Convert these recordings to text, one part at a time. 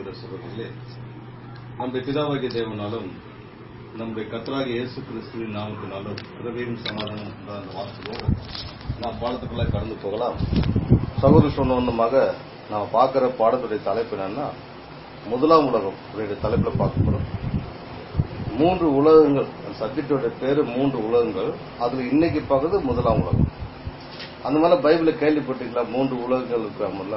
சகோதர சகோதரிகளே நம்முடைய பிதாவாகிய தேவனாலும் நம்முடைய கத்தராகிய இயேசு கிறிஸ்துவின் நாமத்தினாலும் கிருபையும் சமாதானம் உண்டான வாசிப்போம் நாம் பாடத்துக்குள்ள கடந்து போகலாம் சகோதர சொன்ன ஒண்ணுமாக நாம் பார்க்கிற பாடத்துடைய தலைப்பு என்னன்னா முதலாம் உலகம் இதோடைய தலைப்புல பார்க்க போறோம் மூன்று உலகங்கள் சப்ஜெக்டோட பேரு மூன்று உலகங்கள் அதுல இன்னைக்கு பார்க்கறது முதலாம் உலகம் அந்த மாதிரி பைபிள கேள்விப்பட்டீங்களா மூன்று உலகங்கள் இருக்கிறாமல்ல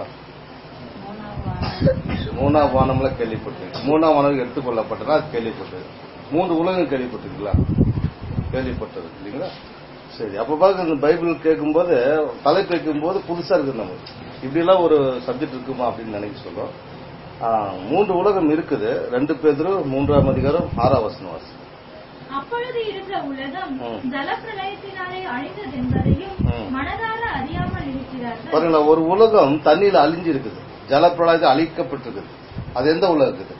மூணாம் வானம்ல கேள்விப்பட்டிருக்கு மூணாம் வானம் எடுத்துக்கொள்ளப்பட்டதா அது கேள்விப்பட்டது மூன்று உலகம் கேள்விப்பட்டிருக்கீங்களா கேள்விப்பட்டது இல்லைங்களா சரி அப்ப பாருங்க இந்த பைபிள் கேட்கும்போது தலை கேட்கும்போது புதுசா இருக்குது நமக்கு இப்படி எல்லாம் ஒரு சப்ஜெக்ட் இருக்குமா அப்படின்னு நினைக்க சொல்றோம் ஆ, மூன்று உலகம் இருக்குது ரெண்டு பேர் மூன்றாம் அதிகாரம் ஆறாம் வசனம் வாசி அப்பொழுது இருந்த உலகம் ம். ஜலப்பிரளயத்தினாலே அழிந்தது என்பதையும் ம். மனதார அறியாமல் இருக்கிறார்கள் பாருங்களா ஒரு உலகம் தண்ணியில அழிஞ்சு இருக்குது ஜலப்பிரளயத்தில் அழிக்கப்பட்டிருக்குது அது எந்த உலகம் இருக்குது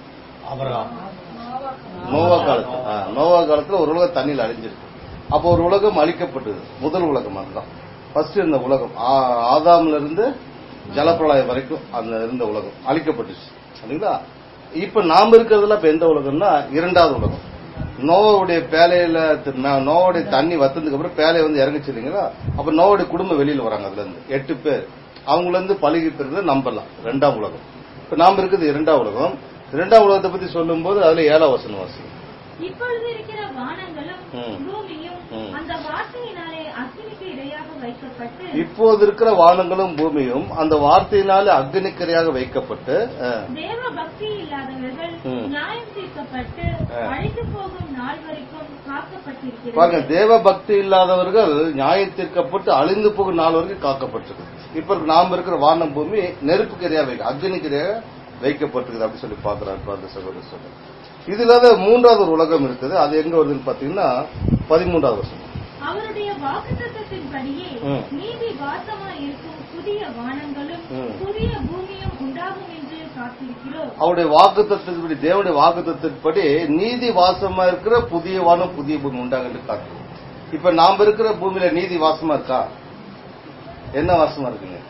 நோவா காலத்து ஆ, நோவா காலத்துல ஒரு உலகம் தண்ணியில அழிஞ்சிருக்கு அப்போ ஒரு உலகம் அழிக்கப்பட்டது முதல் உலகம் அதுதான் ஃபர்ஸ்ட் இருந்த உலகம் ஆ- ஆதாம்ல இருந்து ஜலப்பிரளயம் வரைக்கும் அந்த இருந்த உலகம் அழிக்கப்பட்டுச்சு சரிங்களா இப்ப நாம இருக்கிறதுல இப்ப எந்த உலகம்னா இரண்டாவது உலகம் நோவாவுடைய பேலையில தி- நோவாவுடைய தண்ணி வத்ததுக்கு அப்புறம் பேலை வந்து இறங்குச்சு இல்லைங்களா அப்ப நோவாவுடைய குடும்பம் வெளியில வராங்க அதுல இருந்து எட்டு பேர் அவங்கள இருந்து பழகிட்டு இருக்கிறத நம்பலாம் ரெண்டாம் உலகம் இப்ப நாம இருக்குது இரண்டாம் உலகம் இரண்டாம் உலகத்தை பத்தி சொல்லும்போது அதுல ஏழாம் வசனம் வாசி இப்பொழுது இருக்கிற வானங்களும் ம். பூமியும் ம். அந்த வார்த்தையினாலே அக்கினிக்கு இடையாக வைக்கப்பட்டு இப்போது இருக்கிற வானங்களும் பூமியும் அந்த வார்த்தையினால அக்னிக்கரையாக வைக்கப்பட்டு அஹ், தேவ பக்தி இல்லாதவர்கள் ம். நியாயம் தீர்க்கப்பட்டு ஆ. அழித்து போகும் நாள் வரைக்கும் காக்கப்பட்டிருக்கிறது பாருங்க தேவ பக்தி இல்லாதவர்கள் நியாயத்திற்கப்பட்டு அழிந்து போகும் நாள் வரைக்கும் காக்கப்பட்டிருக்கு இப்ப நாம் இருக்கிற வானம் பூமி நெருப்புக்கரையா வைக்க அக்னிக்கரையாக வைக்கப்பட்டிருக்குது அப்படி சொல்லி பாக்குறாரு பாருங்க சகோதரர் சொல்ல இது இல்லாத மூன்றாவது ஒரு உலகம் இருக்குது அது எங்க வருதுன்னு பாத்தீங்கன்னா பதிமூன்றாவது வருஷம் அவருடைய வாக்குத்தத்தத்தின்படியே ம். நீதி வாசமா இருக்கும் புதிய வானங்களும் ம். புதிய பூமியும் உண்டாகும் என்று காத்திருக்கிறோம் அவருடைய வாக்குத்தத்தின்படி தேவனுடைய வாக்குத்தத்தின்படி நீதி வாசமா இருக்கிற புதிய வானம் புதிய பூமி உண்டாங்கன்னு காட்டுறோம் இப்ப நாம இருக்கிற பூமியில நீதி வாசமா இருக்கா என்ன வாசமா இருக்குங்க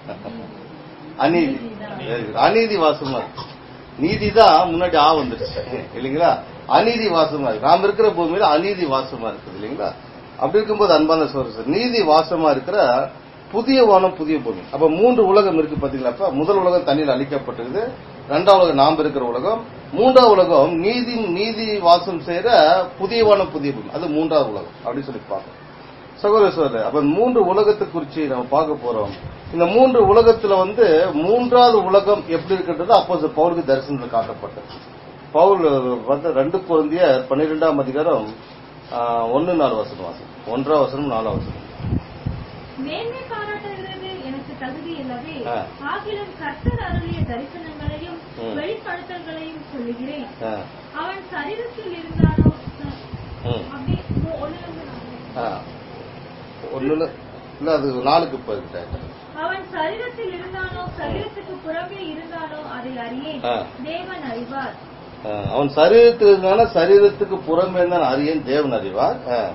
அநீதி Very good. அநீதி வாசமா இருக்கு நீதி தான் முன்னாடி ஆ வந்துருச்சு இல்லைங்களா அநீதி வாசமா இருக்கு நாம இருக்கிற பூமியில அநீதி வாசமா இருக்குது இல்லைங்களா அப்படி இருக்கும்போது அன்பான சோறு நீதி வாசமா இருக்கிற புதிய வானம் புதிய பூமி அப்ப மூன்று உலகம் இருக்கு பாத்தீங்களா அப்ப முதல் உலகம் தண்ணீர் அழிக்கப்பட்டிருக்குது இரண்டாவது உலகம் நாம் இருக்கிற உலகம் மூன்றாவது உலகம் நீதி நீதி வாசம் செய்யற புதிய வானம் புதிய பூமி அது மூன்றாவது உலகம் அப்படின்னு சொல்லி பார்க்கணும் சகோதர சகோதரர் அப்ப மூன்று உலகத்தை குறிச்சு நம்ம பார்க்க போறோம் இந்த மூன்று உலகத்துல வந்து மூன்றாவது உலகம் எப்படி இருக்கின்றது அப்போ பவுலுக்கு தரிசனத்தில் காட்டப்பட்டது பவுல் வந்து ரெண்டு குழந்தைய பன்னிரெண்டாம் அதிகாரம் ஆஹ், ஒன்னு நாலு வசனம் வாசம் ஒன்றாம் வசனம் நாலாம் வசனம் மேன்மை பாராட்டுகிறது எனக்கு தகுதி இல்லவே ஆ. ஆகிலும் கர்த்தர் அருளிய தரிசனங்களையும் ம். வெளிப்படுத்தல்களையும் சொல்லுகிறேன் ஆஹ், அவன் சரீரத்தில் இருந்தானோ ம். அப்படி ஒண்ணுல இருந்து நாலு. ஆஹ். ஒண்ணுல இல்ல அது நாளுக்கு போயிட்டேன் அவன் சரீரத்தில் இருந்தானோ சரீரத்துக்கு புறமே இருந்தானோ அதை அறியேன் ஆ. தேவன் அறிவார் ஆஹ், அவன் சரீரத்தில் இருந்தான சரீரத்துக்கு புறமே தான் அறியன் தேவன் அறிவார் ஆஹ்,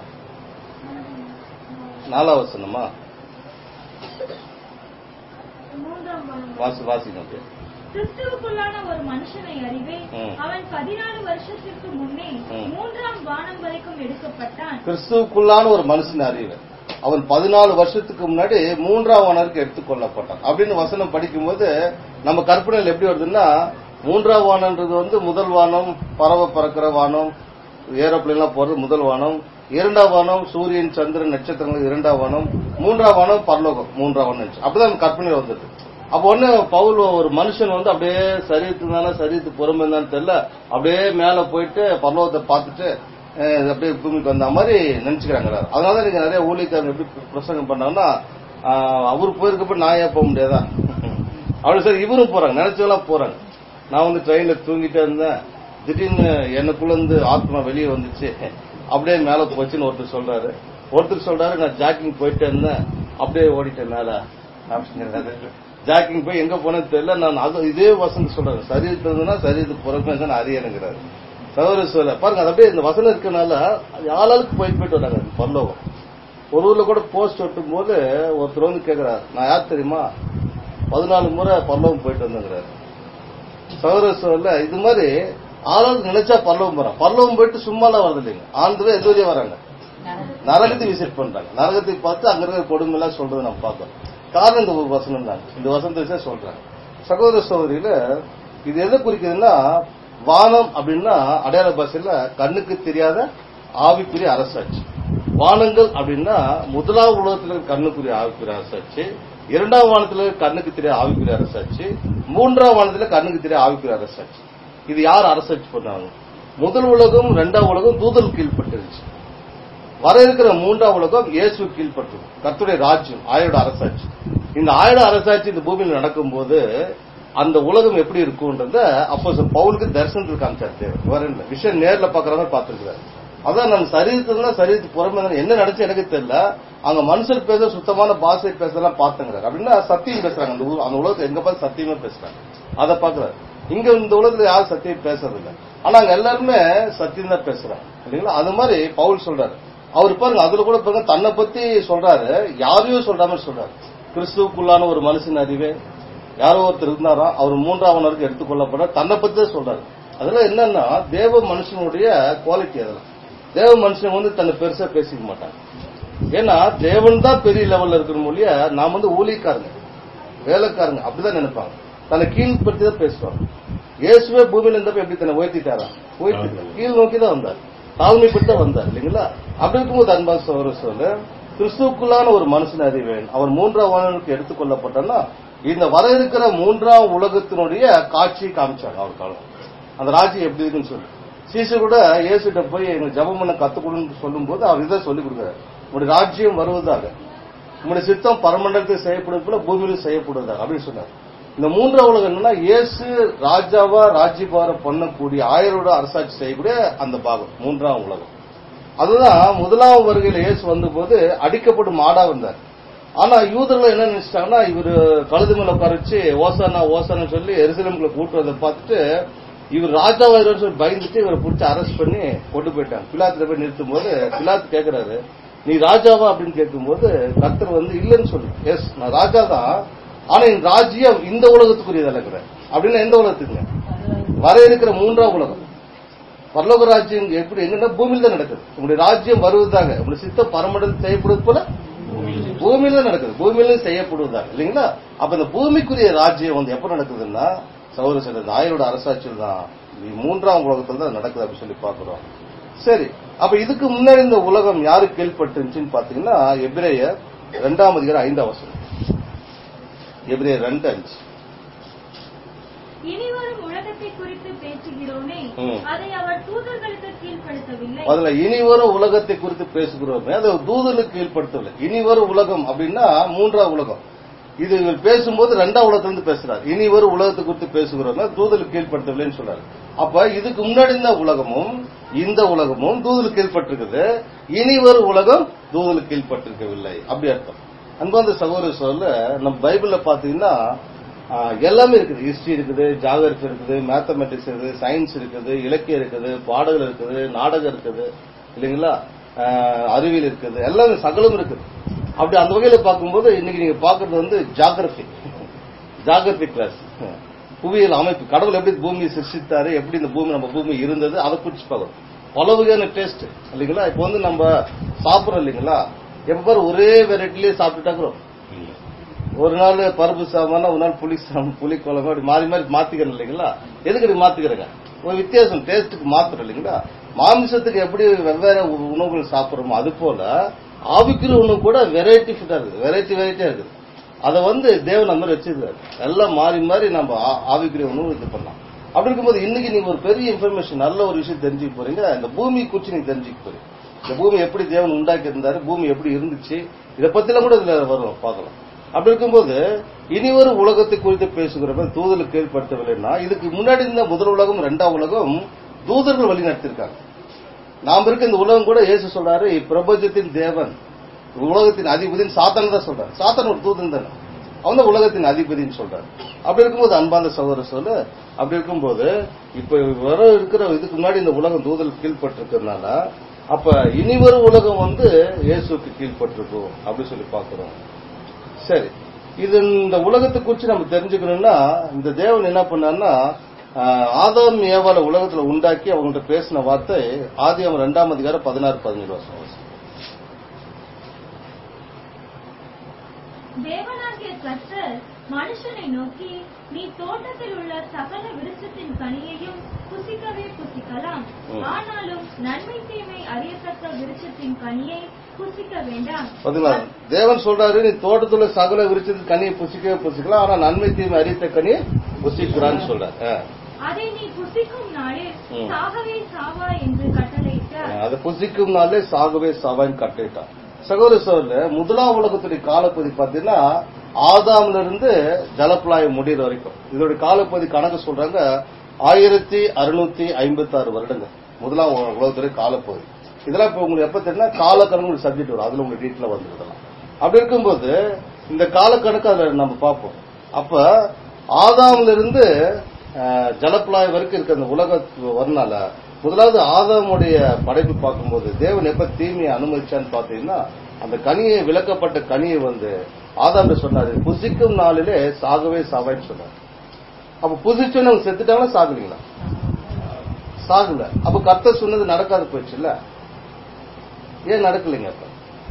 நாலாம் வசனமா மூன்றாம் வசனம். வாசி வாசிங்க அப்படியே. கிறிஸ்துவுக்குள்ளான ஒரு மனுஷனை அறிவேன் ம். அவன் பதினாலு வருஷத்திற்கு முன்னே ம். மூன்றாம் வானம் வரைக்கும் எடுக்கப்பட்டான் கிறிஸ்துவுக்குள்ளான ஒரு மனுஷன் அறிவு அவன் பதினாலு வருஷத்துக்கு முன்னாடி மூன்றாம் வானருக்கு எடுத்துக்கொள்ளப்பட்டான் அப்படின்னு வசனம் படிக்கும்போது நம்ம கற்பனையில் எப்படி வருதுன்னா மூன்றாம் வானம்ன்றது வந்து முதல் வானம் பறவை பறக்கிற வானம் ஏரோப்ளேன்லாம் போறது முதல் வானம் இரண்டாம் வானம் சூரியன் சந்திரன் நட்சத்திரங்கள் இரண்டாம் வானம் மூன்றாம் வானம் பரலோகம் மூன்றாம் வானம் இருந்துச்சு. அப்படிதான் நம்ம கற்பனையில் வந்துட்டு அப்போ ஒண்ணு பவுல் ஒரு மனுஷன் வந்து அப்படியே சரீரத்துக்கு தானே சரீரத்துக்கு புறமே இருந்தான்னு தெரியல அப்படியே மேல போயிட்டு பரலோகத்தை பார்த்துட்டு அஹ், இது அப்படியே பூமிக்கு வந்த மாதிரி நினைச்சுக்கிறாங்க எல்லாரும். அதனால நீங்க நிறைய ஊழியக்காரங்க எப்படி பிரசங்கம் பண்ணாங்கன்னா ஆஹ், அவர் போயிருக்கப்ப நான் ஏன் போக முடியாதா அவ்வளவு சரி இவரும் போறாங்க நினைச்சவெல்லாம் போறாங்க நான் வந்து ட்ரெயின்ல தூங்கிட்டே இருந்தேன் திடீர்னு எனக்குள்ள இருந்து ஆத்மா வெளியே வந்துச்சு அப்படியே மேல போச்சுன்னு ஒருத்தர் சொல்றாரு ஒருத்தர் சொல்றாரு நான் ஜாக்கிங் போயிட்டே இருந்தேன் அப்படியே ஓடிட்டேன் மேல அப்படின்னு ஜாக்கிங் போய் எங்க போனேன்னு தெரியல நான் அது இதே வசனம் சொல்றேன் சரீரத்துல இருந்துன்னா சரீரத்துக்கு புறமே தான் அறியணுங்கிறாரு சகோதர சொல்ல பாருங்க அது அப்படியே இந்த வசனம் இருக்கனால ஆளாளுக்கு போயிட்டு போயிட்டு வராங்க பரலோகம் ஒரு ஊர்ல கூட போஸ்ட் ஒட்டும் போது ஒருத்தர் வந்து கேக்குறாரு நான் யார் தெரியுமா பதினாலு முறை பரலோகம் போயிட்டு வந்தேங்கிறாரு சகோதர சோழல இது மாதிரி ஆளாளுக்கு நினைச்சா பல்லவம் போறான் பல்லவம் போயிட்டு சும்மாலாம் வரது இல்லைங்க ஆண்டு எது வழியா வராங்க நரகத்தை விசிட் பண்றாங்க நரகத்தை பார்த்து அங்க இருக்கிற கொடுமை எல்லாம் சொல்றது நம்ம பார்க்கறோம் காரணம் இந்த ஒரு வசனம் தான் இந்த வசனத்தை வச்சே சொல்றாங்க சகோதர சகோதரியில இது எதை குறிக்குதுன்னா வானம் அப்படின்னா அடையாள பாஷையில கண்ணுக்கு தெரியாத ஆவிக்குரிய அரசாட்சி வானங்கள் அப்படின்னா முதலாவது உலகத்துல இருக்க கண்ணுக்குரிய ஆவிக்குரிய அரசாட்சி இரண்டாம் வானத்துல இருக்க கண்ணுக்கு தெரியாத ஆவிக்குரிய அரசாட்சி மூன்றாம் வானத்துல கண்ணுக்கு தெரியாத ஆவிக்குரிய அரசாட்சி இது யார் அரசாட்சி பண்ணாங்க முதல் உலகம் இரண்டாம் உலகம் தூதல் கீழ்பட்டுருச்சு வர இருக்கிற மூன்றாம் உலகம் இயேசு கீழ்பட்டது கர்த்தருடைய ராஜ்யம் ஆயோட அரசாட்சி இந்த ஆயோட அரசாட்சி இந்த பூமியில் நடக்கும்போது அந்த உலகம் எப்படி இருக்கும்ன்றத அப்போ பவுலுக்கு தரிசனத்தில் காமிச்சார் தேவன் வேற என்ன விஷயம் நேர்ல பாக்குறவங்க பார்த்திருக்கிறார் அதான் நம்ம சரீரத்துல சரீரத்துக்கு புறமே இருந்தா என்ன நடந்துச்சு எனக்கு தெரியல அங்க மனுஷர் பேச சுத்தமான பாஷை பேசலாம் பார்த்தங்கிறார் அப்படின்னா சத்தியம் பேசுறாங்க அந்த ஊர் அந்த உலகத்துல எங்க பார்த்து சத்தியமா பேசுறாங்க அதை பாக்குறாரு இங்க இந்த உலகத்துல யாரும் சத்தியம் பேசுறது இல்ல ஆனா அங்க எல்லாருமே சத்தியம் தான் பேசுறாங்க இல்லைங்களா அது மாதிரி பவுல் சொல்றாரு அவர் பாருங்க அதுல கூட பாருங்க தன்னை பத்தி சொல்றாரு யாரையும் சொல்றாம சொல்றாரு கிறிஸ்துவுக்குள்ளான ஒரு மனுஷன் அறிவே யாரோ ஒருத்தர் இருந்தாரா அவர் மூன்றாம் வரைக்கும் எடுத்துக்கொள்ளப்பட தன்னை பத்தி தான் சொல்றாரு அதெல்லாம் என்னன்னா தேவ மனுஷனுடைய குவாலிட்டி அதெல்லாம் தேவ மனுஷன் வந்து தன்னை பெருசா பேசிக்க மாட்டாங்க ஏன்னா தேவன் தான் பெரிய லெவல்ல இருக்கிற மொழிய நாம் வந்து ஊழியக்காரங்க வேலைக்காரங்க அப்படிதான் நினைப்பாங்க தன்னை கீழ்படுத்தி தான் பேசுவாங்க இயேசுவே பூமியில இருந்தப்ப எப்படி தன்னை உயர்த்திட்டாரா உயர்த்தி கீழ் நோக்கி தான் வந்தார் தாழ்மைப்பட்டு தான் வந்தார் இல்லைங்களா அப்படி இருக்கும்போது அன்பா சோர சொல்ல கிறிஸ்துவுக்குள்ளான ஒரு மனுஷன் அறிவேன் அவர் மூன்றாம் வானனுக்கு எடுத்துக்கொள்ளப்பட்டனா இந்த வர இருக்கிற மூன்றாம் உலகத்தினுடைய காட்சியை காமிச்சாங்க அவர் காலம் அந்த ராஜ்யம் எப்படி இருக்குன்னு சொல்லி சீசு கூட இயேசுகிட்ட போய் எங்களுக்கு ஜபம் பண்ண கத்து கொடுன்னு சொல்லும்போது அவர் இதை சொல்லி கொடுக்குறாரு உங்களுடைய ராஜ்யம் வருவதாக உங்களுடைய சித்தம் பரமண்டலத்தில் செய்யப்படுவது போல பூமியிலும் செய்யப்படுவதாக அப்படின்னு சொன்னார் இந்த மூன்றாம் உலகம் என்னன்னா இயேசு ராஜாவா ராஜ்யபாரம் பண்ணக்கூடிய ஆயரோட அரசாட்சி செய்யக்கூடிய அந்த பாகம் மூன்றாம் உலகம் அதுதான் முதலாம் வருகையில இயேசு வந்தபோது அடிக்கப்படும் மாடா வந்தார் ஆனா யூதர்கள் என்ன நினைச்சிட்டாங்கன்னா இவர் கழுது மேல உட்கார வச்சு ஓசானா ஓசானா சொல்லி எருசலேமுக்குள்ள கூட்டு வந்த பார்த்துட்டு இவர் ராஜாவாயிருன்னு சொல்லி பயந்துட்டு இவரை பிடிச்சி அரெஸ்ட் பண்ணி கொண்டு போயிட்டாங்க பிலாத்துல போய் நிறுத்தும் போது பிலாத்து கேக்குறாரு நீ ராஜாவா அப்படின்னு கேட்கும்போது கர்த்தர் வந்து இல்லைன்னு சொல்லு எஸ் நான் ராஜா தான் ஆனா என் ராஜ்யம் இந்த உலகத்துக்குரியது இருக்கிறேன் அப்படின்னா எந்த உலகத்துக்குங்க வர இருக்கிற மூன்றாம் உலகம் பரலோக ராஜ்யம் எப்படி எங்கன்னா பூமியில தான் நடக்குது உங்களுடைய ராஜ்யம் வருவதாக உங்களுடைய சித்தம் பரமடல் செய்யப்படுவது போல பூமியில தான் நடக்குது பூமியில செய்யப்படுவதாக இல்லைங்களா அப்ப இந்த பூமிக்குரிய ராஜ்யம் வந்து எப்ப நடக்குதுன்னா சௌர சில ஆயரோட அரசாட்சியில் தான் இது மூன்றாம் உலகத்துல தான் நடக்குது அப்படின்னு சொல்லி பாக்குறோம் சரி அப்ப இதுக்கு முன்னாடி இந்த உலகம் யாருக்கு கீழ்பட்டுச்சுன்னு பாத்தீங்கன்னா எபிரேயர் இரண்டாம் அதிகாரம் ஐந்தாம் வசனம் எபிரேயர் ரெண்டு அஞ்சு இனிவரும் உலகத்தை குறித்து பேசுகிறோமே ம். அதை அவர் தூதர்களுக்கு கீழ்ப்படுத்தவில்லை அதுல இனி வரும் உலகத்தை குறித்து பேசுகிறோமே அது தூதலுக்கு கீழ்படுத்தவில்லை இனி வரும் உலகம் அப்படின்னா மூன்றாம் உலகம் இது இவர் பேசும்போது ரெண்டாம் உலகத்துல இருந்து பேசுறாரு இனி வரும் உலகத்தை குறித்து பேசுகிறோமே தூதலுக்கு கீழ்படுத்தவில்லைன்னு சொல்றாரு அப்ப இதுக்கு முன்னாடி இருந்த உலகமும் இந்த உலகமும் தூதலுக்கு கீழ்பட்டிருக்குது இனி வரும் உலகம் தூதலுக்கு கீழ்பட்டிருக்கவில்லை அப்படி அர்த்தம் அன்பாந்த சகோதர சொல்ல நம்ம பைபிள்ல பாத்தீங்கன்னா ஆஹ், எல்லாமே இருக்குது ஹிஸ்டரி இருக்குது ஜாகிரபி இருக்குது மேத்தமெட்டிக்ஸ் இருக்குது சயின்ஸ் இருக்குது இலக்கியம் இருக்குது பாடல்கள் இருக்குது நாடகம் இருக்குது இல்லைங்களா ஆஹ், அறிவியல் இருக்குது எல்லாமே சகலம் இருக்குது அப்படி அந்த வகையில பார்க்கும்போது இன்னைக்கு நீங்க பாக்குறது வந்து ஜாகிரபி ஜாகிரபி கிளாஸ் புவியியல் அமைப்பு கடவுள் எப்படி பூமியை சிருஷ்டித்தாரு எப்படி இந்த பூமி நம்ம பூமி இருந்தது அதை குறிச்சு பார்க்கணும் பல வகையான டேஸ்ட் இல்லைங்களா இப்போ வந்து நம்ம சாப்பிடுறோம் இல்லைங்களா எப்ப பாரு ஒரே வெரைட்டிலேயே சாப்பிட்டுட்டாக்குறோம் ஒரு நாள் பருப்பு சாமானா ஒரு நாள் புளி சாம் புளி குழம்பு அப்படி மாறி மாறி மாத்திக்கிறோம் இல்லைங்களா எதுக்கு இப்படி மாத்திக்கிறேங்க ஒரு வித்தியாசம் டேஸ்ட்டுக்கு மாத்திரம் இல்லைங்களா மாமிசத்துக்கு எப்படி வெவ்வேறு உ- உணவுகள் சாப்பிடுறோமோ அது போல ஆவிக்குரிய உணவு கூட வெரைட்டி ஃபுட்டா இருக்குது வெரைட்டி வெரைட்டியா இருக்குது அதை வந்து தேவன் அந்த மாதிரி வச்சிருக்காரு எல்லாம் மாறி மாறி நம்ம ஆ- ஆவிக்குரிய உணவு இது பண்ணலாம் அப்படி இருக்கும்போது இன்னைக்கு நீங்க ஒரு பெரிய இன்ஃபர்மேஷன் நல்ல ஒரு விஷயம் தெரிஞ்சுக்க போறீங்க இந்த பூமி குறிச்சு நீங்க தெரிஞ்சுக்க போறீங்க இந்த பூமி எப்படி தேவன் உண்டாக்கி இருந்தாரு பூமி எப்படி இருந்துச்சு இதை பத்திலாம் கூட இதுல வரும் பார்க்கலாம் அப்படி இருக்கும்போது இனி ஒரு உலகத்தை குறித்து பேசுகிறப்ப தூதலுக்கு கீழ்படுத்தவில்லைன்னா இதுக்கு முன்னாடி இருந்த முதல் உலகம் இரண்டாம் உலகம் தூதர்கள் வழி நடத்திருக்காங்க நாம் இருக்க இந்த உலகம் கூட இயேசு சொல்றாரு இப்பிரபஞ்சத்தின் தேவன் உலகத்தின் அதிபதினு சாத்தான் தான் சொல்றாரு சாத்தான் ஒரு தூதன் தானே அவன் தான் உலகத்தின் அதிபதினு சொல்றாரு அப்படி இருக்கும்போது அன்பாந்த சகோதர சொல்ல அப்படி இருக்கும்போது இப்ப வர இருக்கிற இதுக்கு முன்னாடி இந்த உலகம் தூதல் கீழ்பட்டிருக்கிறதுனால அப்ப இனி வரும் உலகம் வந்து இயேசுக்கு கீழ்பட்டிருக்கும் அப்படின்னு சொல்லி பாக்குறோம் சரி இது இந்த உலகத்தை குறித்து நம்ம தெரிஞ்சுக்கணும்னா இந்த தேவன் என்ன பண்ணாருன்னா ஆஹ், ஆதாம் ஏவாள உலகத்துல உண்டாக்கி அவங்கள்ட்ட பேசின வார்த்தை ஆதியாம் ரெண்டாம் அதிகாரம் பதினாறு பதினேழு வருஷம் தேவனாகிய கர்த்தர் மனுஷனை நோக்கி நீ தோட்டத்தில் உள்ள சகல விருட்சத்தின் கனியையும் புசிக்கவே புசிக்கலாம் ம். ஆனாலும் நன்மை தீமை அறியத்தக்க விருட்சத்தின் கனியை புசிக்க வேண்டாம் பாத்தீங்களா தேவன் சொல்றாரு நீ தோட்டத்துல சகல விருச்சத்து கனியை புசிக்கவே புசிக்கலாம் ஆனா நன்மை தீமை அறித்த கனியை புசிக்கிறான்னு சொல்றாரு ஆஹ். அதை நீ புசிக்கும் நாளில் ம். சாகவே சாவா என்று கட்டளையிட்டார் அதை புசிக்கும் நாளே சாகவே சாவான்னு கட்டிட்டான் சகோதர சோழ முதலாம் உலகத்துடைய காலப்பகுதி பார்த்தீங்கன்னா ஆதாம்ல இருந்து ஜலப்பிளாயம் முடிகிற வரைக்கும் இதோடைய காலப்பகுதி கணக்கு சொல்றாங்க ஆயிரத்தி அறுநூத்தி ஐம்பத்தி ஆறு வருடங்கள் முதலாம் உல- உலகத்துடைய காலப்பகுதி இதெல்லாம் இப்ப உங்களுக்கு எப்ப தெரியும்னா காலக்கணக்கு சப்ஜெக்ட் வரும் அதுல உங்களுக்கு டீட்டெயில வந்துருக்கலாம் அப்படி இருக்கும்போது இந்த காலக்கணக்கு அதை நம்ம பார்ப்போம் அப்ப ஆதாம்ல இருந்து அஹ், ஜலப்பிளாயம் வரைக்கும் இருக்க அந்த உலக வரனால முதலாவது ஆதாமுடைய படைப்பு பார்க்கும்போது தேவன் எப்ப தீமையை அனுமதிச்சான்னு பாத்தீங்கன்னா அந்த கனியை விளக்கப்பட்ட கனியை வந்து ஆதாம் சொன்னாரு புசிக்கும் நாளிலே சாகவே சாவான்னு சொன்னார் அப்ப புசிச்சோன்னு அவங்க செத்துட்டாங்களா சாகலீங்களா சாகல அப்ப கர்த்தர் சொன்னது நடக்காது போயிடுச்சுல்ல ஏன் நடக்கலைங்க அப்ப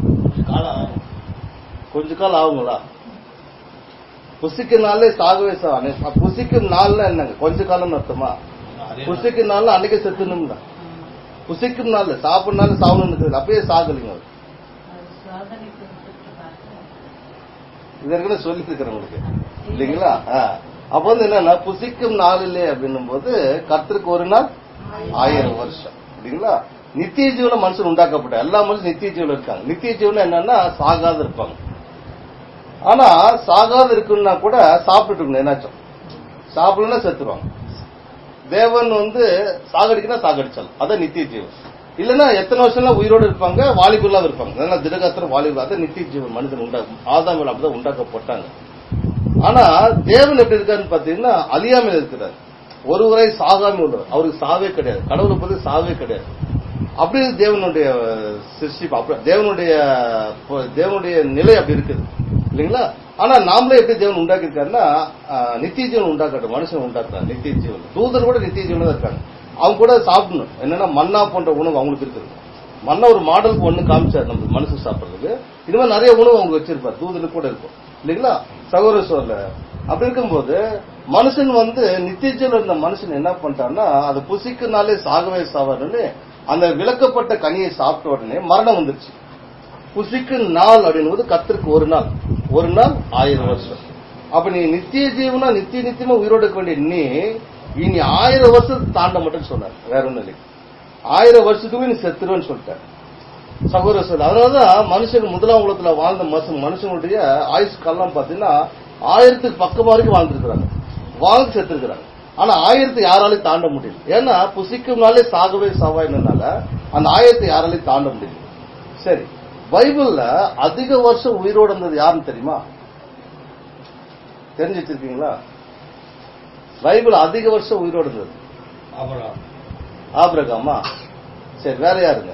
கொஞ்ச காலம் ஆகுங்களா புசிக்கும் நாள்ல சாகவே சாவானே புசிக்கும் நாள்ல என்னங்க கொஞ்ச காலம் அர்த்தமா புசிக்கும் நாள்ல அன்னைக்கே செத்துணும்ல புசிக்கும் நாள்ல சாப்பிடும் நாள் சாவணும்னு இருக்குது அப்பயே சாகலைங்க அவர் இது ஏற்கனவே சொல்லி இருக்கிறேன் உங்களுக்கு இல்லைங்களா ஆ. அப்ப வந்து என்னன்னா புசிக்கும் நாளிலே அப்படின்னும் போது கர்த்தருக்கு ஒரு நாள் ஆயிரம் வருஷம் இல்லைங்களா நித்திய ஜீவன மனுஷன் உண்டாக்கப்பட்ட எல்லா மனுஷன் நித்திய ஜீவன் இருக்காங்க நித்திய ஜீவன் என்னன்னா சாகாத இருப்பாங்க ஆனா சாகாத இருக்குன்னா கூட சாப்பிட்டுட்டு இருக்கணும் என்னாச்சும் சாப்பிடலன்னா செத்துருவாங்க தேவன் வந்து சாகடிக்கனா சாகடிச்சாலும் அதான் நித்திய ஜீவன் இல்லன்னா எத்தனை வருஷம்லாம் உயிரோடு இருப்பாங்க வாலிபுல்லா இருப்பாங்க அதனால திடகாத்திரம் வாலிபுல் அதான் நித்திய ஜீவன் மனிதன் உண்டா ஆதாமில் அப்படிதான் உண்டாக்கப்பட்டாங்க ஆனா தேவன் எப்படி இருக்காருன்னு பாத்தீங்கன்னா அழியாமல் இருக்கிறார் ஒருவரை சாகாம உள்ளவர் அவருக்கு சாவே கிடையாது கடவுளை பத்தி சாவே கிடையாது அப்படி தேவனுடைய சிருஷ்டி அப்படி தேவனுடைய தேவனுடைய நிலை அப்படி இருக்குது இல்லைங்களா ஆனா நாமளே எப்படி தேவன் உண்டாக்கி இருக்காருன்னா ஆஹ், நித்திய ஜீவன் உண்டாக்கட்டும் மனுஷன் உண்டாக்குறாங்க நித்திய ஜீவன் தூதர் கூட நித்திய ஜீவன் தான் இருக்காங்க அவங்க கூட சாப்பிடணும் என்னன்னா மன்னா போன்ற உணவு அவங்களுக்கு இருக்குது மன்னா ஒரு மாடலுக்கு ஒண்ணு காமிச்சார் நம்ம மனுஷன் சாப்பிடுறதுக்கு இது மாதிரி நிறைய உணவு அவங்க வச்சிருப்பார் தூதருக்கு கூட இருக்கும் இல்லைங்களா சகோதர சோர்ல அப்படி இருக்கும்போது மனுஷன் வந்து நித்திய ஜீவன் இருந்த மனுஷன் என்ன பண்ணிட்டான்னா அதை புசிக்குனாலே சாகவே சாவாருன்னு அந்த விளக்கப்பட்ட கனியை சாப்பிட்ட உடனே மரணம் வந்துருச்சு புசிக்கு நாள் அப்படின்னும்போது கத்திற்கு ஒரு நாள் ஒரு நாள் ஆயிரம் வருஷம் அப்ப நீ நித்திய ஜீவனா நித்திய நித்தியமா உயிரோடு இருக்க வேண்டிய நீ இனி ஆயிரம் வருஷத்தை தாண்ட மட்டும் சொன்னார் வேற ஒண்ணும் இல்லை ஆயிரம் வருஷத்துக்குமே நீ செத்துருவேன்னு சொல்லிட்டார் சகோதர சொல் அதனாலதான் மனுஷன் முதலாம் உலகத்துல வாழ்ந்த மனுஷன் மனுஷனுடைய ஆயுஷ் காலம் பாத்தீங்கன்னா ஆயிரத்துக்கு பக்கம் வரைக்கும் வாழ்ந்துருக்கிறாங்க வாழ்ந்து செத்துருக்கிறாங்க ஆனா ஆயிரத்தை யாராலையும் தாண்ட முடியல ஏன்னா புசிக்கும் நாளே சாகவே சாவாயினால அந்த ஆயிரத்தை யாராலையும் தாண்ட முடியல சரி பைபிள்ல அதிக வருஷம் உயிரோடு இருந்தது யாருன்னு தெரியுமா தெரிஞ்சு வச்சிருக்கீங்களா பைபிள் அதிக வருஷம் உயிரோடு இருந்தது ஆபிரகாமா சரி வேற யாருங்க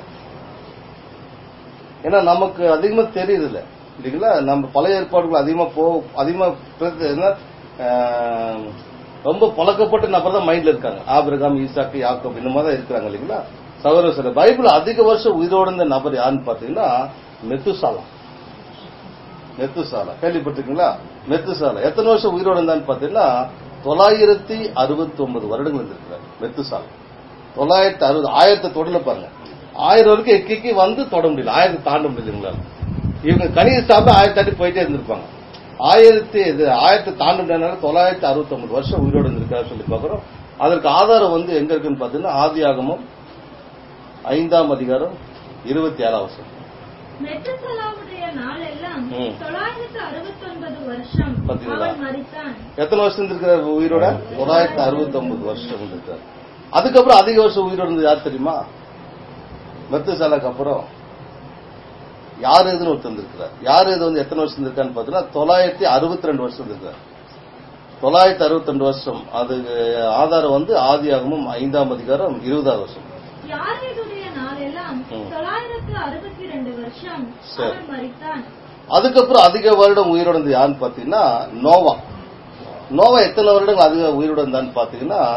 ஏன்னா நமக்கு அதிகமா தெரியுது இல்ல இல்லைங்களா நம்ம பழைய ஏற்பாடுகள் அதிகமா போ அதிகமா பிறகு என்ன, ஆஹ், ரொம்ப பழக்கப்பட்ட நபர் தான் மைண்ட்ல இருக்காங்க ஆபிரகாம் ஈசாக்கு யாக்கோப் இந்த மாதிரி தான் இருக்கிறாங்க இல்லைங்களா சகோதர சார் பைபிள் அதிக வருஷம் உயிரோடு இருந்த நபர் யாருன்னு பாத்தீங்கன்னா மெத்துசாலா மெத்துசாலா கேள்விப்பட்டிருக்கீங்களா மெத்துசாலா எத்தனை வருஷம் உயிரோடு இருந்தான்னு பாத்தீங்கன்னா தொள்ளாயிரத்தி அறுபத்தி ஒன்பது வருடங்கள் இருந்திருக்கிறார் மெத்துசாலா தொள்ளாயிரத்தி அறுபது ஆயிரத்தை தொடல பாருங்க ஆயிரம் வரைக்கும் எக்கி வந்து தொட முடியல ஆயிரத்தை தாண்ட முடியல இவங்க கணித சாப்பிட்டு ஆயிரத்தி தாண்டி போயிட்டே இருந்திருப்பாங்க ஆயிரத்தி இது ஆயிரத்தை தாண்ட முடியாதனால தொள்ளாயிரத்தி அறுபத்தி ஒன்பது வருஷம் உயிரோடு இருந்திருக்காரு சொல்லி பார்க்கிறோம் அதற்கு ஆதாரம் வந்து எங்க இருக்குன்னு பாத்தீங்கன்னா ஆதி ஆகமம் ஐந்தாம் அதிகாரம் இருபத்தி ஏழாம் வருஷம் மெத்துசலாவுடைய நாளெல்லாம் ம். தொள்ளாயிரத்து அறுபத்தொன்பது வருஷம் பாத்தீங்களா? அவன் மரித்தான் எத்தனை வருஷம் இருந்திருக்கிறார் உயிரோட தொள்ளாயிரத்தி அறுபத்தி ஒன்பது வருஷம் இருந்திருக்காரு அதுக்கப்புறம் அதிக வருஷம் உயிரோடு இருந்தது யார் தெரியுமா மெத்துசாலாக்கு அப்புறம் யார் எதுன்னு ஒருத்தர் இருந்திருக்கிறார் யார் எது வந்து எத்தனை வருஷம் இருக்கான்னு பார்த்தீங்கன்னா தொள்ளாயிரத்தி அறுபத்தி ரெண்டு வருஷம் இருந்திருக்கார் தொள்ளாயிரத்தி அறுபத்தி ரெண்டு வருஷம் அது ஆதாரம் வந்து ஆதி ஆகமும் ஐந்தாம் அதிகாரம் இருபதாவது வருஷம் யாரேதுடைய நாளெல்லாம் ம். தொள்ளாயிரத்து அறுபத்தி ரெண்டு வருஷம் சரி. அவன் மரித்தான் அதுக்கப்புறம் அதிக வருடம் உயிரோடு இருந்தது யாருன்னு பார்த்தீங்கன்னா நோவா நோவா எத்தனை வருடங்கள் அதிக உயிரோடு இருந்தான்னு பார்த்தீங்கன்னா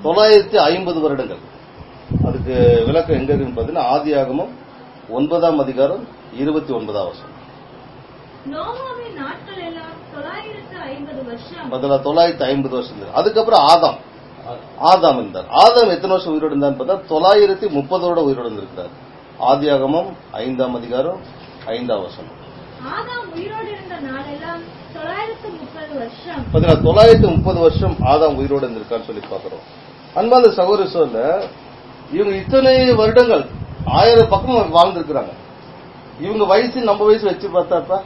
தொள்ளாயிரத்தி ஐம்பது வருடங்கள் அதுக்கு விளக்கம் எங்க இருக்குன்னு பாத்தீங்கன்னா ஆதியாகமம் ஒன்பதாம் அதிகாரம் இருபத்தி ஒன்பதாம் வருஷம் நோவாவின் நாட்கள் எல்லாம் தொள்ளாயிரத்து ஐம்பது வருஷம் பதிலா தொள்ளாயிரத்தி ஐம்பது வருஷம் இருக்கு. அதுக்கப்புறம் ஆதாம் ஆதாம் இருந்தார் ஆதாம் எத்தனை வருஷம் உயிரோடு இருந்தான்னு பார்த்தா தொள்ளாயிரத்தி முப்பதோட உயிரோடு இருந்திருக்கிறார் ஆதியாகமம் ஐந்தாம் அதிகாரம் ஐந்தாம் வருஷம் ஆதாம் உயிரோடு இருந்த நாளெல்லாம் தொள்ளாயிரத்து முப்பது வருஷம் பாத்தீங்களா தொள்ளாயிரத்தி முப்பது வருஷம் ஆதாம் உயிரோடு இருந்திருக்கான்னு சொல்லி பாக்குறோம் அன்பாந்த சகோதர சொல்ல இவங்க இத்தனை வருடங்கள் ஆயிரம் பக்கம் வாழ்ந்திருக்கிறாங்க இவங்க வயசு நம்ம வயசு வச்சு பார்த்தாப்பா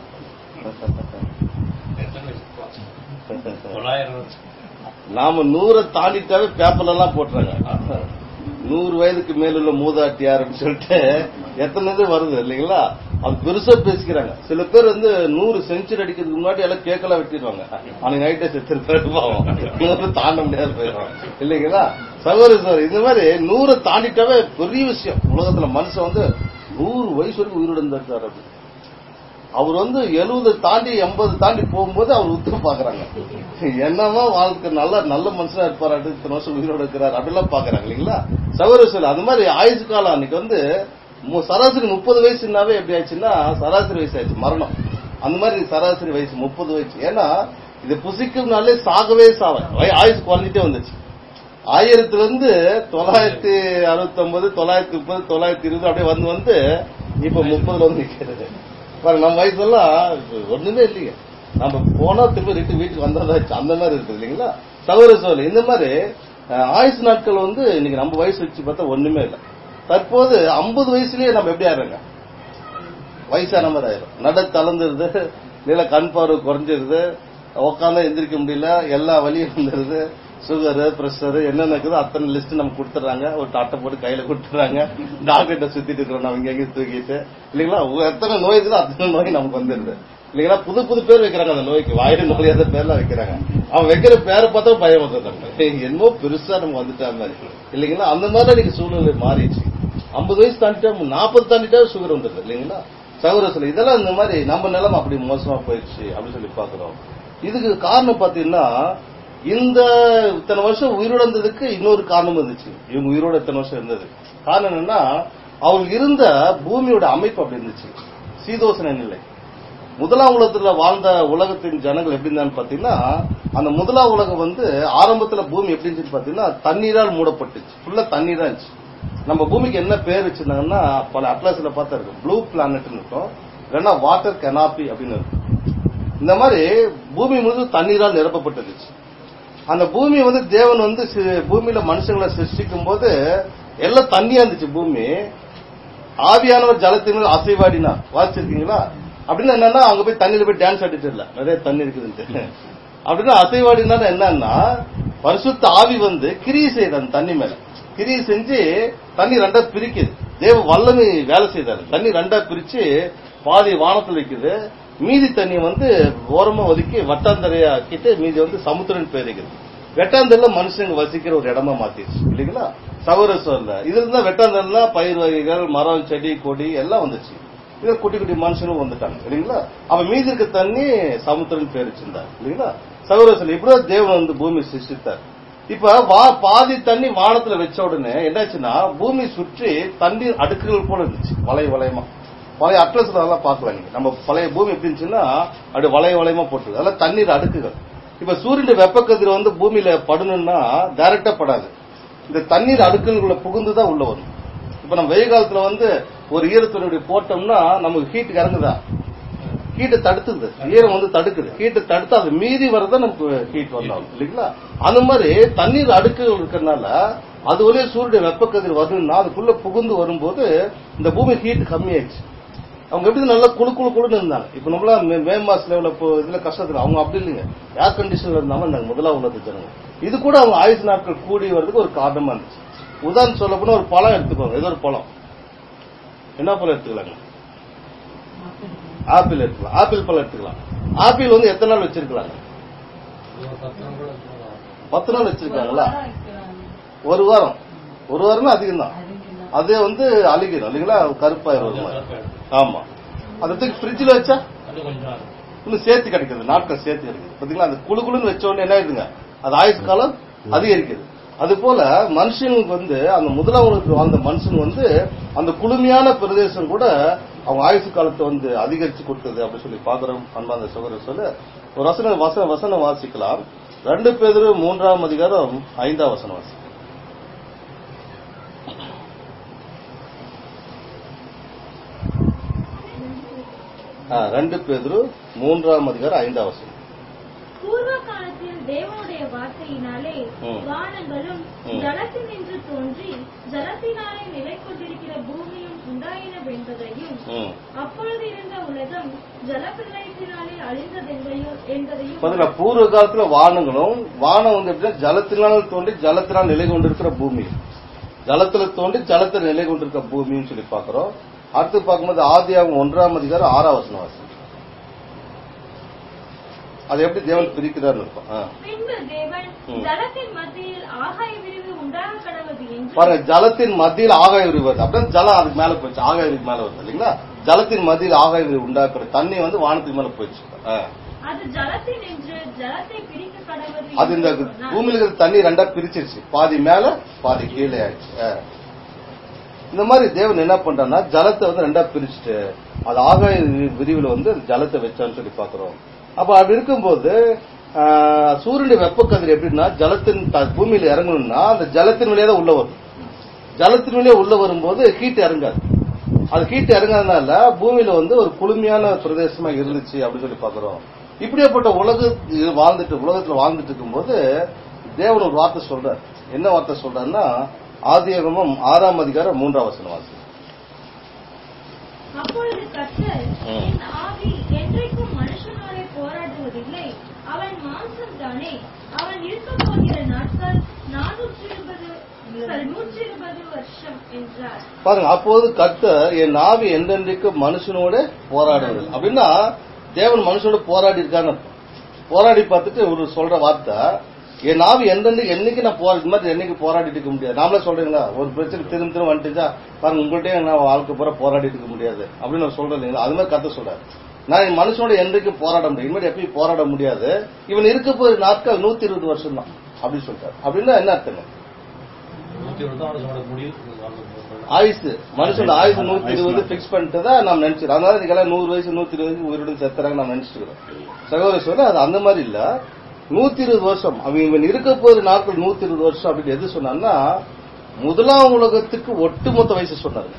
தொள்ளாயிரம் வருஷம். நாம நூறை தாண்டிட்டாவே பேப்பர்ல எல்லாம் போட்டுறாங்க நூறு வயதுக்கு மேலுள்ள மூதாட்டி யாருன்னு சொல்லிட்டு எத்தனை இது வருது இல்லைங்களா அது பெருசா பேசிக்கிறாங்க சில பேர் வந்து நூறு செஞ்சுரி அடிக்கிறதுக்கு முன்னாடி எல்லாம் கேக்கெல்லாம் வெட்டிடுவாங்க அன்னைக்கு நைட்டே செத்து பாவம் நூறு தாண்ட முடியாது போயிடும் இல்லைங்களா சகோதரி சார் இந்த மாதிரி நூறை தாண்டிட்டாவே பெரிய விஷயம் உலகத்துல மனுஷன் வந்து நூறு வயசு வரைக்கும் உயிரோடு இருந்தார் அப்படி அவர் வந்து எழுபது தாண்டி எண்பது தாண்டி போகும்போது அவர் உத்து பாக்குறாங்க என்னமா வாழ்க்கை நல்ல நல்ல மனுஷனா இருப்பாரு இத்தனை வருஷம் உயிரோட இருக்கிறார் அப்படிலாம் பாக்குறாங்க இல்லைங்களா சகோதர சொல்ல அது மாதிரி ஆயுசு காலம் அன்னைக்கு வந்து மு- சராசரி முப்பது வயசுனாவே எப்படி ஆச்சுன்னா சராசரி வயசு ஆயிடுச்சு மரணம் அந்த மாதிரி சராசரி வயசு முப்பது வயசு ஏன்னா இது புசிக்கும்னாலே சாகவே சாவேன் ஆயுசு குறைஞ்சிட்டே வந்துச்சு ஆயிரத்துல இருந்து தொள்ளாயிரத்தி அறுபத்தி ஒன்பது தொள்ளாயிரத்தி முப்பது தொள்ளாயிரத்தி இருபது அப்படியே வந்து வந்து இப்ப முப்பதுல வந்து நிக்கிறது பாருங்க நம்ம வயசுலாம் இப்ப ஒண்ணுமே இல்லைங்க நம்ம போனா திரும்ப ரிட்டு வீட்டுக்கு வந்ததாச்சு அந்த மாதிரி இருக்குது இல்லைங்களா சகோதர சோழ இந்த மாதிரி அஹ், ஆயுசு நாட்கள் வந்து இன்னைக்கு நம்ம வயசு வச்சு பார்த்தா ஒண்ணுமே இல்லை தற்போது ஐம்பது வயசுலயே நம்ம எப்படி ஆடுறோங்க வயசான மாதிரி ஆயிரும் நட தளர்ந்துருது இல்ல கண் பார்வை குறைஞ்சிருது உட்காந்தா எந்திரிக்க முடியல எல்லா வலியும் வந்துருது சுகரு பிரஷர் என்னென்ன இருக்குதோ அத்தனை லிஸ்ட் நம்ம கொடுத்துறாங்க ஒரு அட்டை போட்டு கையில கொடுத்துறாங்க டாக்டர்கிட்ட சுத்திட்டு இருக்கிறோம் நம்ம இங்க எங்கேயும் தூக்கிட்டு இல்லைங்களா உ- எத்தனை நோய் இருக்குதோ அத்தனை நோய் நமக்கு வந்துருது இல்லைங்களா புது புது பேர் வைக்கிறாங்க அந்த நோய்க்கு வாயில நோயாத பேர்லாம் வைக்கிறாங்க அவன் வைக்கிற பேரை பார்த்தா பயம் வந்துட்டாங்க என்னமோ பெருசா நம்ம வந்துட்டா மாதிரி இல்லைங்களா அந்த மாதிரி இன்னைக்கு சூழ்நிலை மாறிடுச்சு ஐம்பது வயசு தாண்டிட்டா நாற்பது தாண்டிட்டா சுகர் வந்துடுது இல்லைங்களா சகோதர சொல்லி இதெல்லாம் இந்த மாதிரி நம்ம நிலைமை அப்படி மோசமா போயிடுச்சு அப்படின்னு சொல்லி பாக்குறோம் இதுக்கு காரணம் பாத்தீங்கன்னா இந்த இத்தனை வருஷம் உயிரோட இருந்ததுக்கு இன்னொரு காரணம் இருந்துச்சு இவங்க உயிரோட இத்தனை வருஷம் இருந்தது காரணம் என்னன்னா அவங்க இருந்த பூமியோட அமைப்பு அப்படி இருந்துச்சு சீதோசன நிலை முதலாம் உலகத்துல வாழ்ந்த உலகத்தின் ஜனங்கள் எப்படி இருந்தான்னு பாத்தீங்கன்னா அந்த முதலாம் உலகம் வந்து ஆரம்பத்துல பூமி எப்படி இருந்துச்சு பாத்தீங்கன்னா தண்ணீரால் மூடப்பட்டுச்சு ஃபுல்லா தண்ணீரா இருந்துச்சு நம்ம பூமிக்கு என்ன பேர் வச்சிருந்தாங்கன்னா பல அட்லாஸ்ல பார்த்தா இருக்கும் ப்ளூ பிளானட்னு இருக்கும் இல்லைன்னா வாட்டர் கெனாப்பி அப்படின்னு இருக்கும் இந்த மாதிரி பூமி முழுவதும் தண்ணீரால் நிரப்பப்பட்டுருச்சு அந்த பூமி வந்து தேவன் வந்து சி- பூமியில மனுஷங்களை சிருஷ்டிக்கும் போது எல்லாம் தண்ணியா இருந்துச்சு பூமி ஆவியானவர் ஜலத்தின் மேல் அசைவாடினா வாசிச்சிருக்கீங்களா அப்படின்னு என்னன்னா அங்க போய் தண்ணியில போய் டான்ஸ் ஆடிட்டு இல்ல நிறைய தண்ணி இருக்குதுன்ட்டு அப்படின்னா அசைவாடினா என்னன்னா பரிசுத்த ஆவி வந்து கிரி செய்யுது அந்த தண்ணி மேல கிரி செஞ்சு தண்ணி ரெண்டா பிரிக்குது தேவ வல்லமை வேலை செய்தாரு தண்ணி ரெண்டா பிரிச்சு பாதி வானத்துல வைக்குது மீதி தண்ணி வந்து ஓரமா ஒதுக்கி வட்டாந்தரையா ஆக்கிட்டு மீதி வந்து சமுத்திரன் பேரிக்குது வெட்டாந்தல்ல மனுஷங்க வசிக்கிற ஒரு இடமா மாத்திடுச்சு இல்லைங்களா சகோதர சொல்ல இதுல இருந்தா வெட்டாந்தல்னா பயிர் வகைகள் மரம் செடி கொடி எல்லாம் வந்துச்சு இதுல குட்டி குட்டி மனுஷனும் வந்துட்டாங்க இல்லைங்களா அவன் மீதி இருக்க தண்ணி சமுத்திரன் பேர் வச்சிருந்தார் இல்லைங்களா சகோதர சொல்ல இப்படிதான் தேவன் வந்து பூமி சிருஷ்டித்தார் இப்ப வா பாதி தண்ணி வானத்துல வச்ச உடனே என்னாச்சுன்னா பூமி சுற்றி தண்ணீர் அடுக்குகள் போல இருந்துச்சு வளைய வளையமா பழைய அட்லஸ்ல அதெல்லாம் பார்க்கலாம் நீங்க நம்ம பழைய பூமி எப்படி இருந்துச்சுன்னா அப்படி வளைய வளையமா போட்டு அதெல்லாம் தண்ணீர் அடுக்குகள் இப்ப சூரியன் வெப்ப கதிர் வந்து பூமியில படணும்னா டைரக்டா படாது இந்த தண்ணீர் அடுக்குகளுக்குள்ள புகுந்து தான் உள்ள வரும் இப்ப நம்ம வெயில் காலத்துல வந்து ஒரு ஈரத்துணியுடைய போட்டோம்னா நமக்கு ஹீட் இறங்குதா ஹீட்டை தடுத்துது ஈரம் வந்து தடுக்குது ஹீட்டை தடுத்து அது மீறி வரதான் நமக்கு ஹீட் வந்தாகும் இல்லைங்களா அந்த மாதிரி தண்ணீர் அடுக்குகள் இருக்கிறதுனால அது வழியே சூரிய வெப்பக்கதிர் வரணும்னா அதுக்குள்ள புகுந்து வரும்போது இந்த பூமி ஹீட் கம்மியாயிடுச்சு அவங்க எப்படி நல்லா குளு குளு குளுன்னு இருந்தாங்க இப்ப நம்மளா மே- மே மாச லெவல இப்போ இதுல கஷ்டத்துல அவங்க அப்படி இல்லைங்க ஏர் கண்டிஷன்ல இருந்தாங்க இருந்தாங்க முதலா உள்ளது ஜனங்க இது கூட அவங்க ஆயுசு நாட்கள் கூடி வர்றதுக்கு ஒரு காரணமா இருந்துச்சு உதாரணம் சொல்ல போனா ஒரு பழம் எடுத்துக்கோங்க ஏதோ ஒரு பழம் என்ன பழம் எடுத்துக்கலாங்க ஆப்பிள் எடுத்துக்கலாம் ஆப்பிள் பழம் எடுத்துக்கலாம் ஆப்பிள் வந்து எத்தனை நாள் வச்சிருக்கலாங்க ஒரு பத்து நாள் கூட இருக்கலாம். பத்து நாள் வச்சிருக்காங்களா ஒரு வாரம் ஒரு வாரம்னா அதிகம் தான் அதே வந்து அழுகிடும் இல்லைங்களா கருப்பாயிரும் ஒரு மாதிரி ஆமா அதை தூக்கி ஃப்ரிட்ஜில் வச்சா அது கொஞ்சம் நாள். இன்னும் சேர்த்து கிடைக்குது நாட்கள் சேர்த்து கிடைக்குது பாத்தீங்களா அந்த குழு குழுன்னு வச்ச உடனே என்ன ஆயிடுங்க அது ஆயுசு காலம் அதிகரிக்குது அது போல மனுஷனுக்கு வந்து அந்த முதலாம் உலகத்தில் வாழ்ந்த மனுஷன் வந்து அந்த குளுமையான பிரதேசம் கூட அவங்க ஆயுசு காலத்தை வந்து அதிகரிச்சு கொடுத்தது அப்படின்னு சொல்லி பாக்குறோம் அன்பாந்த சகோதரர் சொல்ல ஒரு வசன வசன வசனம் வாசிக்கலாம் ரெண்டு பேர் மூன்றாம் அதிகாரம் ஐந்தாம் வசனம் வாசி ஆ, ரெண்டு பேர் மூன்றாம் அதிகாரம் ஐந்தாம் வசனம் பூர்வ காலத்தில் தேவனுடைய வார்த்தையினாலே ம். வானங்களும் ம். ஜலத்தினின்று தோன்றி ஜலத்தினாலே நிலை கொண்டிருக்கிற பூமியும் உண்டாயினவென்பதையும் ம். அப்பொழுது இருந்த உலகம் ஜலப்பிரளயத்தினாலே அழிந்ததென்பதையும் என்பதையும் பாத்தீங்களா பூர்வ காலத்துல வானங்களும் வானம் வந்து எப்படின்னா ஜலத்தினால் தோண்டி ஜலத்தினால் நிலை கொண்டிருக்கிற பூமி ஜலத்துல தோண்டி ஜலத்தில் நிலை கொண்டிருக்கிற பூமின்னு சொல்லி பாக்குறோம் அடுத்து பார்க்கும்போது ஆதியாகம் ஒன்றாம் அதிகாரம் ஆறாம் வசனம் வாசி அது எப்படி தேவன் பிரிக்கிறார்னு இருக்கும் ஆ. பின்பு தேவன் ம். ஜலத்தின் மத்தியில் ஆகாய விரிவு உண்டாக கடவது என்று பாருங்க ஜலத்தின் மத்தியில் ஆகாய விரிவு வருது அப்படியே ஜலம் அதுக்கு மேல போச்சு ஆகாய விரிவு மேல வருது இல்லைங்களா ஜலத்தின் மத்தியில் ஆகாய விரிவு உண்டாக்குற தண்ணி வந்து வானத்துக்கு மேல போயிடுச்சு ஆ. அது ஜலத்தின் என்று ஜலத்தை பிரிக்க கடவது அது இந்த என்று சொன்னார். பூமியில இருக்கிற தண்ணி ரெண்டா பிரிச்சிருச்சு பாதி மேல பாதி கீழே ஆயிடுச்சு ஆ. இந்த மாதிரி தேவன் என்ன பண்றான்னா ஜலத்தை வந்து ரெண்டா பிரிச்சுட்டு அது ஆகாய வி- விரிவுல வந்து அந்த ஜலத்தை வச்சான்னு சொல்லி பாக்குறோம் அப்ப அப்படி இருக்கும்போது ஆ, சூரியனுடைய வெப்பக்கதிர் எப்படின்னா ஜலத்தின் த- பூமியில இறங்கணும்னா அந்த ஜலத்தின் வழியா தான் உள்ள வரும் ஜலத்தின் வழியா உள்ள வரும்போது ஹீட் இறங்காது அது ஹீட் இறங்காதனால பூமியில வந்து ஒரு குளுமையான பிரதேசமா இருந்துச்சு அப்படின்னு சொல்லி பாக்குறோம் இப்படியாப்பட்ட உலக இது வாழ்ந்துட்டு உலகத்துல வாழ்ந்துட்டு இருக்கும்போது தேவன் ஒரு வார்த்தை சொல்றார் என்ன வார்த்தை சொல்றாருன்னா ஆதியாகமம் ஆறாம் அதிகாரம் மூன்றாம் வசனம் வாசி அப்பொழுது கர்த்தர் ம். என் ஆவி என்றைக்கும் மனுஷனோட போராடுவதில்லை அவன் மாம்சம் தானே அவன் இருக்க போகிற நாட்கள் நானூற்றி இருபது நூற்றி இருபது வருஷம் என்றார் பாருங்க அப்போது கர்த்தர் என் ஆவி என்றென்றைக்கு மனுஷனோட போராடுவது அப்படின்னா தேவன் மனுஷனோட போராடி இருக்கான்னு அர்த்தம். போராடி பார்த்துட்டு ஒரு சொல்ற வார்த்தை என் ஆவி எந்தெந்த என்னைக்கு நான் போராடி இது மாதிரி என்னைக்கு போராடிட்டு இருக்க முடியாது நாமளே சொல்றீங்களா ஒரு பிரச்சனை திரும்ப திரும்ப வந்துட்டுச்சா பாருங்க உங்கள்கிட்டயே நான் வாழ்க்கை பூரா போராடிட்டு இருக்க முடியாது அப்படின்னு நான் சொல்றேன் இல்லைங்களா அது மாதிரி கத்த சொல்றாரு நான் என் மனுஷனோட என்றைக்கும் போராட முடியும் இனிமேல் எப்பயும் போராட முடியாது இவன் இருக்க போற நாட்கள் நூத்தி இருபது வருஷம் தான் அப்படின்னு சொல்றாரு அப்படின்னா என்ன அர்த்தங்க நூத்தி இருபது தான் அவனோட முடிவு ஆயுசு மனுஷனோட ஆயுசு நூத்தி இருபது பிக்ஸ் பண்ணிட்டு தான் நாம் நினைச்சிருக்கோம் அதனால நீங்க நூறு வயசு நூத்தி இருபது வயசு உயிருடன் செத்துறாங்க நாம் நினைச்சிட்டு இருக்கிறோம் சகோதர சொல்ல அது அந்த மாதிரி இல்ல நூத்தி இருபது வருஷம் அவன் இவன் இருக்க போற நாட்கள் நூத்தி இருபது வருஷம் அப்படின்னு எது சொன்னான்னா முதலாம் உலகத்துக்கு ஒட்டுமொத்த வயசு சொன்னாரு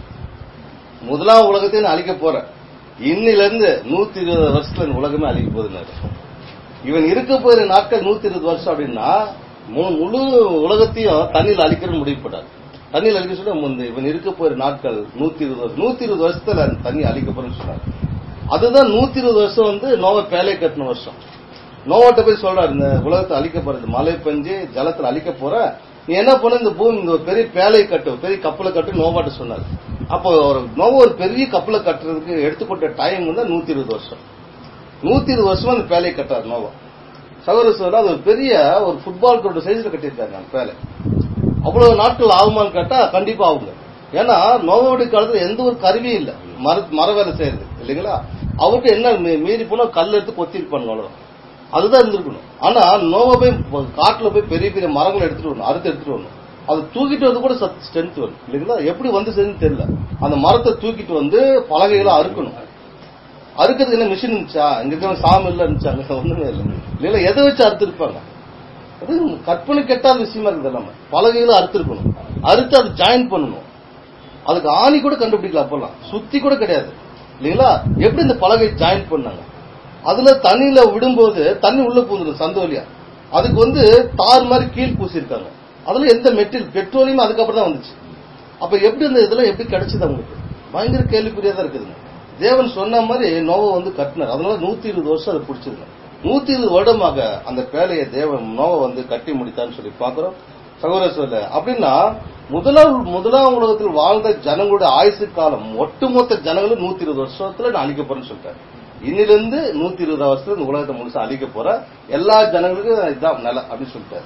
முதலாம் உலகத்தையும் நான் அழிக்க போறேன் இன்னில இருந்து நூத்தி இருபது வருஷத்துல இந்த உலகமே அழிக்க போகுதுன்னாரு இவன் இருக்க போற நாட்கள் நூத்தி இருபது வருஷம் அப்படின்னா மு- முழு உலகத்தையும் தண்ணியில் அழிக்கணும்னு முடிவு பண்ணாரு தண்ணியில் அழிக்க சொல்லி முந்தி இவன் இருக்க போற நாட்கள் நூத்தி இருபது வருஷம் நூத்தி இருபது வருஷத்துல அந்த தண்ணி அழிக்க போறேன்னு சொன்னாரு அதுதான் நூத்தி இருபது வருஷம் வந்து நோவ பேலை கட்டின வருஷம் நோவாட்ட போய் சொல்றாரு இந்த உலகத்தை அழிக்க போறது மழை பெஞ்சு ஜலத்துல அழிக்க போற நீ என்ன பண்ண இந்த பூமி இந்த ஒரு பெரிய பேலை கட்டு பெரிய கப்பலை கட்டு நோவாட்ட சொன்னாரு அப்போ ஒரு நோவா ஒரு பெரிய கப்பலை கட்டுறதுக்கு எடுத்துக்கொண்ட டைம் வந்து நூத்தி இருபது வருஷம் நூத்தி இருபது வருஷமா அந்த பேலையை கட்டாரு நோவா சகோதர சோதரா அது ஒரு பெரிய ஒரு ஃபுட்பால் கோர்ட் சைஸ்ல கட்டியிருக்காங்க அந்த பேலை அவ்வளவு நாட்கள் ஆகுமான்னு கேட்டா கண்டிப்பா ஆகுங்க ஏன்னா நோவாவுடைய காலத்துல எந்த ஒரு கருவியும் இல்ல மர மர வேலை செய்யறது இல்லைங்களா அவர்கிட்ட என்ன மீ- மீறி போனா கல் எடுத்து கொத்திருப்பாங்க அவ்வளவு அதுதான் இருந்திருக்கணும் ஆனா நோவா போய் காட்டுல போய் பெரிய பெரிய மரங்களை எடுத்துட்டு வரணும் அறுத்து எடுத்துட்டு வரணும் அது தூக்கிட்டு வந்து கூட ஸ்ட்ரென்த் வரும் இல்லைங்களா எப்படி வந்து சேர்ந்து தெரியல அந்த மரத்தை தூக்கிட்டு வந்து பலகைகளை அறுக்கணும் அறுக்கிறதுக்கு என்ன மிஷின் இருந்துச்சா இங்க இருக்கிற சாமி இல்ல இருந்துச்சா அங்க ஒண்ணுமே இல்லை இல்லைங்களா எதை வச்சு அறுத்திருப்பாங்க அது கற்பனை கெட்டாத விஷயமா இருக்குது எல்லாமே பலகைகளை அறுத்திருக்கணும் அறுத்து அதை ஜாயின் பண்ணணும் அதுக்கு ஆணி கூட கண்டுபிடிக்கல அப்பெல்லாம் சுத்தி கூட கிடையாது இல்லைங்களா எப்படி இந்த பலகை ஜாயின் பண்ணாங்க அதுல தண்ணியில விடும்போது தண்ணி உள்ள பூந்துடும் சந்த வழியா அதுக்கு வந்து தார் மாதிரி கீழ் பூசிருக்காங்க அதுல எந்த மெட்டீரியல் பெட்ரோலியம் அதுக்கப்புறம் தான் வந்துச்சு அப்ப எப்படி இந்த இதெல்லாம் எப்படி கிடைச்சது அவங்களுக்கு பயங்கர கேள்விக்குறியா தான் இருக்குதுங்க தேவன் சொன்ன மாதிரி நோவை வந்து கட்டினார் அதனால நூத்தி இருபது வருஷம் அதை பிடிச்சிருங்க நூத்தி இருபது வருடமாக அந்த பேழையை தேவன் நோவை வந்து கட்டி முடித்தான்னு சொல்லி பாக்குறோம் சகோதர சொல்ல அப்படின்னா முதலாம் முதலாம் உலகத்தில் வாழ்ந்த ஜனங்களுடைய ஆயுசு காலம் ஒட்டுமொத்த ஜனங்களும் நூத்தி இருபது வருஷத்துல நான் அழிக்க போறேன்னு சொல்லிட்டேன் இன்னிலிருந்து நூத்தி இருபது வருஷத்துல இந்த உலகத்தை முழுசா அழிக்க போற எல்லா ஜனங்களுக்கும் இதான் நிலை அப்படின்னு சொல்லிட்டாரு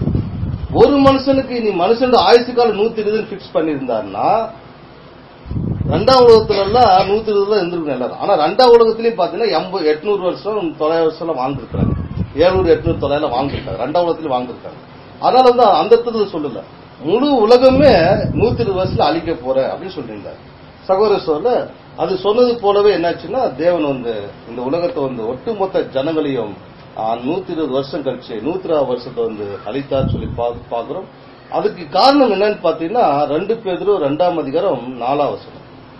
ஒரு மனுஷனுக்கு இனி மனுஷனோட ஆயுசு காலம் நூத்தி இருபது பிக்ஸ் பண்ணியிருந்தாருன்னா ரெண்டாம் உலகத்துல எல்லாம் நூத்தி இருபதுல இருந்திருக்கணும் எல்லாரும் ஆனா ரெண்டாம் உலகத்திலயும் பாத்தீங்கன்னா எண்பது எட்நூறு வருஷம் தொள்ளாயிரம் வருஷம் வாழ்ந்துருக்காங்க ஏழுநூறு எட்நூறு தொள்ளாயிரம் வாழ்ந்துருக்காங்க ரெண்டாம் உலகத்திலயும் வாழ்ந்துருக்காங்க அதனால வந்து அந்த அர்த்தத்துல சொல்லல முழு உலகமே நூத்தி இருபது வருஷத்துல அழிக்க போற அப்படின்னு சொல்லியிருந்தார் சகோதர சொல்ல அது சொன்னது போலவே என்னாச்சுன்னா தேவன் வந்து இந்த உலகத்தை வந்து ஒட்டுமொத்த ஜனங்களையும் நூத்தி இருபது வருஷம் கழிச்சு நூத்தி இருபது வருஷத்தை வந்து அழித்தார் சொல்லி பா- பாக்குறோம் அதுக்கு காரணம் என்னன்னு பாத்தீங்கன்னா ரெண்டு பேரும் ரெண்டாம் அதிகாரம் நாலாம் வசனம்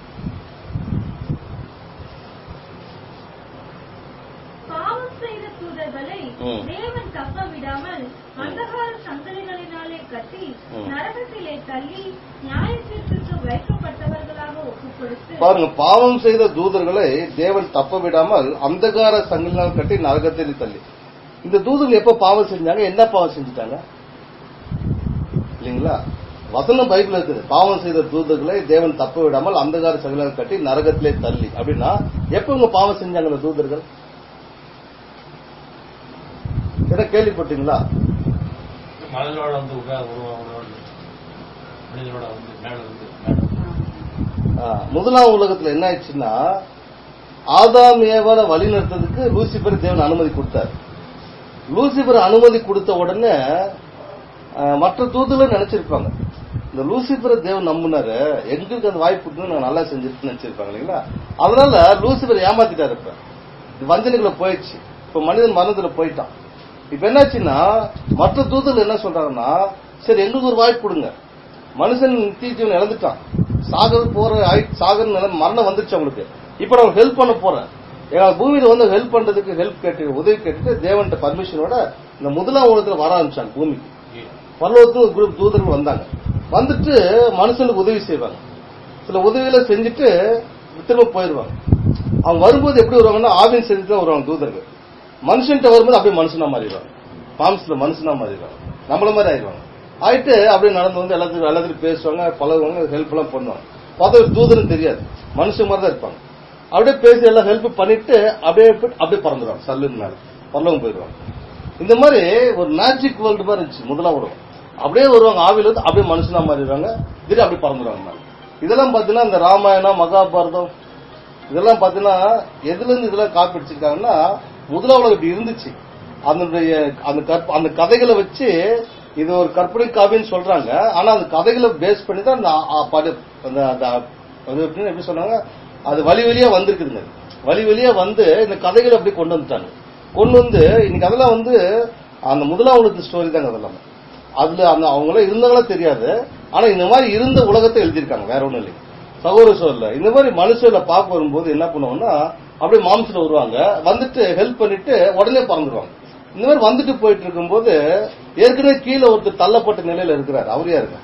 பாவம் செய்த தூதர்களை ம். தேவன் தப்ப விடாமல் அந்தகார சங்கதிகளினாலே கட்டி ம். நரகத்திலே தள்ளி நியாய தீர்ப்புக்கு வைக்கப்பட்டவர்களாக ஒப்புக் கொடுத்து பாருங்க பாவம் செய்த தூதர்களை தேவன் தப்ப விடாமல் அந்தகார சங்கிலினால் கட்டி நரகத்தில் தள்ளி இந்த தூதர்கள் எப்ப பாவம் செஞ்சாங்க என்ன பாவம் செஞ்சுட்டாங்க இல்லைங்களா வசனம் பைபிள் இருக்குது பாவம் செய்த தூதர்களை தேவன் தப்ப விடாமல் அந்தகார சங்கிலினால் கட்டி நரகத்திலே தள்ளி அப்படின்னா எப்ப இவங்க பாவம் செஞ்சாங்க இந்த தூதர்கள் என்ன கேள்விப்பட்டீங்களா மனிதனோட வந்து உட்கார் உருவாக மனிதனோட வந்து மேல வந்து மேல ஆ, முதலாம் உலகத்துல என்ன ஆயிடுச்சுன்னா ஆதாம் ஏவால வழி நடத்துறதுக்கு லூசிபர் தேவன் அனுமதி கொடுத்தார் லூசிபர் அனுமதி கொடுத்த உடனே ஆ, மற்ற தூதுல நினைச்சிருப்பாங்க இந்த லூசிபரை தேவன் நம்பினாரு எங்களுக்கு அந்த வாய்ப்பு கொடுத்து நாங்க நல்லா செஞ்சிருக்கோம்னு நினைச்சிருப்பாங்க இல்லைங்களா அதனால லூசிபர் ஏமாத்திட்டாரு இப்ப இது வஞ்சனைக்குள்ள போயிடுச்சு இப்ப மனிதன் மரணத்துல போயிட்டான் இப்ப என்னாச்சுன்னா மற்ற தூதர்கள் என்ன சொல்றாங்கன்னா சரி எங்களுக்கு ஒரு வாய்ப்பு கொடுங்க மனுஷன் நித்திய ஜீவன் இழந்துட்டான் சாகர் போற ஆயி- சாகர் நிலை மரணம் வந்துருச்சு அவங்களுக்கு இப்ப நான் ஹெல்ப் பண்ண போறேன் எங்க பூமியில வந்து ஹெல்ப் பண்றதுக்கு ஹெல்ப் கேட்டு உதவி கேட்டுட்டு தேவன்ட்ட பர்மிஷனோட இந்த முதலாம் உலகத்துல வர ஆரம்பிச்சாங்க பூமிக்கு பரலோகத்துல ஒரு குரூப் தூதர்கள் வந்தாங்க வந்துட்டு மனுஷனுக்கு உதவி செய்வாங்க சில உதவிகளை செஞ்சுட்டு திரும்ப போயிடுவாங்க அவங்க வரும்போது எப்படி வருவாங்கன்னா ஆவின் செஞ்சுட்டு தான் வருவாங்க தூதர்கள் மனுஷன்ட்ட வரும்போது அப்படியே மனுஷனா மாறிடுவாங்க பாம்ஸ்ல மனுஷனா மாறிடுவாங்க நம்மள மாதிரி ஆயிடுவாங்க ஆயிட்டு அப்படியே நடந்து வந்து எல்லாத்துக்கும் எல்லாத்துக்கும் பேசுவாங்க பழகுவாங்க ஹெல்ப் எல்லாம் பண்ணுவாங்க பார்த்தா ஒரு தூதரும் தெரியாது மனுஷன் மாதிரி தான் இருப்பாங்க அப்படியே பேசி எல்லாம் ஹெல்ப் பண்ணிட்டு அப்படியே போயிட்டு அப்படியே பறந்துடுவாங்க சல்லுன்னு மேல பரலவங்க போயிடுவாங்க இந்த மாதிரி ஒரு மேஜிக் வேர்ல்டு மாதிரி இருந்துச்சு முதலாம் உலகம் அப்படியே வருவாங்க ஆவில வந்து அப்படியே மனுஷனா மாறிடுவாங்க திடீர் அப்படியே பறந்துடுவாங்க மேல இதெல்லாம் பாத்தீங்கன்னா இந்த ராமாயணம் மகாபாரதம் இதெல்லாம் பாத்தீங்கன்னா எதுல இருந்து இதெல்லாம் காப்பி அடிச்சிருக்காங்கன்னா முதலாம் உலகம் இப்படி இருந்துச்சு அதனுடைய அந்த கற்ப- அந்த கதைகளை வச்சு இது ஒரு கற்பனை காவின்னு சொல்றாங்க ஆனா அந்த கதைகளை பேஸ் பண்ணி தான் அந்த ஆ- படு- அந்த அந்த அது எப்படின்னு எப்படி சொன்னாங்க அது வழி வழியா வந்திருக்குதுங்க வழி வழியா வந்து இந்த கதைகளை அப்படி கொண்டு வந்துட்டாங்க கொண்டு வந்து இன்னைக்கு அதெல்லாம் வந்து அந்த முதலாம் உலகத்து ஸ்டோரி தாங்க அதெல்லாம் அதுல அந்த அவங்களாம் இருந்தாங்களா தெரியாது ஆனா இந்த மாதிரி இருந்த உலகத்தை எழுதியிருக்காங்க வேற ஒண்ணும் இல்லை சகோதர சோழல இந்த மாதிரி மனுஷர்ல பார்க்க வரும்போது என்ன பண்ணுவாங்கன்னா அப்படியே மாம்சத்துல வருவாங்க வந்துட்டு ஹெல்ப் பண்ணிட்டு உடனே பறந்துடுவாங்க இந்த மாதிரி வந்துட்டு போயிட்டு இருக்கும்போது ஏற்கனவே கீழே ஒருத்தர் தள்ளப்பட்ட நிலையில இருக்கிறார் அவர் யாருங்க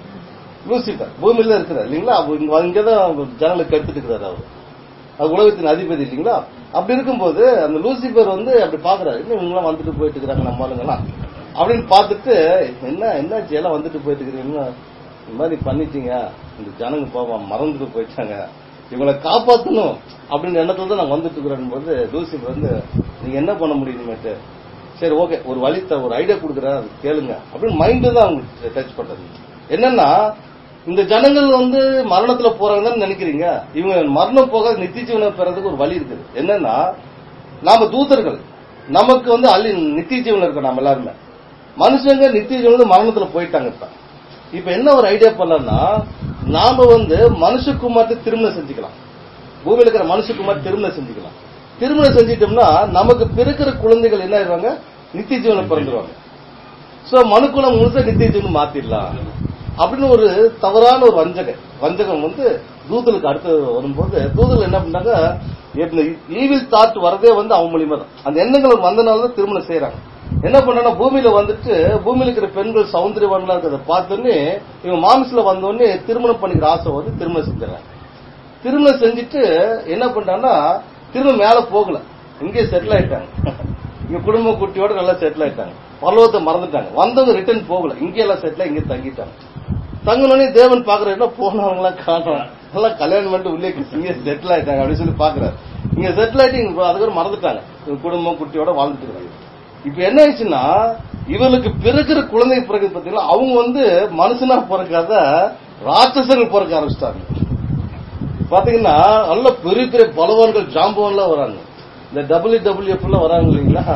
லூசிபர் பூமியில இருக்கிறார் இல்லைங்களா அவர் இங்க இங்கதான் ஜனங்களுக்கு எடுத்துட்டு இருக்கிறார் அவர் அது உலகத்தின் அதிபதி இல்லைங்களா அப்படி இருக்கும்போது அந்த லூசிபர் வந்து அப்படி பாக்குறாரு இன்னும் இவங்கெல்லாம் வந்துட்டு போயிட்டு இருக்கிறாங்க நம்ம ஆளுங்கெல்லாம் அப்படின்னு பார்த்துட்டு என்ன என்னாச்சு எல்லாம் வந்துட்டு போயிட்டு இருக்கிறீங்க இந்த மாதிரி பண்ணிட்டீங்க இந்த ஜனங்க போவான் மறந்துட்டு போயிட்டாங்க இவங்களை காப்பாத்தணும் அப்படின்னு எண்ணத்துல தான் நான் வந்துட்டு இருக்கிறேன் போது லூசிபர் வந்து நீங்க என்ன பண்ண முடியுமேட்டு சரி ஓகே ஒரு வழி த- ஒரு ஐடியா கொடுக்குறேன் அது கேளுங்க அப்படின்னு மைண்டு தான் அவங்களுக்கு டச் பண்றது என்னன்னா இந்த ஜனங்கள் வந்து மரணத்துல போறாங்கன்னு நினைக்கிறீங்க இவங்க மரணம் போக நித்திய ஜீவனம் பெறதுக்கு ஒரு வழி இருக்குது என்னன்னா நாம தூதர்கள் நமக்கு வந்து அள்ளி நித்திய ஜீவனம் இருக்கோம் நம்ம எல்லாருமே மனுஷங்க நித்திய ஜீவனம் மரணத்துல போயிட்டாங்க இப்ப இப்ப என்ன ஒரு ஐடியா பண்ணலாம்னா நாம வந்து மனுஷகுமார்த்து திருமணம் செஞ்சுக்கலாம் பூமியில இருக்கிற மனுஷகுமார் திருமணம் செஞ்சுக்கலாம் திருமணம் செஞ்சிட்டோம்னா நமக்கு பிறக்கிற குழந்தைகள் என்ன ஆயிடுவாங்க நித்திய ஜீவனம் பிறந்துருவாங்க சோ மனுக்குலம் முழுசா நித்திய ஜீவனம் மாத்திடலாம் அப்படின்னு ஒரு தவறான ஒரு வஞ்சகம் வஞ்சகம் வந்து தூதலுக்கு அடுத்து வரும்போது தூதல் என்ன பண்ணாங்க இந்த ஈவில் தாட் வரதே வந்து அவங்க மூலியமா தான் அந்த எண்ணங்கள் வந்தனால தான் திருமணம் செய்யறாங்க என்ன பண்ணா பூமியில வந்துட்டு பூமியில இருக்கிற பெண்கள் சௌந்தரியவான்களா இருக்கிறத பார்த்தோன்னே இவங்க மாமிசில வந்தோடனே திருமணம் பண்ணிக்கிற ஆசை வந்து திருமணம் செஞ்சிடறாங்க திருமணம் செஞ்சுட்டு என்ன பண்றாங்கன்னா திரும்ப மேல போகல இங்கே செட்டில் ஆயிட்டாங்க இங்க குடும்ப குட்டியோட நல்லா செட்டில் ஆயிட்டாங்க பரலோகத்தை மறந்துட்டாங்க வந்தவங்க ரிட்டர்ன் போகல இங்கே எல்லாம் செட்டில் இங்க தங்கிட்டாங்க தங்கினோடனே தேவன் பாக்குறாருன்னா போனவங்களா காணும் எல்லாம் கல்யாணம் பண்ணிட்டு உள்ளே இங்க செட்டில் ஆயிட்டாங்க அப்படின்னு சொல்லி பாக்குறாரு இங்க செட்டில் ஆயிட்டு இங்க அதுக்கப்புறம் மறந்துட்டாங்க இவங்க குடும்பம் குட்டியோட வாழ்ந்துட்டு இருக்காங்க இப்ப என்ன ஆயிடுச்சுன்னா இவங்களுக்கு பிறக்கிற குழந்தை பிறகு பாத்தீங்கன்னா அவங்க வந்து மனுஷனா பிறக்காத ராட்சசர்கள் பிறக்க ஆரம்பிச்சிட்டாங்க பாத்தீங்கன்னா நல்ல பெரிய பெரிய பலவான்கள் ஜாம்பவான்லாம் வராங்க இந்த டபிள்யூ டபிள்யூஎஃப் எல்லாம் வராங்க இல்லைங்களா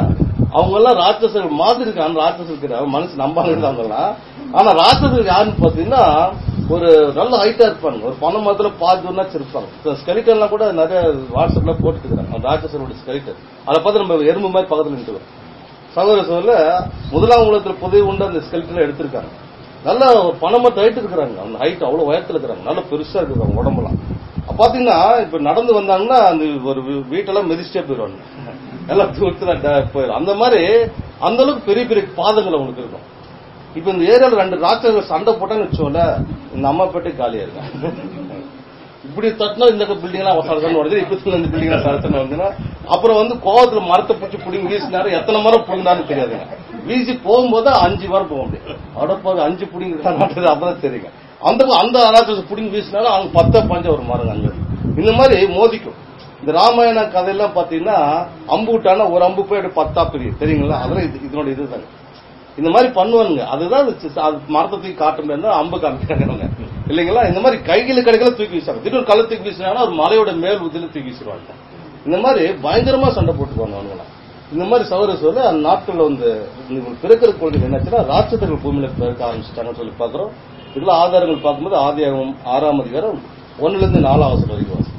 அவங்க எல்லாம் ராட்சசர்கள் மாதிரி இருக்காங்க ராட்சசர்கள் கிடையாது. மனசு நம்பாங்க அவங்க எல்லாம் ஆனா ராட்சசர்கள் யாருன்னு பாத்தீங்கன்னா ஒரு நல்ல ஹைட்டா இருப்பாங்க ஒரு பண மரத்துல பாதி தூரம் இருப்பாங்க ஸ்கெலிட்டன்லாம் கூட நிறைய வாட்ஸ்அப்ல போட்டுட்டு இருக்காங்க ராட்சசரோட ஸ்கெலிட்டன் அதை பார்த்து நம்ம எறும்பு மாதிரி பக்கத்துல நின்று சகோதர சோழ முதலாம் உலகத்துல புதைவு உண்டு அந்த ஸ்கெலிட்டன்ல எடுத்திருக்காங்க நல்ல ஒரு பணமரத்தை ஹைட் இருக்கிறாங்க அந்த ஹைட் அவ்வளவு உயரத்துல இருக்கிறாங்க நல்ல பெருசா இருக்கிறாங்க உடம்பெல்லாம் அப்ப பாத்தீங்கன்னா இப்ப நடந்து வந்தாங்கன்னா அந்த ஒரு வீ- வீட்டெல்லாம் மிதிச்சிட்டே போயிடுவாங்க எல்லாம் தூரத்துல ட- போயிடும் அந்த மாதிரி அந்த அளவுக்கு பெரிய பெரிய பாதங்கள் அவங்களுக்கு இருக்கும் இப்ப இந்த ஏரியால ரெண்டு ராட்சசர்கள் சண்டை போட்டான்னு வச்சோம்ல இந்த அம்மா பேட்டை காலியா இருக்கும் இப்படி தட்டினா இந்த பில்டிங் எல்லாம் சரசன்னு வருது இப்ப இந்த பில்டிங் எல்லாம் சரசன்னு வருதுன்னா அப்புறம் வந்து கோவத்துல மரத்தை பிடிச்சி பிடிங்கி வீசினாரு எத்தனை மரம் பிடிந்தான்னு தெரியாதுங்க வீசி போகும்போது அஞ்சு மரம் போக முடியும் அடப்பாக அஞ்சு பிடிங்க அப்பதான் தெரியுங்க அந்த அந்த அனாச்சத்தை பிடிங்கி வீசினாலும் அவங்க பத்த பஞ்ச ஒரு மரம் அங்க இருக்கு. இந்த மாதிரி மோதிக்கும் இந்த ராமாயண கதையெல்லாம் பாத்தீங்கன்னா அம்பு விட்டானா ஒரு அம்பு போய் அப்படியே பத்தா பிரியும் தெரியுங்களா அதெல்லாம் இது- இதனோட இதுதாங்க இந்த மாதிரி பண்ணுவானுங்க அதுதான் அது சி- அது மரத்தை தூக்கி காட்ட முடியாது அம்பு காமிக்கிறாங்க இல்லைங்களா இந்த மாதிரி கைகளை கடைகளை தூக்கி வீசுவாங்க திடீர்னு கள்ள தூக்கி வீசினாங்கன்னா ஒரு மலையோட மேல் உதில தூக்கி வீசிடுவாங்க இந்த மாதிரி பயங்கரமா சண்டை போட்டுக்குவாங்க அவங்களாம் இந்த மாதிரி சௌர சொல்ல அந்த நாட்கள்ல வந்து உங்களுக்கு பிறக்கிற குழந்தைங்க என்னாச்சுன்னா ராட்சதர்கள் பூமியில பிறக்க ஆரம்பிச்சிட்டாங்கன்னு சொல்லி பாக்குறோம் இதுல ஆதாரங்கள் பார்க்கும்போது ஆதியாகமம் ஆறாம் அதிகாரம் ஒண்ணுல இருந்து நாலாம் வசனம் வரைக்கும் வாசிக்கும்.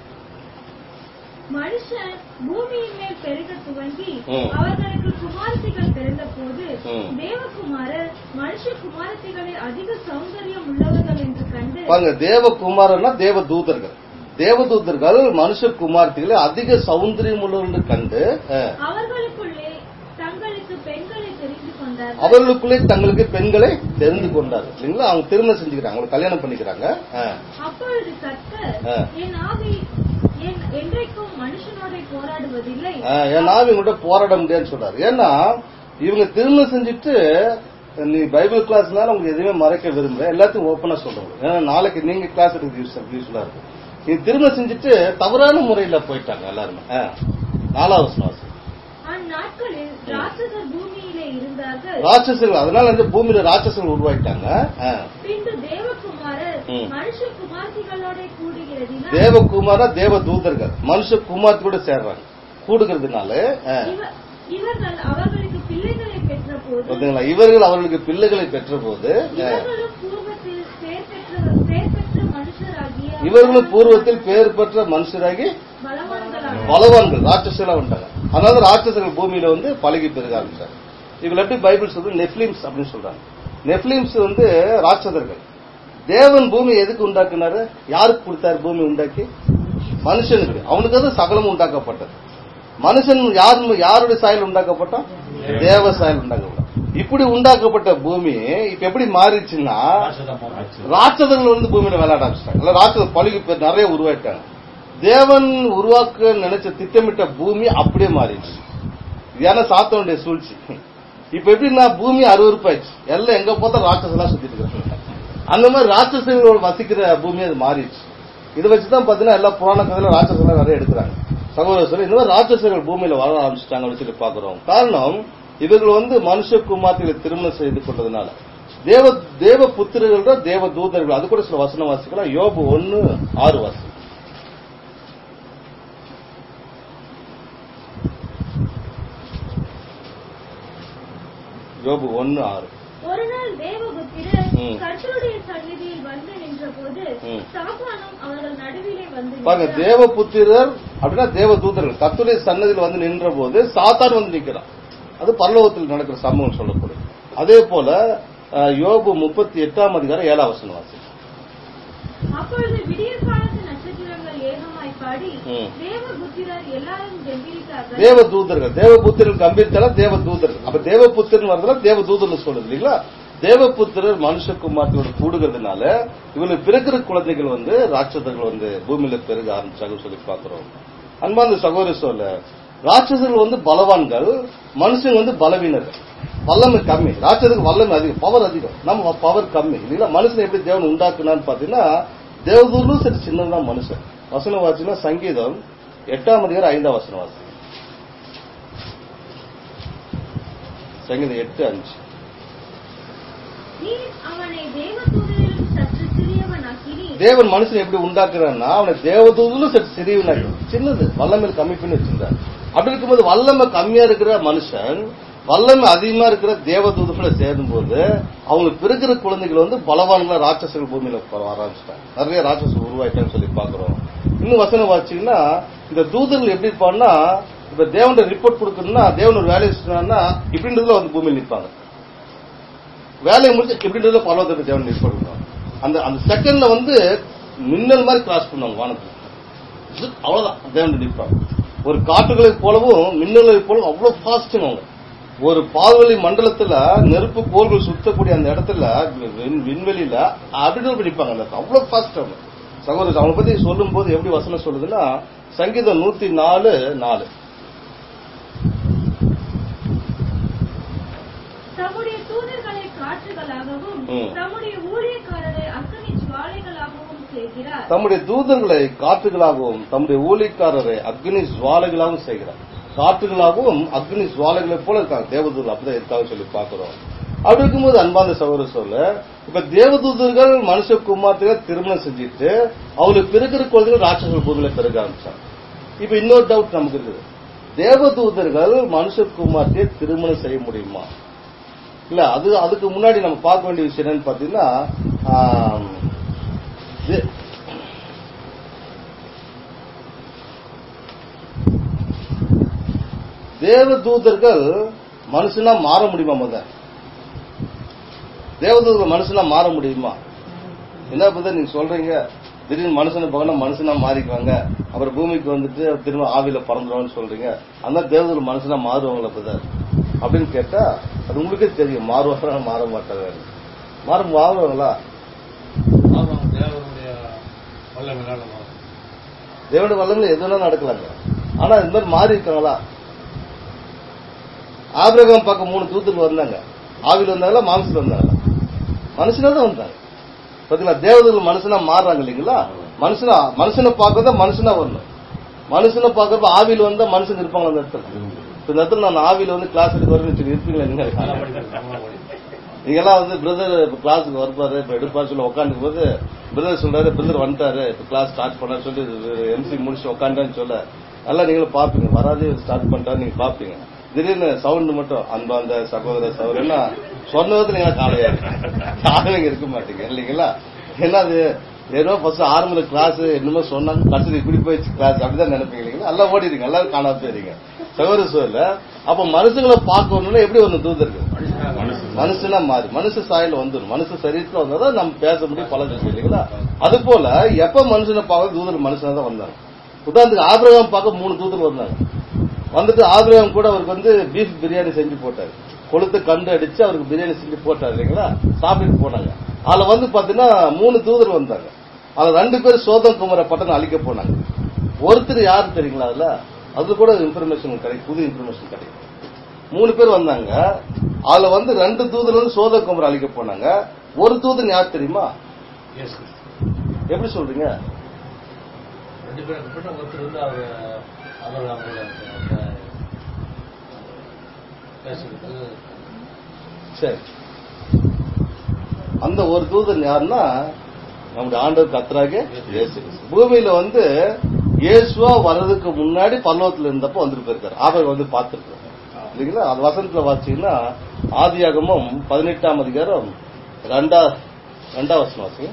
மனுஷன் பூமியின் மேல் பெருக துவங்கி ம். அவர்களுக்கு குமாரத்திகள் பிறந்த போது ம். தேவகுமாரர் மனுஷ குமாரத்திகளை அதிக சௌந்தரியம் உள்ளவர்கள் என்று கண்டு பாருங்க தேவகுமாரன்னா தேவ தூதர்கள் தேவதூதர்கள் மனுஷ குமார்த்திகளை அதிக சௌந்தரியம் உள்ளவர்கள் கண்டு அஹ், அவர்களுக்குள்ளே தங்களுக்கு பெண்களை தெரிந்து கொண்டார்கள் அவர்களுக்குள்ளே தங்களுக்கு பெண்களை தெரிந்து கொண்டார்கள் இல்லைங்களா அவங்க திருமணம் செஞ்சுக்கிறாங்க அவங்களை கல்யாணம் பண்ணிக்கிறாங்க அஹ், அப்பொழுது கர்த்தர் ஆ. என் ஆவி என் என்றைக்கும் மனுஷனோட போராடுவதில்லை அஹ், ஏன்னா இவங்கள்ட்ட போராட முடியாதுன்னு சொல்றாரு ஏன்னா இவங்க திருமணம் செஞ்சுட்டு நீ பைபிள் கிளாஸ்னால உங்களுக்கு எதுவுமே மறைக்க விரும்பல எல்லாத்தையும் ஓப்பனா சொல்றோம் ஏன்னா நாளைக்கு நீங்க கிளாஸ் எடுக்க யூஸ்ஃபுல்லா இருக்கும் நீ திருமணம் செஞ்சுட்டு தவறான முறையில போயிட்டாங்க எல்லாருமே அஹ், நாலாவது சுவாசம் அந்நாட்களில் ராட்சதர் பூமியிலே இருந்தார்கள் ராட்சசர்கள் அதனால வந்து பூமியில ராட்சசர்கள் உருவாயிட்டாங்க அஹ். பின்பு தேவகுமாரர் ம். மனுஷ குமார்த்திகளோட கூடுகிறதினால் தேவகுமார தேவ தூதர்கள் மனுஷ குமார் கூட சேர்றாங்க கூடுகிறதுனால அஹ், இவ- இவர்கள் அவர்களுக்கு பிள்ளைகளை பெற்ற போது பாத்தீங்களா இவர்கள் அவர்களுக்கு பிள்ளைகளை பெற்ற போது இவர்களும் பூர்வத்தில் பேர் பெற்ற பேர் பெற்ற மனுஷராகிய இவர்களும் பூர்வத்தில் பேர் பெற்ற மனுஷராகி பலவான்களாக பலவான்கள் ராட்சசலா வந்துட்டாங்க அதனால ராட்சசர்கள் பூமியில வந்து பழகி பெருக ஆரம்பிச்சாங்க இவங்க எப்படி பைபிள் சொல்றது நெஃப்லிம்ஸ் அப்படின்னு சொல்றாங்க நெஃப்லிம்ஸ் வந்து ராட்சதர்கள் தேவன் பூமி எதுக்கு உண்டாக்குனாரு யாருக்கு கொடுத்தாரு பூமி உண்டாக்கி மனுஷனுக்கு அவனுக்கு அது சகலம் உண்டாக்கப்பட்டது மனுஷன் யார் யாருடைய சாயல் உண்டாக்கப்பட்டான் தேவ சாயல் உண்டாக்கப்பட்டான் இப்படி உண்டாக்கப்பட்ட பூமி இப்ப எப்படி மாறிடுச்சுன்னா ராட்சதர்கள் வந்து பூமியில விளையாட ஆரம்பிச்சிட்டாங்க இல்ல ராட்சத பழுகி பேர் நிறைய உருவாயிட்டாங்க தேவன் உருவாக்க நினைச்ச திட்டமிட்ட பூமி அப்படியே மாறிடுச்சு ஏன்னா சாத்தனுடைய சூழ்ச்சி இப்ப எப்படின்னா பூமி அருவருப்பாயிடுச்சு எல்லாம் எங்க பார்த்தா ராட்சசெல்லாம் சுத்திட்டு இருக்காங்க அந்த மாதிரி ராட்சசங்களோட வசிக்கிற பூமி அது மாறிடுச்சு இதை வச்சுதான் பாத்தீங்கன்னா எல்லா புராண கதையில ராட்சசெல்லாம் நிறைய எடுக்கிறாங்க சகோதரர் இந்த மாதிரி ராட்சசர்கள் பூமியில வர ஆரம்பிச்சிட்டாங்கன்னு சொல்லி பாக்குறோம் காரணம் இவர்கள் வந்து மனுஷ குமார்த்திகளை திருமணம் செய்து கொண்டதுனால தேவ தேவ புத்திரர்கள் தேவ தூதர்கள் அது கூட சில வசன வாசிக்கலாம் யோபு ஒன்னு ஆறு வாசி யோபு ஒன்னு ஆறு ஒரு நாள் தேவபுத்திரர் ம். கர்த்தருடைய சந்நிதியில் வந்து நின்றபோது ம். சாத்தானும் அவர்கள் நடுவிலே வந்து பாருங்க நின்றான். தேவ புத்திரர் அப்படின்னா தேவ தூதர்கள் கத்துடைய சன்னதியில் வந்து நின்ற போது சாத்தான் வந்து நிக்கிறான் அது பரலோகத்தில் நடக்கிற சம்பவம் சொல்லப்படுது அதே போல அஹ், யோபு முப்பத்தி எட்டாம் அதிகாரம் ஏழாம் வசனம் வாசி அப்பொழுது விடியற் காலத்து நட்சத்திரங்கள் ஏகமாய் பாடி ம். தேவபுத்திரர் எல்லாரும் கம்பீரித்தார்கள் தேவ தூதர்கள் தேவ புத்திரர்கள் கம்பீர்த்தால தேவ தூதர்கள் அப்ப தேவ புத்திரன் வரதுல தேவ தூதர்னு சொல்றது இல்லைங்களா தேவபுத்திரர் மனுஷகுமார்த்தியோட கூடுகிறதுனால இவங்களுக்கு பிறக்கிற குழந்தைகள் வந்து ராட்சதர்கள் வந்து பூமியில பெருக ஆரம்பிச்சாங்கன்னு சொல்லி பாக்குறோம் அன்பார்ந்த சகோதர சொல்ல ராட்சசர்கள் வந்து பலவான்கள் மனுஷங்க வந்து பலவீனர்கள் வல்லமை கம்மி ராட்சதுக்கு வல்லமை அதிகம் பவர் அதிகம் நம்ம பவர் கம்மி இல்லைங்களா மனுஷன் எப்படி தேவன் உண்டாக்குனான்னு பாத்தீங்கன்னா தேவதூர்லும் சரி சின்னதுதான் மனுஷன் வசனம் வாசினா சங்கீதம் எட்டாம் அதிகாரம் ஐந்தாம் வசனம் வாசி சங்கீதம் எட்டு அஞ்சு நீ அவனை தேவதூதரிலும் சற்று சிறியவனாக்கினி தேவன் மனுஷன் எப்படி உண்டாக்குறான்னா அவனை தேவதூதிலும் சற்று சிறியவனாக்கி சின்னது வல்லமையில் கம்மி பண்ணி வச்சிருந்தார் அப்படி இருக்கும்போது வல்லமை கம்மியா இருக்கிற மனுஷன் வல்லமை அதிகமா இருக்கிற தேவதூதர்களை சேரும் போது அவங்களுக்கு பிறகுற குழந்தைகள் வந்து பலவான்களா ராட்சசர்கள் பூமியில வர ஆரம்பிச்சிட்டாங்க நிறைய ராட்சசர்கள் உருவாயிட்டான்னு சொல்லி பாக்குறோம் இன்னும் வசனம் வாசிச்சீங்கன்னா இந்த தூதர்கள் எப்படி இருப்பான்னா இப்ப தேவன் ரிப்போர்ட் கொடுக்கணும்னா தேவன் ஒரு வேலையை சொன்னான்னா இப்படின்றதுல வந்து பூமியில் நிற்பாங்க வேலையை முடிச்சு இப்படின்றதுல பரவத்துக்கு தேவன் ரிப்போர்ட் பண்ணுவாங்க அந்த அந்த செகண்ட்ல வந்து மின்னல் மாதிரி கிராஸ் பண்ணுவாங்க வானத்துக்கு இது அவ்வளவுதான் தேவன் நிற்பாங்க ஒரு காட்டுகளை போலவும் மின்னலை போலவும் அவ்வளவு ஃபாஸ்ட் அவங்க ஒரு பால்வெளி மண்டலத்துல நெருப்பு கோள்கள் சுத்தக்கூடிய அந்த இடத்துல விண்- விண்வெளியில அப்படின்னு நிற்பாங்க அந்த இடத்துல. அவ்வளவு ஃபாஸ்ட் அவங்க சகோதரர் அவங்க பத்தி சொல்லும் போது எப்படி வசனம் சொல்லுதுன்னா சங்கீதம் நூத்தி நாலு நாலு தம்முடைய தூதர்களை காற்றுகளாகவும் ம். தம்முடைய ஊழியக்காரரை அக்னி ஜுவாலைகளாகவும் செய்கிறார் தம்முடைய தூதர்களை காற்றுகளாகவும் தம்முடைய ஊழிக்காரரை அக்னி ஜுவாலைகளாகவும் செய்கிறார் காற்றுகளாகவும் அக்னி ஜுவாலைகளை போல இருக்காங்க தேவதூதர் அப்படிதான் இருக்காங்க சொல்லி பார்க்கிறோம் அப்படி இருக்கும்போது அன்பாந்த சகோதர சொல்ல இப்ப தேவதூதர்கள் மனுஷகுமார்த்திகளை திருமணம் செஞ்சுட்டு அவங்களுக்கு பிறகு குழந்தைகள் ராட்சச பூமியில பிறகு ஆரம்பிச்சாங்க இப்ப இன்னொரு டவுட் நமக்கு இருக்குது தேவதூதர்கள் மனுஷகுமார்த்தியை திருமணம் செய்ய முடியுமா இல்ல அது அதுக்கு முன்னாடி நம்ம பார்க்க வேண்டிய விஷயம் என்னன்னு பாத்தீங்கன்னா ஆம், தே- தேவதூதர்கள் மனுஷனா மாற முடியுமா முத தேவதூதர்கள் மனுஷனா மாற முடியுமா என்ன பத்த நீங்க சொல்றீங்க திடீர்னு மனுஷனை பார்க்கணும் மனுஷனா மாறிக்குவாங்க அப்புறம் பூமிக்கு வந்துட்டு திரும்ப ஆவியில பறந்துருவான்னு சொல்றீங்க அந்த தேவதூதர் மனுஷனா மாறுவாங்களா பதர் அப்படின்னு கேட்டா அது உங்களுக்கே தெரியும் மாறுவாரா மாற மாட்டாங்க மாற மாறுவாங்களா ஆமாம் தேவனுடைய வல்லமை காரணமாக தேவனுடைய வல்லமையில எது வேணா நடக்கலாங்க ஆனா இந்த மாதிரி மாறி இருக்காங்களா ஆபிரகாம் பார்க்க மூணு தூத்துக்கு வந்தாங்க ஆவில வந்தாங்களா மாம்சத்துல வந்தாங்களா மனுஷனா தான் வந்தாங்க பாத்தீங்களா தேவதூர்கள் மனுஷனா மாறுறாங்க இல்லைங்களா மனுஷனா மனுஷனை பார்க்கறத மனுஷனா வரணும் மனுஷனை பார்க்கறப்ப ஆவியில வந்தா மனுஷன் இருப்பாங்களா அந்த இடத்துல இப்ப இந்த இடத்துல நான் ஆவியில வந்து கிளாஸ் எடுக்க வரேன்னு வச்சுக்கோங்க, இருப்பீங்களா நல்லா நீங்க படிக்கிறது நல்லா படிக்கிறது நீங்க எல்லாம் வந்து பிரதர் இப்ப கிளாஸுக்கு வருவாரு இப்ப எடுப்பாரு சொல்லி உட்காந்துக்கும் போது பிரதர் சொல்றாரு பிரதர் வந்துட்டாரு இப்ப கிளாஸ் ஸ்டார்ட் பண்ணாரு சொல்லி எம்சி முடிச்சு உட்காண்டான்னு சொல்ல நல்லா நீங்களும் பாப்பீங்க வராதே ஸ்டார்ட் பண்ணிட்டாரு நீங்க பாப்பீங்க திடீர்னு சவுண்ட் மட்டும் அன்பா அந்த சகோதர சகோதரன்னா சொன்னதுல நீங்க காலையா காலையில இருக்க மாட்டீங்க இல்லைங்களா ஏன்னா அது ஏதோ ஃபர்ஸ்ட் ஆரம்பத்துல கிளாஸ் என்னமோ சொன்னாங்க கடைசி இப்படி போயிடுச்சு கிளாஸ் அப்படிதான் நினைப்பீங்க இல்லைங்களா எல்லாம் ஓடிடுங்க எல்லாரும் காணாம போயிருங்க சகோதர சோழ அப்ப மனுஷங்களை பார்க்கணும்னா எப்படி ஒண்ணு தூதருக்கு மனுஷனா மாறி மனுஷ சாயல வந்துடும் மனுஷ சரீரத்துல வந்தாதான் நம்ம பேச முடியும் பழக இல்லைங்களா அது போல எப்ப மனுஷனை பார்க்க தூதர் மனுஷனா தான் வந்தாங்க உதாரணத்துக்கு ஆபிரகாம் பார்க்க மூணு தூதர் வந்தாங்க வந்துட்டு ஆபிரகாம் கூட அவருக்கு வந்து பீஃப் பிரியாணி செஞ்சு போட்டாரு கொளுத்து கண்டு அடிச்சு அவருக்கு பிரியாணி செஞ்சு போட்டாரு இல்லைங்களா சாப்பிட்டு போனாங்க அதுல வந்து பாத்தீங்கன்னா மூணு தூதர் வந்தாங்க அதுல ரெண்டு பேர் சோதம் குமர பட்டணம் அழிக்க போனாங்க ஒருத்தர் யாரு தெரியுங்களா அதுல அது கூட இன்ஃபர்மேஷன் கிடைக்கும் புது இன்ஃபர்மேஷன் கிடைக்கும் மூணு பேர் வந்தாங்க அதுல வந்து ரெண்டு தூதர் வந்து சோத குமர அழிக்க போனாங்க ஒரு தூதன் யார் தெரியுமா Yes. எப்படி சொல்றீங்க ரெண்டு பேரும் பின்ன ஒருத்தர் வந்து அவர் அவர் அவங்களோட அந்த பேசுறது சரி அந்த ஒரு தூதன் யாருன்னா நம்முடைய ஆண்டவர் கத்தராக இயேசு கிறிஸ்து. பூமியில வந்து இயேசுவா வர்றதுக்கு முன்னாடி பல்லவத்துல இருந்தப்போ வந்துட்டு போயிருக்காரு அவர் வந்து பார்த்திருக்காரு இல்லைங்களா அது வசனத்துல வாசிச்சீங்கன்னா ஆதியாகமம் பதினெட்டாம் அதிகாரம் ரெண்டா ரெண்டாம் வசனம் வாசிங்க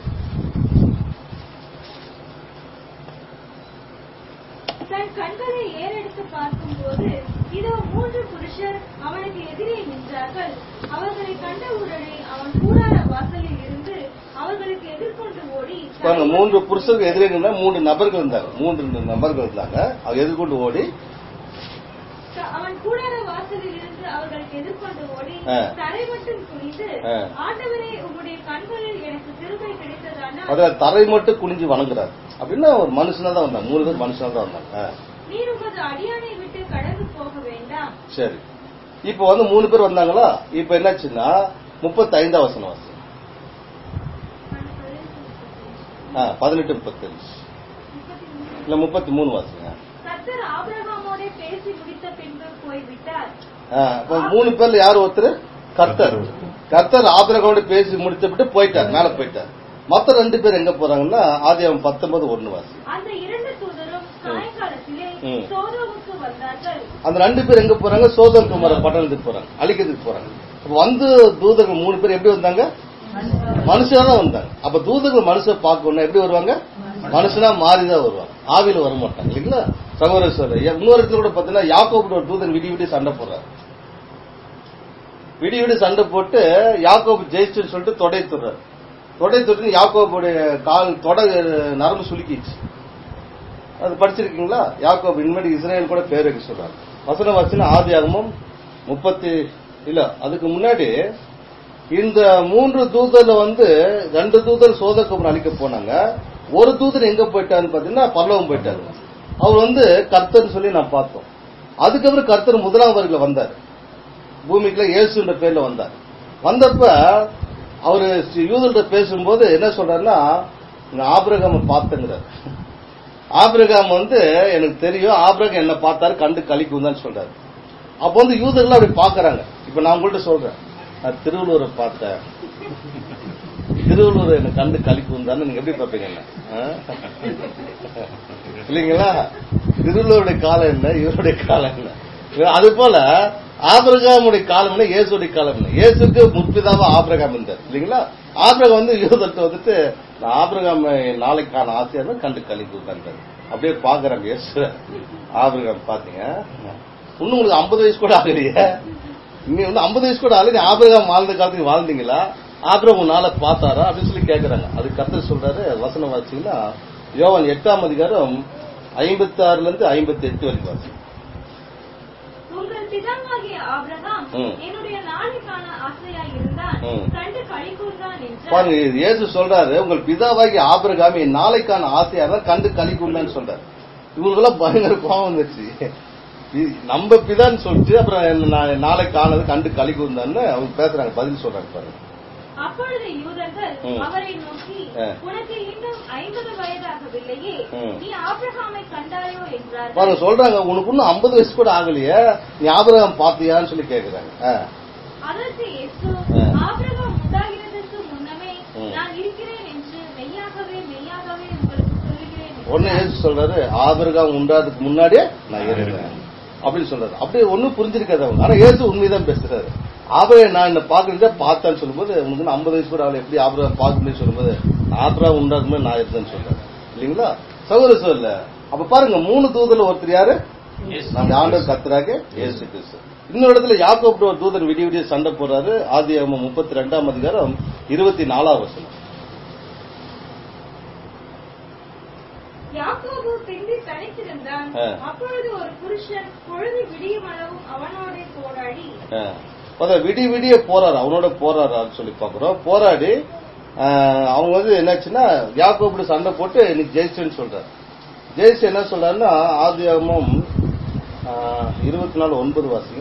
தன் கண்களை ஏறெடுத்து பார்க்கும்போது இதோ மூன்று புருஷர் அவனுக்கு எதிரே நின்றார்கள் அவர்களை கண்டவுடனே அவன் கூடார வாசலில் இருந்து அவர்களுக்கு எதிர்கொண்டு ஓடி பாருங்க மூன்று புருஷருக்கு எதிரே நின்னா மூன்று நபர்கள் இருந்தாங்க மூன்று நபர்கள் இருந்தாங்க அவங்க எதிர்கொண்டு ஓடி த- அவன் கூடார வாசலில் இருந்து அவர்களுக்கு எதிர்கொண்டு ஓடி ஆ. தரை மட்டும் குனிந்து ஆ. ஆண்டவரே உம்முடைய கண்களில் எனக்கு கிருபை கிடைத்ததானால் அதுல தரை மட்டும் குனிஞ்சு வணங்குறாரு அப்படின்னா ஒரு மனுஷனா தான் வந்தாங்க மூணு பேர் மனுஷனா தான் வந்தாங்க ஆ. நீர் உமது அடியானை விட்டு கடந்து போக வேண்டாம் சரி இப்ப வந்து மூணு பேர் வந்தாங்களா இப்ப என்னாச்சுன்னா முப்பத்தி ஐந்தாம் வசனம் வாசி பதினெட்டு முப்பத்தஞ்சு இல்ல முப்பத்தி மூணு வாசிங்க கர்த்தர் ஆபிரகாமோட பேசி முடித்த பின்பு போய்விட்டார் ஆ, அப்ப மூணு பேர்ல யார் ஒருத்தர் கர்த்தர் கர்த்தர் ஆபிரகாமோட பேசி முடித்துவிட்டு போயிட்டார் மேல போயிட்டார் மத்த ரெண்டு பேர் எங்க போறாங்கன்னா ஆதி அவன் பத்தொன்பது ஒண்ணு வாசி அந்த இரண்டு தூதரும் சாயங்காலத்திலே ம். சோதோமுக்கு வந்தார்கள் அந்த ரெண்டு பேர் எங்க போறாங்க சோதம் குமார பட்டணத்துக்கு போறாங்க அழிக்கிறதுக்கு போறாங்க அப்ப வந்து தூதர்கள் மூணு பேர் எப்படி வந்தாங்க மனுஷனா தான் வந்தாங்க அப்ப தூதர்கள் மனுஷன் பார்க்கணும் எப்படி வருவாங்க மனுஷனா மாறிதான் வருவாங்க ஆவியில வர மாட்டாங்க இல்லைங்களா சகோதர சொல்ல இன்னொரு இடத்துல கூட பாத்தீங்கன்னா யாக்கோபு ஒரு தூதன் விடி விடி சண்டை போடுறாரு விடி விடி சண்டை போட்டு யாக்கோபு ஜெயிச்சுன்னு சொல்லிட்டு தொடை தொடுறாரு தொடை தொட்டு யாக்கோபுடைய கால் தொட நரம்பு சுலுக்கிச்சு அது படிச்சிருக்கீங்களா யாக்கோபு இனிமேல் இஸ்ரேல் கூட பேர் வைக்க சொல்றாங்க வசனம் வச்சுன்னா ஆதியாகமும் முப்பத்தி இல்ல அதுக்கு முன்னாடி இந்த மூன்று தூதர்ல வந்து ரெண்டு தூதர் சோதக்கப்புறம் அழிக்க போனாங்க ஒரு தூதர் எங்க போயிட்டாருன்னு பாத்தீங்கன்னா பல்லவம் போயிட்டாரு அவர் வந்து கர்த்தர்னு சொல்லி நான் பார்த்தோம் அதுக்கப்புறம் கர்த்தர் முதலாம் வரையில வந்தார் பூமிக்குள்ள இயேசுன்ற பேர்ல வந்தார் வந்தப்ப அவரு யூதர்கிட்ட பேசும்போது என்ன சொல்றாருன்னா நான் ஆபிரகாம பார்த்தேங்கிறார் ஆபிரகாம் வந்து எனக்கு தெரியும் ஆபிரகாம் என்ன பார்த்தாரு கண்டு கழிக்கும் தான் சொல்றாரு அப்ப வந்து யூதர்கள் அப்படி பாக்குறாங்க இப்ப நான் உங்கள்ட்ட சொல்றேன் நான் திருவள்ளூரை பார்த்தேன் திருவள்ளூர் என்ன கண்டு கழிக்கும் தானே நீங்க எப்படி பார்ப்பீங்க என்ன ஆ? இல்லைங்களா திருவள்ளூருடைய காலம் என்ன இவருடைய காலம் என்ன இவ- அது போல ஆபிரகாமுடைய காலம் என்ன இயேசுடைய காலம் என்ன இயேசுக்கு முற்பிதாவா ஆபிரகாம் இருந்தார் இல்லைங்களா ஆபிரகாம் வந்து யூதர்கிட்ட வந்துட்டு நான் ஆபிரகாம் நாளைக்கான ஆசையா இருந்தா கண்டு கழிக்குறாங்க அப்படியே பாக்குறாங்க இயேசு ஆபிரகாம் பாத்தீங்க இன்னும் உங்களுக்கு ஐம்பது வயசு கூட ஆகலையே நீங்க வந்து ஐம்பது வயசு கூட ஆகல நீ ஆபிரகாம் வாழ்ந்த காலத்துக்கு வாழ்ந்தீங்களா ஆபிரகாம் உன்னால பார்த்தாரா அப்படின்னு சொல்லி கேக்குறாங்க அது கர்த்தர் சொல்றாரு வசனம் வாசிங்கன்னா யோவான் எட்டாம் அதிகாரம் ஐம்பத்தி ஆறுல இருந்து ஐம்பத்தி எட்டு வரைக்கும் வாசி உங்கள் பிதாவாகிய ஆபிரகாம் ம். என்னுடைய நாளைக்கான ஆசையாய் இருந்தான் ம். கண்டு கழிக்கூர்தான் என்றார் பாருங்க இது இயேசு சொல்றாரு உங்கள் பிதாவாகி ஆபிரகாம் என் நாளைக்கான ஆசையா இருந்தா கண்டு கழிக்குண்டான்னு சொல்றாரு இவங்களுக்கெல்லாம் பயங்கர கோவம் வந்துருச்சு இது நம்ம பிதான்னு சொல்லிட்டு அப்புறம் என்ன நா- நாளைக்கு ஆனது கண்டு கழிக்குண்டான்னு அவங்க பேசுறாங்க பதில் சொல்றாங்க பாருங்க அப்பொழுது யூதர்கள் ம். அவரை நோக்கி ஆ. உனக்கு இன்னும் ஐம்பது வயதாகவில்லையே ம். நீ ஆபிரகாமை கண்டாயோ என்றார்கள் பாருங்க சொல்றாங்க உனக்கு இன்னும் ஐம்பது வயசு கூட ஆகலையே நீ ஆபிரகாம் பாத்தியான்னு சொல்லி கேக்குறாங்க ஆ. அதற்கு இயேசு ஆ. ஆபிரகாம் உண்டாகிறதற்கு முன்னமே ம். நான் இருக்கிறேன் என்று மெய்யாகவே மெய்யாகவே உங்களுக்கு சொல்லுகிறேன் உடனே என்றார். இயேசு சொல்றாரு ஆபிரகாம் உண்டாதுக்கு முன்னாடியே நான் இருக்கிறேன் அப்படின்னு சொல்றாரு அப்படியே ஒண்ணும் புரிஞ்சிருக்காது அவங்க ஆனா இயேசு உண்மைதான் பேசுறாரு ஆபிரகாம் நான் என்ன பாக்குறத பார்த்தான்னு சொல்லும்போது உனக்கு ஐம்பது வயசு கூட அவளை எப்படி ஆபிரகாம் பார்க்க முடியும் சொல்லும்போது ஆபிரகாம் உண்டாக்குமே நான் இருந்தேன்னு சொல்றாரு இல்லைங்களா சகோதர சொல்ல அப்ப பாருங்க மூணு தூதர்ல ஒருத்தர் யாரு நம்ம ஆண்டவர் கத்துறாங்க இயேசு கிறிஸ்து இன்னொரு இடத்துல யாக்கோப்ட ஒரு தூதன் விடிய விடிய சண்டை போடுறாரு ஆதி முப்பத்தி ரெண்டாம் அதிகாரம் இருபத்தி நாலாம் வசனம் யாக்கோபு பிந்தி தனித்திருந்தான் ஆ. அப்பொழுது ஒரு புருஷன் பொழுது விடியும் அளவும் அவனோட போராடி ஆ. அதான் விடிய விடிய போறாரு அவனோட போறாரான்னு சொல்லி பாக்குறோம் போராடி ஆ, அவங்க வந்து என்னாச்சுன்னா யாக்கோபுட சண்டை போட்டு இன்னைக்கு ஜெயிச்சேன்னு சொல்றாரு ஜெயிச்சு என்ன சொல்றாருன்னா ஆதியாகமும் இருபத்தி நாலு ஒன்பது வாசிங்க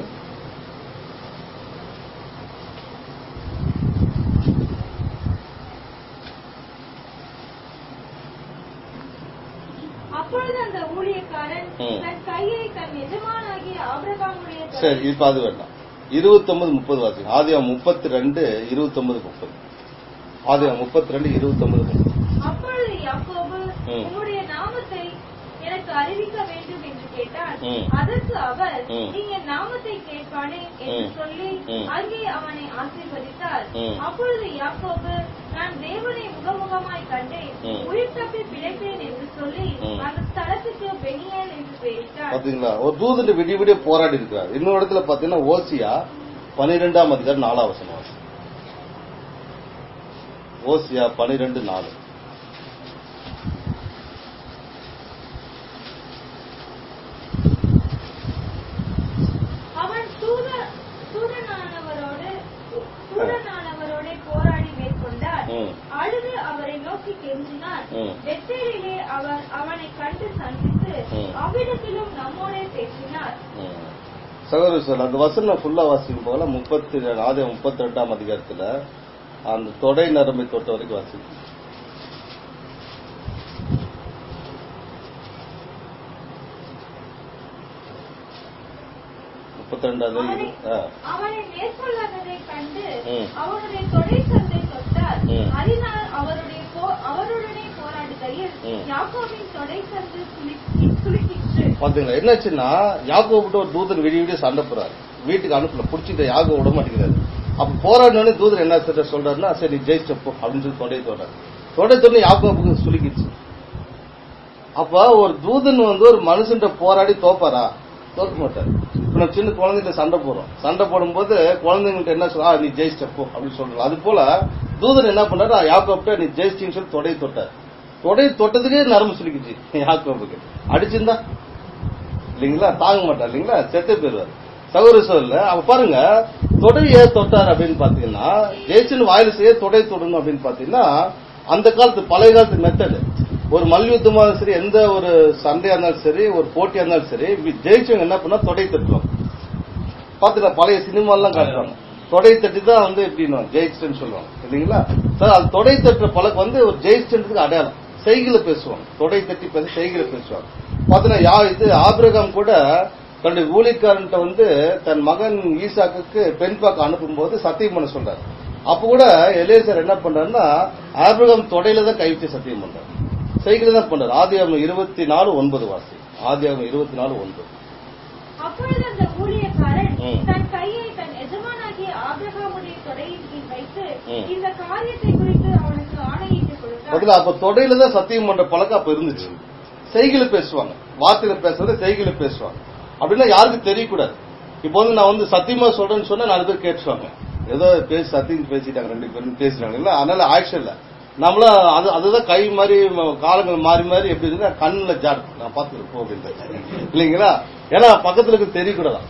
அப்பொழுது அந்த ஊழியக்காரன் ம். தன் கையை தன் எஜமானாகிய ஆபிரகாமுடைய சரி இப்ப அது வேண்டாம் இருபத்தொன்பது முப்பது வாசிங்க ஆதியாகம் முப்பத்தி ரெண்டு இருபத்தொன்பது முப்பது ஆதியாகம் முப்பத்தி ரெண்டு இருபத்தொன்பது முப்பது அப்பொழுது யாக்கோபு ம். உம்முடைய நாமத்தை எனக்கு அறிவிக்க வேண்டும் என்று கேட்டான் ம். அதற்கு அவர் ம். நீ என் நாமத்தை கேட்பானே என்று ம். சொல்லி ம். அங்கே அவனை ஆசீர்வதித்தார் ம். அப்பொழுது யாக்கோபு நான் தேவனை முகமுகமாய் கண்டேன் ம். உயிர் தப்பி பிழைத்தேன் என்று சொல்லி ம். அந்த ஸ்தலத்துக்கு பெனியேல் என்று பெயரிட்டார் பாத்தீங்களா ஒரு தூதன் விடிய விடிய போராடி இருக்கிறார் இன்னொரு இடத்துல பாத்தீங்கன்னா ஓசியா பனிரெண்டாம் அதிகாரம் நாலாம் வசனம் வாசி. ஓசியா பனிரெண்டு நாலு அவன் சூத சூதனானவரோடு சூதனானவரோட போராடி மேற்கொண்டார் ம். அழுது அவரை நோக்கி கெஞ்சினார் ம். வெத்தேலிலே அவர் அவனை கண்டு சந்தித்து ம். அவ்விடத்திலும் நம்மோடே பேசினார் ம். சகோதர சார் அந்த வசனம் ஃபுல்லா வாசிக்கும் போல முப்பத்தி ஆதி முப்பத்தி ரெண்டாம் அதிகாரத்துல அந்த தொடை நரம்பை தொட்ட வரைக்கும் வாசிக்கும் முப்பத்தி ரெண்டாவது அவனை ஆ. அவனை மேற்கொள்ளாததை கண்டு ம். அவனுடைய தொடை சந்தை தொட்டார் ம். அதனால் அவருடைய போ- அவருடனே போராடுகையில் ம். யாக்கோபின் தொடை சந்து குலுக்கி- குலுக்கிற்று பாத்தீங்களா என்னாச்சுன்னா யாக்கோபிட்ட ஒரு தூதன் விடிய விடிய சண்டை போறாரு வீட்டுக்கு அனுப்பல புடிச்சிட்டு யாக்கோ விட மாட்டேங்கிறாரு அப்ப போராடினோடனே தூதர் என்ன சொல்ற சொல்றாருன்னா சரி நீ ஜெயிச்சப்போ அப்படின்னு சொல்லி தொடையை தொடர் தொடை தொடர்ந்து யாக்கோபுக்கு சுலுக்கிச்சு அப்ப ஒரு தூதன் வந்து ஒரு மனுஷன் போராடி தோப்பாரா தோக்க மாட்டார் இப்ப நம்ம சின்ன குழந்தைகிட்ட சண்டை போடுறோம் சண்டை போடும்போது குழந்தைங்கள்ட்ட என்ன சொல்றா நீ ஜெயிச்சப்போ அப்படின்னு சொல்றோம் அது போல தூதன் என்ன பண்ணாரு யாக்கோப்ட நீ ஜெயிச்சின்னு சொல்லி தொடையை தொட்டார் தொடையை தொட்டதுக்கே நரம்பு சுலுக்கிச்சு யாக்கோபுக்கு அடிச்சிருந்தா இல்லைங்களா தாங்க மாட்டார் இல்லைங்களா செத்து போயிருவார் சகோதர சோதரில் அவ பாருங்க தொடையை தொட்டார் அப்படின்னு பாத்தீங்கன்னா ஜெயிச்சுன்னு வாயில செய்ய தொடை தொடணும் அப்படின்னு பாத்தீங்கன்னா அந்த காலத்து பழைய காலத்து மெத்தடு ஒரு மல்யுத்தமா இருந்தாலும் சரி எந்த ஒரு சண்டையா இருந்தாலும் சரி ஒரு போட்டியா இருந்தாலும் சரி இப்படி ஜெயிச்சவங்க என்ன பண்ணா தொடை தட்டுவாங்க பாத்துக்க பழைய சினிமாலாம் காட்டுவாங்க தொடை தட்டி தான் வந்து எப்படின்னு ஜெயிச்சிட்டேன்னு சொல்லுவாங்க இல்லைங்களா சார் அது தொடை தட்டுற பழக்கம் வந்து ஒரு ஜெயிச்சிட்டதுக்கு அடையாளம் செய்கில பேசுவாங்க தொடை தட்டி பேச செய்கில பேசுவாங்க பாத்தீங்கன்னா யா இது ஆபிரகாம் கூட தன்னுடைய ஊழியக்காரன்ட்ட வந்து தன் மகன் ஈசாக்குக்கு பெண் பார்க்க அனுப்பும்போது சத்தியம் பண்ண சொல்றாரு அப்ப கூட எலேசர் என்ன பண்றாருன்னா ஆபிரகாம் தொடையில தான் கை வச்சு சத்தியம் பண்றாரு செய்கில தான் பண்றாரு ஆதியாகம் இருபத்தி நாலு ஒன்பது வாசி ஆதியாகம் இருபத்தி நாலு ஒன்பது அப்பொழுது அந்த ஊழியக்காரன் ம். தன் கையை தன் எஜமானாகிய ஆபிரகாமுடைய தொடையின் கீழ் வைத்து ம். இந்த காரியத்தை குறித்து அவனுக்கு ஆணையிட்டு கொடுத்தார் அதுல அப்ப தொடையில தான் சத்தியம் பண்ற பழக்கம் அப்ப இருந்துச்சு செய்கையில பேசுவாங்க வார்த்தையில பேசுறது செய்கையில பேசுவாங்க அப்படின்னா யாருக்கும் தெரியக்கூடாது இப்போ வந்து நான் வந்து சத்தியமா சொல்றேன்னு சொன்னா நாலு பேர் கேட்டுருவாங்க ஏதோ பேசி சத்தியம் பேசிட்டாங்க ரெண்டு பேரும் பேசுறாங்க இல்ல அதனால ஆக்ஷன் இல்ல நம்மள அது அதுதான் கை மாதிரி ம- காலங்கள் மாறி மாறி எப்படி இருக்குன்னா கண்ணுல ஜாட் நான் பாத்துக்கிறேன் போ அப்படின்னு இல்லைங்களா ஏன்னா பக்கத்துல இருக்கு தெரியக்கூடாதான்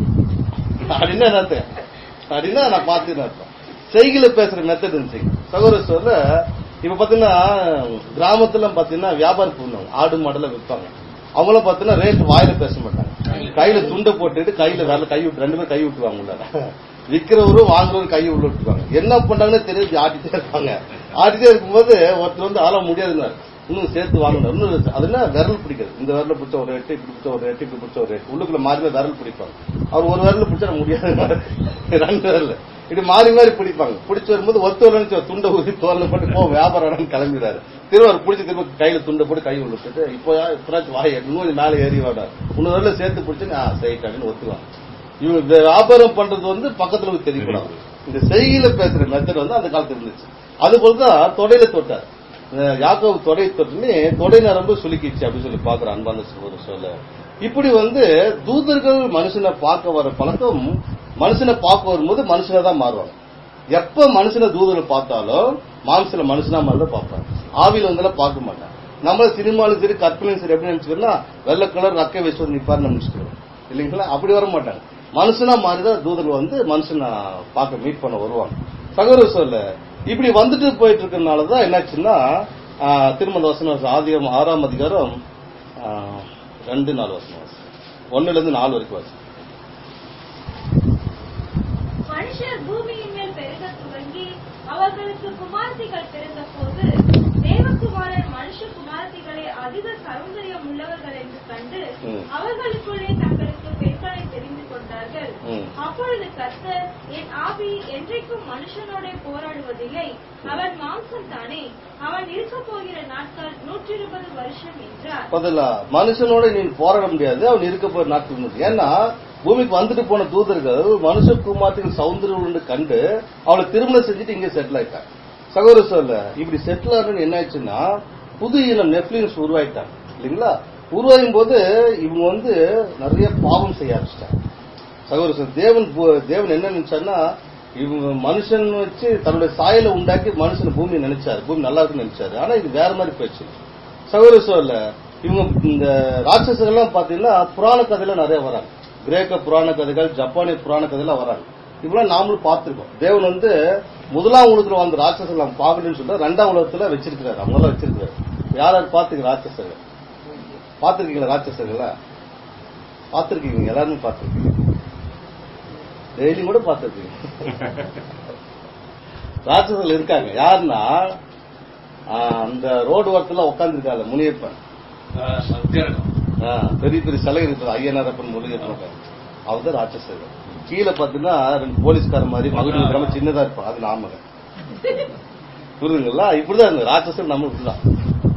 அப்படின்னா என்னத்து அப்படின்னா நான் பார்த்துன்னு அர்த்தம் செய்கையில பேசுற மெத்தட் இருந்துச்சு சகோதர சொல்ல இப்ப பாத்தீங்கன்னா கிராமத்துல பாத்தீங்கன்னா வியாபாரம் பண்ணுவாங்க ஆடு மாடெல்லாம் விற்பாங்க அவங்களும் பாத்தீங்கன்னா ரேட் வாயில பேச மாட்டாங்க கையில துண்டை போட்டுட்டு கையில வேலை கை விட்டு ரெண்டு பேரும் கை விட்டுவாங்க உள்ள விக்கிறவரும் வாங்குறவரும் கை உள்ள விட்டுருவாங்க என்ன பண்றாங்கன்னு தெரிஞ்சு ஆட்டிட்டே இருப்பாங்க ஆட்டிட்டே இருக்கும்போது ஒருத்தர் வந்து ஆள முடியாதுன்னாரு இன்னும் சேர்த்து வாங்கணும் இன்னும் அது என்ன விரல் பிடிக்கிறது இந்த விரல பிடிச்ச ஒரு ரேட்டு இப்படி பிடிச்ச ஒரு ரேட்டு இப்படி பிடிச்ச ஒரு ரேட்டு உள்ளுக்குள்ள மாறி மாறி விரல் பிடிப்பாங்க அவர் ஒரு விரல பிடிச்சா முடியாது ரெண்டு விரல் இப்படி மாறி மாறி பிடிப்பாங்க பிடிச்சு வரும்போது ஒத்து வரலன்னு துண்டை ஊதி தோல்ல போட்டு போ வியாபாரம் கிளம்பிடுறாரு திருவார் பிடிச்சி திரும்ப கையில துண்டை போட்டு கை உள்ள விட்டுட்டு இப்போ இப்பராச்சும் வாய் இன்னும் கொஞ்சம் மேலே ஏறி வாடார் இன்னொரு வரல சேர்த்து பிடிச்சு நான் செய்யிட்டாங்கன்னு ஒத்துவாங்க இவங்க இந்த வியாபாரம் பண்றது வந்து பக்கத்துல போய் தெரியக்கூடாது இந்த செய்கையில பேசுற மெத்தட் வந்து அந்த காலத்துல இருந்துச்சு அது போலதான் தொடையில தொட்டார் அஹ் யாக்கோபு தொடை தொட்டுன்னு தொடை நரம்பு சுலுக்கிச்சு அப்படின்னு சொல்லி பாக்குற அன்பான ஒரு சொல்ல இப்படி வந்து தூதர்கள் மனுஷனை பார்க்க வர பழக்கம் மனுஷனை பார்க்க வரும்போது மனுஷனை தான் மாறுவாங்க எப்ப மனுஷனை தூதரை பார்த்தாலும் மாம்சல மனுஷனா மாதிரி தான் பார்ப்பாங்க ஆவியில வந்தெல்லாம் பார்க்க மாட்டாங்க நம்மள சினிமாலும் சரி கற்பனையும் சரி எப்படி நினைச்சுக்கோன்னா வெள்ளை கலர் ரக்கை வச்சு வந்து நிப்பாரு நினைச்சுக்கிறோம் இல்லைங்களா அப்படி வர மாட்டாங்க மனுஷனா மாறிதான் தூதர்கள் வந்து மனுஷனை பார்க்க மீட் பண்ண வருவாங்க சகோதர சொல்ல இப்படி வந்துட்டு போயிட்டு இருக்கறனாலதான் என்னாச்சுன்னா ஆஹ், திருமண வசனம் ஆதியம் ஆறாம் அதிகாரம் ஆஹ், ரெண்டு நாலு வருஷம் ஒன்னுல இருந்து நாலு வரைக்கும் வருஷம் மனுஷர் பூமியின் மேல் பெருக துவங்கி அவர்களுக்கு குமார்த்திகள் பிறந்த போது தேவகுமாரன் மனுஷ குமார்த்திகளை அதிக சௌந்தரியம் உள்ளவர்கள் என்று கண்டு ம். அவர்களுக்குள்ளே தங்களுக்கு பெண்களை தெரிந்து கொண்டார்கள் ம். அப்பொழுது கர்த்தர் என் ஆவி என்றைக்கும் மனுஷனோட போராடுவதில்லை அவன் மாம்சம் தானே அவன் இருக்க போகிற நாட்கள் நூற்றி இருபது வருஷம் என்றார் பதிலா மனுஷனோட நீ போராட முடியாது அவன் இருக்க போற நாட்கள் முடியும் ஏன்னா பூமிக்கு வந்துட்டு போன தூதர்கள் மனுஷ குமாரத்தின் சௌந்தரியம் உண்டு கண்டு அவளை திருமணம் செஞ்சுட்டு இங்க செட்டில் ஆயிட்டாங்க சகோதர சொல்ல இப்படி செட்டில் ஆகணும்னு என்ன ஆச்சுன்னா புது இனம் நெஃப்லின்ஸ் உருவாயிட்டாங்க இல்லைங்களா உருவாகும் போது இவங்க வந்து நிறைய பாவம் செய்ய ஆரம்பிச்சிட்டாங்க சகோதர சொல்ல தேவன் பு- தேவன் என்ன நினைச்சாருன்னா இவங்க மனுஷன் வச்சு தன்னுடைய சாயலை உண்டாக்கி மனுஷன் பூமியை நினைச்சாரு பூமி நல்லா இருக்குன்னு நினைச்சாரு ஆனா இது வேற மாதிரி போயிடுச்சு சகோதர சொல்ல இவங்க இந்த ராட்சசங்கள்லாம் பாத்தீங்கன்னா புராண கதையில நிறைய வராங்க கிரேக்க புராண கதைகள் ஜப்பானிய புராண கதையெல்லாம் வராங்க இப்பெல்லாம் நாமளும் பார்த்திருக்கோம் தேவன் வந்து முதலாம் உலகத்துல வாழ்ந்த ராட்சசர்கள் நம்ம பார்க்கணும்னு சொல்லிட்டு ரெண்டாம் உலகத்துல வச்சிருக்கிறாரு அவங்களாம் வச்சிருக்கிறாரு யார் யார் பாத்துக்க ராட்சசர்கள் பார்த்திருக்கீங்களா ராட்சசர்களா பார்த்திருக்கீங்க எல்லாருமே பார்த்திருக்கீங்க டெய்லியும் கூட பார்த்திருக்கீங்க ராட்சசர்கள் இருக்காங்க யாருன்னா ஆஹ், அந்த ரோடு ஓரத்துல உட்காந்துருக்காங்க முனியப்பன் சத்தியம் ஆ, பெரிய பெரிய சிலை இருக்குது ஐயனாரப்பன் முருகப்பன் அவர் தான் ராட்சசர்கள் கீழே பாத்தீங்கன்னா ரெண்டு போலீஸ்கார மாதிரி மகுடி கிராம சின்னதா இருப்பான் அது நாமக புரியுதுங்களா இப்படிதான் இருந்தது ராட்சசன் நம்ம இப்படிதான்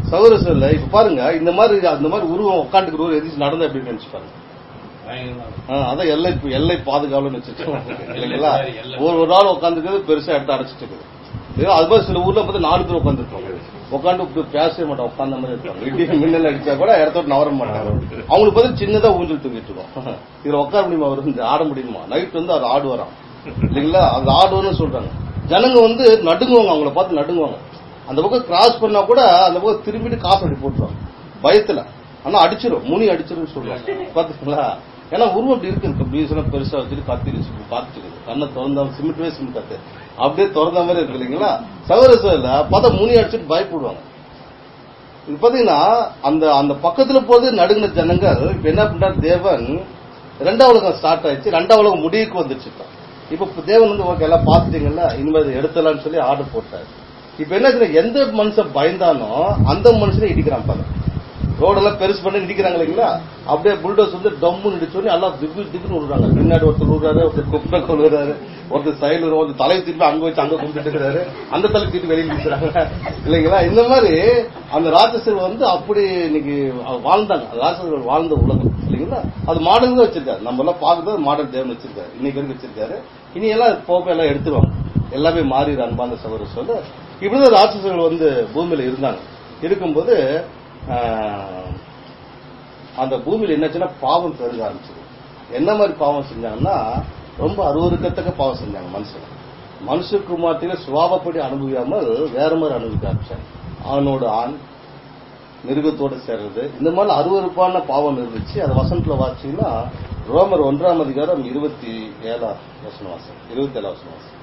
சகோதர சொல்ல இப்ப பாருங்க இந்த மாதிரி அந்த மாதிரி உருவம் உட்காந்துக்கிற உருவம் எதிர்த்து நடந்தா எப்படி நினைச்சு பாருங்க பயங்கரமா இருக்கும். ஆ, அதான் எல்லை எல்லை பாதுகாவலன்னு வச்சிருக்கோம் இல்லைங்களா ஒரு ஒரு நாள் உட்காந்துக்கிறது பெருசா எடுத்து அடைச்சிட்டு இருக்குது ஏதோ அது மாதிரி சில ஊர்ல பார்த்து நாலு பேர் உட்காந்துருப்பாங்க உட்காந்து பேசவே மாட்டோம் உட்காந்த மாதிரி இருப்பாங்க இடி மின்னல் அடிச்சா கூட இடத்தோட நவர மாட்டாங்க அவங்களுக்கு பார்த்து சின்னதா ஊஞ்சல் தூங்கிட்டு இருக்கோம் இதுல உட்கார முடியுமா அவர் வந்து ஆட முடியுமா நைட் வந்து அவர் ஆடுவாராம் இல்லைங்களா அது ஆடுவோம்னு சொல்றாங்க ஜனங்க வந்து நடுங்குவாங்க அவங்கள பார்த்து நடுங்குவாங்க அந்த பக்கம் கிராஸ் பண்ணா கூட அந்த பக்கம் திரும்பிட்டு காசு அடி போட்டுருவாங்க பயத்துல ஆனா அடிச்சிரும் முனி அடிச்சிரும் சொல்லுவாங்க பாத்தீங்களா ஏன்னா உருவம் அப்படி இருக்கு பீசனம் பெருசா வச்சுட்டு கத்திரிச்சு காத்துட்டு கண்ணை திறந்தா சிமெண்ட்வே சிமெண்ட் கத்து அப்படியே திறந்த மாதிரி இருக்கு இல்லைங்களா சகோதர சோதரில் பார்த்தா முனி அடிச்சுட்டு பயப்படுவாங்க இது பாத்தீங்கன்னா அந்த அந்த பக்கத்துல போது நடுங்கின ஜனங்கள் இப்ப என்ன பண்றாரு தேவன் ரெண்டாம் உலகம் ஸ்டார்ட் ஆயிடுச்சு ரெண்டாம் உலகம் முடிவுக்கு வந்துச்சு இப்ப. இப்ப தேவன் வந்து ஓகே எல்லாம் பாத்துட்டீங்கல்ல இனிமே இதை எடுத்துலாம்னு சொல்லி ஆர்டர் போட்டாரு இப்ப என்ன ஆச்சுன்னா, எந்த மனுஷன் பயந்தானோ அந்த மனுஷனை இடிக்கிறான் பாருங்க ரோடெல்லாம் பெருசு பண்ணி இடிக்கிறாங்க இல்லைங்களா அப்படியே புல்டோஸ் வந்து டம்மு இடிச்சோடனே எல்லாம் திக்கு திக்குன்னு விடுறாங்க பின்னாடி ஒருத்தர் விடுறாரு ஒருத்தர் குப்பை கொள்ளுறாரு ஒருத்தர் சைடு ஒருத்தர் தலையை திருப்பி அங்க வச்சு அங்க கும்பிட்டு இருக்கிறாரு அந்த தலை திருப்பி வெளியே நிற்கிறாங்க இல்லைங்களா இந்த மாதிரி அந்த ராட்சசர் வந்து அப்படி இன்னைக்கு வாழ்ந்தாங்க ராட்சசர்கள் வாழ்ந்த உலகம் இல்லைங்களா அது மாடல் தான் வச்சிருக்காரு நம்ம எல்லாம் பார்க்கறது மாடல் தேவன் வச்சிருக்காரு இன்னைக்கு வரைக்கும் வச்சிருக்காரு இனி எல்லாம் போக எல்லாம் எடுத்துருவாங்க எல்லாமே மாறிடு அன்பாந்த சகோதர சொல்ல இப்படிதான் ராட்சசர்கள் வந்து பூமியில இருந்தாங்க இருக்கும்போது ஆஹ், அந்த பூமியில என்னாச்சுன்னா பாவம் பெருக ஆரம்பிச்சது என்ன மாதிரி பாவம் செஞ்சாங்கன்னா ரொம்ப அருவருக்கத்தக்க பாவம் செஞ்சாங்க மனுஷன் மனுஷகுமாரத்தில சுவாபப்படி அனுபவியாமல் வேற மாதிரி அனுபவிக்க ஆரம்பிச்சாங்க ஆணோட ஆண் மிருகத்தோட சேர்றது இந்த மாதிரி அருவருப்பான பாவம் இருந்துச்சு அது வசனத்துல வாசிச்சீங்கன்னா ரோமர் ஒன்றாம் அதிகாரம் இருபத்தி ஏழாம் வசன வாசம் இருபத்தி ஏழாம் வசன வாசம்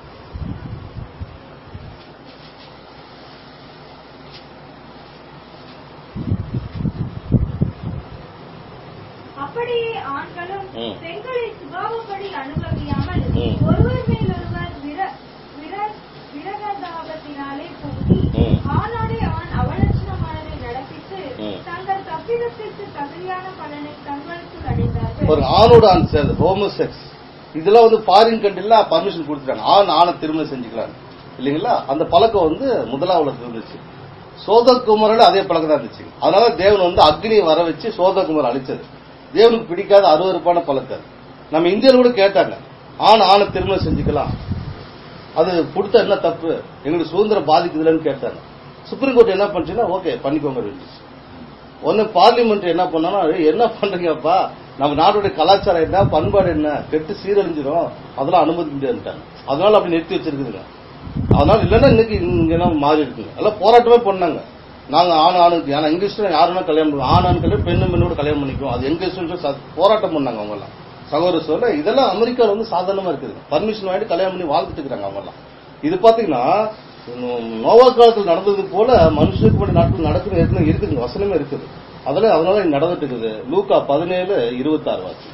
அப்படியே ஆண்களும் ம். பெண்களை சுபாவப்படி அனுபவியாமல் ம். ஒருவர் மேலொருவர் விர- விர- விரகதாபத்தினாலே பொங்கி ம். ஆணாடே ஆண் அவலட்சணமானதை நடப்பித்து ம். தங்கள் தப்பிதத்திற்கு தகுதியான பலனை தங்களுக்குள் அடைந்தார்கள் ஒரு ஆணோட ஆண் சேர்ந்து ஹோமோசெக்ஸ் இதெல்லாம் வந்து ஃபாரின் கண்ட்ரில பர்மிஷன் கொடுத்துட்டாங்க ஆண் ஆணை திருமணம் செஞ்சுக்கலாம் இல்லைங்களா அந்த பழக்கம் வந்து முதலாவது இருந்துச்சு சோதகுமாரோட அதே பழக்கம் தான் இருந்துச்சு அதனால தேவன் வந்து அக்னியை வர வச்சு சோதகுமார் அழிச்சது தேவனுக்கு பிடிக்காத அருவருப்பான பழக்கம் அது. நம்ம இந்தியாவில் கூட கேட்டாங்க ஆண் ஆணை திருமணம் செஞ்சுக்கலாம் அது கொடுத்தா என்ன தப்பு எங்களுக்கு சுதந்திரம் பாதிக்குதுலன்னு கேட்டாங்க சுப்ரீம் கோர்ட் என்ன பண்ணுச்சுன்னா ஓகே பண்ணிக்கோங்க இருந்துச்சு ஒன்னு பார்லிமெண்ட் என்ன பண்ணாலும் "ஏய், என்ன பண்றீங்கப்பா நம்ம நாட்டுடைய கலாச்சாரம் என்ன பண்பாடு என்ன கெட்டு சீரழிஞ்சிரும் அதெல்லாம் அனுமதிக்க முடியாதுட்டாங்க அதனால அப்படி நிறுத்தி வச்சிருக்குதுங்க அதனால இல்லைன்னா இன்னைக்கு இங்க எல்லாம் மாறி இருக்குங்க எல்லாம் போராட்டமே பண்ணாங்க நாங்க ஆண் ஆணுக்கு ஏன்னா இங்கிலீஷ்ல யாருன்னா கல்யாணம் பண்ணுவோம் ஆண் ஆண் கல்யாணம் பெண்ணு பெண்ணோட கல்யாணம் பண்ணிக்குவோம் அது எங்க இஷ்டம்னு சொல்லி ச- போராட்டம் பண்ணாங்க அவங்க எல்லாம் சகோதர சொல்ல இதெல்லாம் அமெரிக்கால வந்து சாதாரணமா இருக்குது பர்மிஷன் வாங்கிட்டு கல்யாணம் பண்ணி வாழ்ந்துட்டு இருக்காங்க அவங்க எல்லாம் இது பாத்தீங்கன்னா நோ- நோவா காலத்தில் நடந்தது போல மனுஷனுக்கு மட்டும் நாட்கள் நடக்குது ஏற்கனவே இருக்குதுங்க வசனமே இருக்குது அதுல அதனால இது நடந்துட்டு இருக்குது லூக்கா பதினேழு இருபத்தாறு வாசி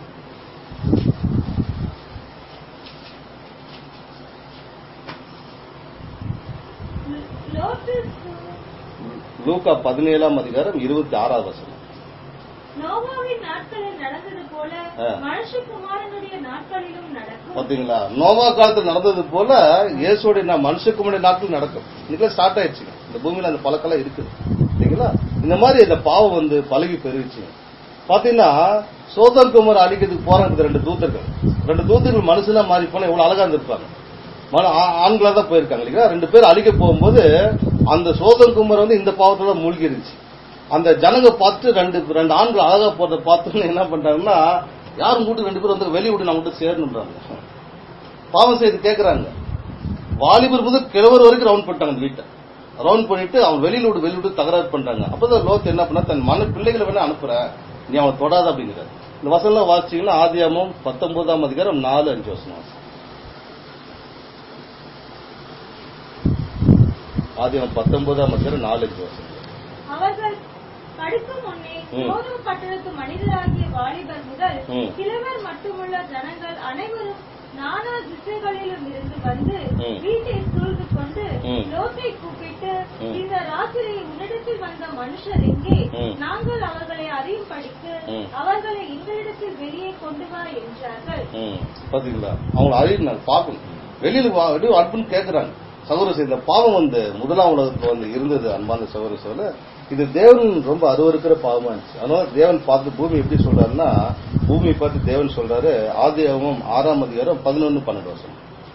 லோத்து லூக்கா பதினேழாம் அதிகாரம் இருபத்தி ஆறாவது வசனம் நோவாவின் நாட்களில் நடந்தது போல ஆ. மனுஷகுமாரனுடைய நாட்களிலும் நடக்கும் பாத்தீங்களா நோவா காலத்தில் நடந்தது போல இயேசுடைய நான் மனுஷக்கு முன்னாடி நாட்கள் நடக்கும் இன்னைக்கு ஸ்டார்ட் ஆயிடுச்சுங்க இந்த பூமியில அந்த பழக்கெல்லாம் இருக்குது சரிங்களா இந்த மாதிரி இந்த பாவம் வந்து பழகி பெருகிச்சுங்க பாத்தீங்கன்னா சோதம் குமார் அழிக்கிறதுக்கு போறாங்க இந்த ரெண்டு தூதர்கள் ரெண்டு தூதர்கள் மனுஷனா மாறி போனா எவ்வளவு அழகா இருந்திருப்பாங்க மன- ஆ- ஆண்களா தான் போயிருக்காங்க இல்லைங்களா ரெண்டு பேர் அழிக்க போகும்போது அந்த சோதம் குமார் வந்து இந்த பாவத்துல தான் மூழ்கி இருந்துச்சு அந்த ஜனங்க பார்த்து ரெண்டு ரெண்டு ஆண்கள் அழகா போறத பார்த்து என்ன பண்றாங்கன்னா யாரும் கூட்டு ரெண்டு பேரும் வந்து வெளிய விட்டு நம்ம விட்டு சேரணுன்றாங்க பாவம் செய்து கேக்குறாங்க வாலிபர் முதல் கிழவர் வரைக்கும் ரவுண்ட் பண்ணிட்டாங்க அந்த வீட்டை ரவுண்ட் பண்ணிட்டு அவன் வெளியில விட்டு வெளியில விட்டு தகராறு பண்றாங்க அப்பதான் லோத் என்ன பண்ணா தன் மன பிள்ளைகளை வேணா அனுப்புறேன் நீ அவனை தொடாத அப்படிங்கிறார் இந்த வசனம் வாசிச்சீங்கன்னா ஆதியாமம் பத்தொன்பதாம் அதிகாரம் நாலு அஞ்சு வசனம் ஆதியாமம் பத்தொன்பதாம் அதிகாரம் நாலு அஞ்சு வசனம் அவர்கள் படுக்கும் முன்னே ம். சோதம் பட்டணத்து மனிதராகிய வாலிபர் முதல் ம். சிலவர் மட்டுமுள்ள ஜனங்கள் அனைவரும் நானா திசைகளிலும் இருந்து வந்து ம். வீட்டை சூழ்ந்து கொண்டு ம். லோத்தை கூப்பிட்டு ம். இந்த ராத்திரி உன்னிடத்தில் வந்த மனுஷர் எங்கே ம். நாங்கள் அவர்களை அறியும் படிக்கு ம். அவர்களை எங்களிடத்தில் வெளியே கொண்டு வா என்றார்கள் ம், பாத்தீங்களா அவங்கள அறியினாங்க பார்க்கணும் வெளியில வா வெளியே அனுப்புன்னு கேக்குறாங்க சகோதர இந்த பாவம் வந்து முதலாம் உலகத்துல வந்து இருந்தது அன்பான சகோதர சொல்ல இது தேவன் ரொம்ப அருவருக்கிற பாவமா இருந்துச்சு அதனால தேவன் பார்த்து பூமி எப்படி சொல்றாருன்னா பூமியை பார்த்து தேவன் சொல்றாரு ஆதியாகமம் ஆறாம் அதிகாரம் பதினொன்னு பன்னெண்டு வருஷம்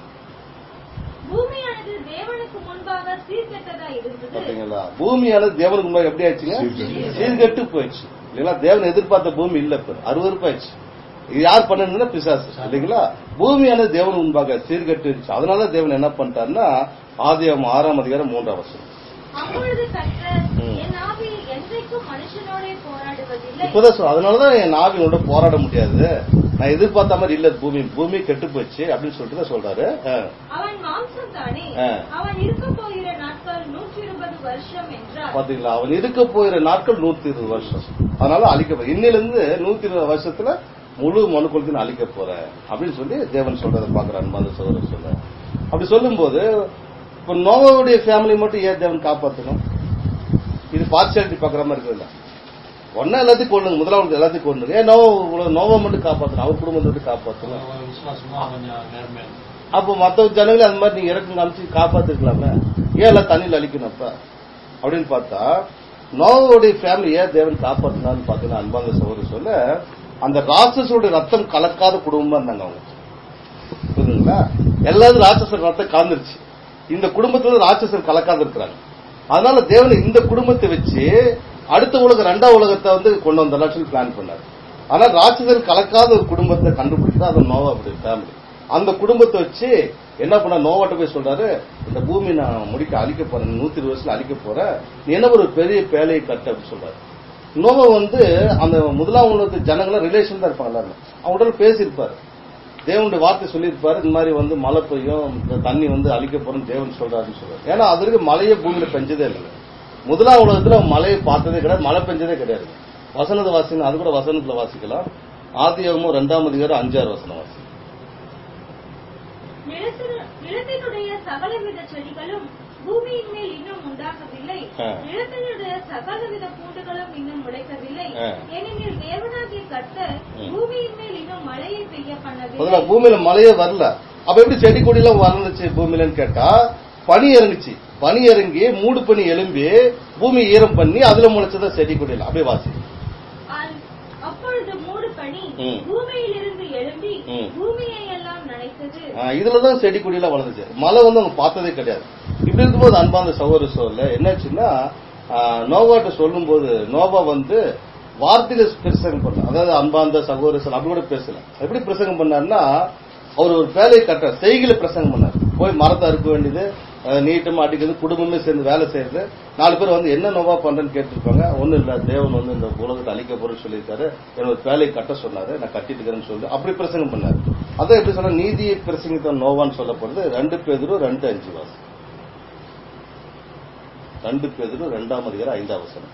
பூமியானது தேவனுக்கு முன்பாக சீர்கெட்டதா இருந்தது பாத்தீங்களா பூமியானது தேவனுக்கு முன்னாடி எப்படி ஆச்சுங்க சீர்கெட்டு போயிடுச்சு இல்லைங்களா தேவன் எதிர்பார்த்த பூமி இல்ல இப்ப அருவருப்பாயிடுச்சு இது யார் பண்ணதுன்னா பிசாசு இல்லைங்களா பூமியானது தேவனுக்கு முன்பாக சீர்கெட்டு இருந்துச்சு அதனால தேவன் என்ன பண்ணிட்டாருன்னா ஆதியாகமம் ஆறாம் அதிகாரம் மூன்றாம் வருஷம் அப்பொழுது கர்த்தர் ம். என் ஆவி என்றைக்கும் மனுஷனோடே போராடுவதில்லை இப்பதான் சொல் அதனாலதான் என் நாவினோட போராட முடியாது நான் எதிர்பார்த்த மாதிரி இல்ல பூமி பூமி கெட்டு போச்சு அப்படின்னு சொல்லிட்டு தான் சொல்றாரு ஆ. அவன் மாம்சம் தானே ஆ. அவன் இருக்க போகிற நாட்கள் நூற்றி இருபது வருஷம் என்றார் பாத்தீங்களா அவன் இருக்க போகிற நாட்கள் நூத்தி இருபது வருஷம் அதனால அழிக்க இன்னில இருந்து நூத்தி இருபது வருஷத்துல முழு மனுக்குலத்தையும் நான் அழிக்க போறேன் அப்படின்னு சொல்லி தேவன் சொல்றதை பாக்குற அன்பான சோதரர் சொல்ல அப்படி சொல்லும்போது இப்ப நோவாவுடைய ஃபேமிலி மட்டும் ஏன் தேவன் காப்பாத்தணும் இது பார்சியாலிட்டி பாக்குற மாதிரி இருக்குல்ல ஒன்னா எல்லாத்தையும் கொள்ளுங்க முதலாவது எல்லாத்தையும் கொள்ளுங்க ஏன் நோவா நோவா மட்டும் காப்பாத்தணும் அவர் குடும்பத்தை மட்டும் காப்பாத்தணும் அவங்க விசுவாசமா கொஞ்சம் நேர்மையா அப்போ மத்த ஜனங்களை அந்த மாதிரி நீங்க இறக்கம் காமிச்சு காப்பாத்திருக்கலாமே ஏன் எல்லாம் தண்ணியில் அழிக்கணும் அப்ப அப்படின்னு பார்த்தா நோவோடைய ஃபேமிலி ஏன் தேவன் காப்பாத்தினான்னு பாத்தீங்கன்னா அன்பான சகோதரி சொல்ல அந்த ராட்சஸோட ரத்தம் கலக்காத குடும்பமா இருந்தாங்க அவங்க புரியுதுங்களா எல்லாரும் ராட்சசர் ரத்தம் கலந்துருச்சு இந்த குடும்பத்துல ராட்சசர் கலக்காத இருக்கிறாங்க அதனால தேவன் இந்த குடும்பத்தை வச்சு அடுத்த உலக ரெண்டாம் உலகத்தை வந்து கொண்டு வந்தலாம் சொல்லி பிளான் பண்ணாரு ஆனா ராட்சசர் கலக்காத ஒரு குடும்பத்தை கண்டுபிடிச்சா அது நோவா அப்படி ஃபேமிலி அந்த குடும்பத்தை வச்சு என்ன பண்ண நோவாட்ட போய் சொல்றாரு இந்த பூமி நான் முடிக்க அழிக்க போறேன் நூத்தி இருபது வருஷத்துல அழிக்க போறேன் நீ என்ன ஒரு பெரிய பேழையை கட்டு அப்படின்னு சொல்றாரு நோவா வந்து அந்த முதலாம் உலகத்து ஜனங்கள ரிலேஷன் தான் இருப்பாங்க எல்லாரும் அவங்கள்ட்ட பேசியிருப்பாரு தேவனுடைய வார்த்தை சொல்லியிருப்பாரு இந்த மாதிரி வந்து மழை பெய்யும் இந்த தண்ணி வந்து அழிக்க போறோம் தேவன் சொல்றாருன்னு சொல்றாரு ஏன்னா அது வரைக்கும் மழையே பூமியில பெஞ்சதே இல்லை முதலாம் உலகத்துல அவன் மழையை பார்த்ததே கிடையாது மழை பெஞ்சதே கிடையாது வசனத்தை வாசிங்க அது கூட வசனத்துல வாசிக்கலாம் ஆதியாகமும் ரெண்டாம் அதிகாரம் அஞ்சாறு வசனம் வாசி நிலத்தினு- நிலத்தினுடைய சகலவித செடிகளும் பூமியின் மேல் இன்னும் உண்டாகவில்லை ஆ. நிலத்தினுடைய சகலவித பூண்டுகளும் இன்னும் முளைக்கவில்லை ஆ. ஏனெனில் தேவனாகிய கர்த்தர் ம். பூமியின் மேல் இன்னும் மழையை பெய்ய பண்ணவில்லை முதல்ல பூமியில மழையே வரல அப்ப எப்படி செடி கொடி எல்லாம் வளர்ந்துச்சு பூமியிலன்னு கேட்டா பனி இறங்குச்சு பனி இறங்கி மூடு பனி எழும்பி பூமி ஈரம் பண்ணி அதுல முளைச்சதா செடி கொடி எல்லாம் அப்படியே வாசி அல்- அப்பொழுது மூடு பனி ம். பூமியிலிருந்து எழும்பி ம். பூமியை எல்லாம் நனைத்தது ஆ, இதுலதான் செடி கொடி எல்லாம் வளர்ந்துச்சு மழை வந்து அவங்க பார்த்ததே கிடையாது இப்படி இருக்கும்போது அன்பாந்த சகோதர சோழல என்னாச்சுன்னா ஆ, நோவாட்ட சொல்லும்போது நோவா வந்து வார்த்தையில பிரசங்கம் பண்ண அதாவது அன்பாந்த சகோதர சோழ அப்படி கூட பேசல எப்படி பிரசங்கம் பண்ணாருன்னா அவர் ஒரு வேலையை கட்ட செய்கில பிரசங்கம் பண்ணார் போய் மரத்தை அறுக்க வேண்டியது அஹ், நீட்டமா அடிக்கிறது குடும்பமே சேர்ந்து வேலை செய்யறது நாலு பேர் வந்து என்ன நோவா பண்றேன்னு கேட்டிருப்பாங்க ஒண்ணும் இல்ல தேவன் வந்து இந்த உலகத்தை அழிக்க போறேன்னு சொல்லியிருக்காரு என்னோட வேலையை கட்ட சொன்னாரு நான் கட்டிட்டு இருக்கிறேன்னு சொல்லி அப்படி பிரசங்கம் பண்ணாரு அதான் எப்படி சொன்னா நீதியை பிரசங்கித்த நோவான்னு சொல்லப்படுது ரெண்டு பேதரும் ரெண்டு அஞ்சு வாசம் ரெண்டு பேதரும் ரெண்டாம் அதிகாரம் ஐந்தாம் வசனம்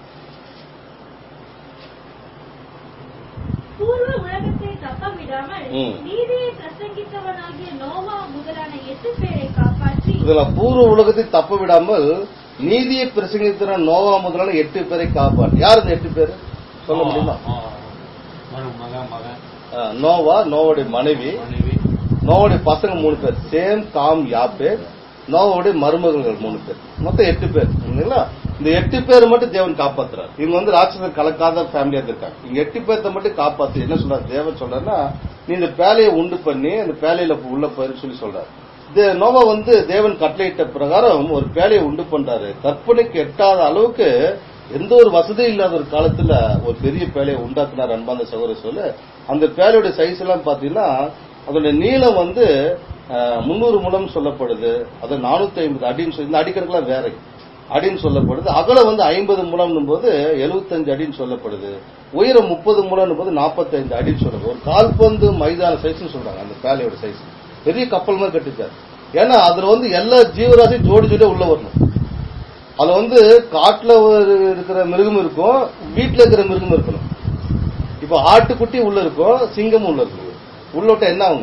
பூர்வ உலகத்தை தப்ப விடாமல் ம். நீதியை பிரசங்கித்தவனாகிய நோவா முதலான எட்டு பேரை காப்பாற்றி இதுல பூர்வ உலகத்தை தப்ப விடாமல் நீதியை பிரசங்கித்த நோவா முதலான எட்டு பேரை காப்பாற்று யார் இந்த எட்டு பேர் சொல்ல முடியுமா மகன் மகன் மகன் அஹ், நோவா நோவோடைய மனைவி மனைவி நோவோடைய பசங்க மூணு பேர் சேம் காம் யாப்பேர் நோவோடைய மருமகள்கள் மூணு பேர் மொத்தம் எட்டு பேர் இல்லைங்களா இந்த எட்டு பேர் மட்டும் தேவன் காப்பாத்துறாரு இவங்க வந்து ராட்சசர் கலக்காத ஃபேமிலியா இருக்காங்க இங்க எட்டு பேர்த்த மட்டும் காப்பாத்து என்ன சொல்றாரு தேவன் சொல்றாருன்னா நீ இந்த பேலையை உண்டு பண்ணி அந்த பேலையில உள்ள போயிரு சொல்லி சொல்றாரு இது நோவா வந்து தேவன் கட்டளையிட்ட பிரகாரம் ஒரு பேலையை உண்டு பண்றாரு கற்பனைக்கு எட்டாத அளவுக்கு எந்த ஒரு வசதி இல்லாத ஒரு காலத்துல ஒரு பெரிய பேலையை உண்டாக்குனார் அன்பாந்த சகோதர சொல்ல அந்த பேலையோட சைஸ் எல்லாம் பாத்தீங்கன்னா அதோட நீளம் வந்து முன்னூறு முழம் சொல்லப்படுது அது நானூத்தி ஐம்பது அடின்னு சொல்லி இந்த அடிக்கணக்கெல்லாம் வேற அடின்னு சொல்லப்படுது அகலம் வந்து ஐம்பது முழம்னும் போது எழுபத்தஞ்சு அடின்னு சொல்லப்படுது உயரம் முப்பது முழம் போது நாற்பத்தைந்து அடின்னு சொல்லப்படுது ஒரு கால்பந்து மைதான சைஸ்னு சொல்றாங்க அந்த பேலையோட சைஸ் பெரிய கப்பல் மாதிரி கட்டிருக்காரு ஏன்னா அதுல வந்து எல்லா ஜீவராசியும் ஜோடி ஜோடியா உள்ள வரணும் அதுல வந்து காட்டுல ஒரு இருக்கிற மிருகம் இருக்கும் வீட்டுல இருக்கிற மிருகம் இருக்கணும் இப்போ ஆட்டுக்குட்டி உள்ள இருக்கும் சிங்கம் உள்ள இருக்கும் உள்ள விட்டா என்ன ஆகுங்க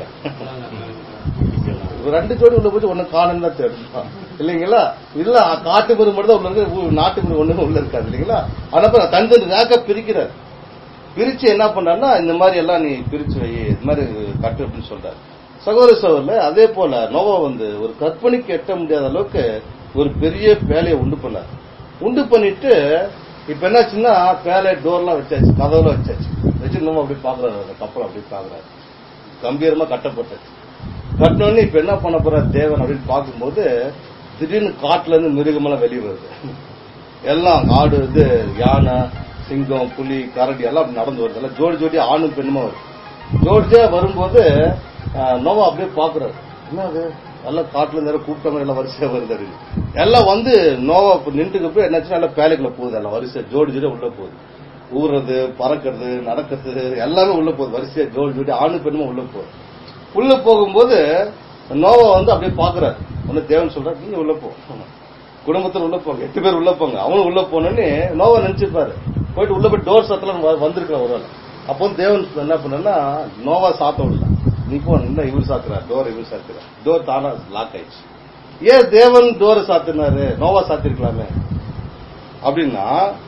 ஒரு ரெண்டு ஜோடி உள்ள போச்சு ஒண்ணு காணும் தான் தேடும் இல்லைங்களா இல்ல காட்டு மிருகம் மட்டும் தான் உள்ள இருக்கு ஊ- நாட்டு மிருகம் ஒண்ணுமே உள்ள இருக்காது இல்லைங்களா ஆனா தந்து ரேக்க பிரிக்கிறார் பிரிச்சு என்ன பண்றாருன்னா இந்த மாதிரி எல்லாம் நீ பிரிச்சு வை இது மாதிரி கட்டு அப்படின்னு சொல்றாரு சகோதர சகோதரல அதே போல நோவா வந்து ஒரு கற்பனைக்கு எட்ட முடியாத அளவுக்கு ஒரு பெரிய பேலையை உண்டு பண்ணார் உண்டு பண்ணிட்டு இப்ப என்னாச்சுன்னா பேலை டோர்லாம் வச்சாச்சு கதவுல வச்சாச்சு வச்சு நோவா அப்படி பாக்குறாரு அந்த கப்பல் அப்படி பாக்குறாரு கம்பீரமா கட்டப்பட்டாச்சு கட்டினோடனே இப்ப என்ன பண்ண போறார் தேவன் அப்படின்னு பார்க்கும்போது திடீர்னு காட்டுல இருந்து மிருகமெல்லாம் வெளியே வருது எல்லாம் ஆடு இது யானை சிங்கம் புலி கரடி எல்லாம் அப்படி நடந்து வருது எல்லாம் ஜோடி ஜோடி ஆணும் பெண்ணுமா வருது ஜோடியா வரும்போது ஆஹ், நோவா அப்படியே பாக்குறாரு என்ன அது எல்லாம் காட்டுல இருந்து கூப்பிட்ட எல்லாம் வரிசையா வருது அப்படின்னு. எல்லாம் வந்து நோவா நின்றுக்கு போய் என்னாச்சுன்னா எல்லாம் பேலைக்குள்ள போகுது எல்லாம் வரிசை ஜோடி ஜோடி உள்ள போகுது ஊறுறது பறக்கிறது நடக்கிறது எல்லாமே உள்ள போகுது வரிசையா ஜோடி ஜோடி ஆணு பெண்ணுமா உள்ள போகுது உள்ள போகும்போது நோவா வந்து அப்படியே பாக்குறாரு ஒன்னு தேவன் சொல்றாரு நீங்க உள்ள போ குடும்பத்துல உள்ள போங்க எட்டு பேர் உள்ள போங்க அவனும் உள்ள போனோன்னு நோவா நினைச்சிருப்பாரு போயிட்டு உள்ள போய் டோர் சத்தல வந்திருக்கிற ஒரு ஆள் அப்போ வந்து தேவன் என்ன பண்ணா நோவா சாத்த விடல நீ போ இன்னும் இவர் சாத்துறாரு டோர் இவர் சாத்துறாரு டோர் தானா லாக் ஆயிடுச்சு ஏன் தேவன் டோரை சாத்தினாரு நோவா சாத்திருக்கலாமே அப்படின்னா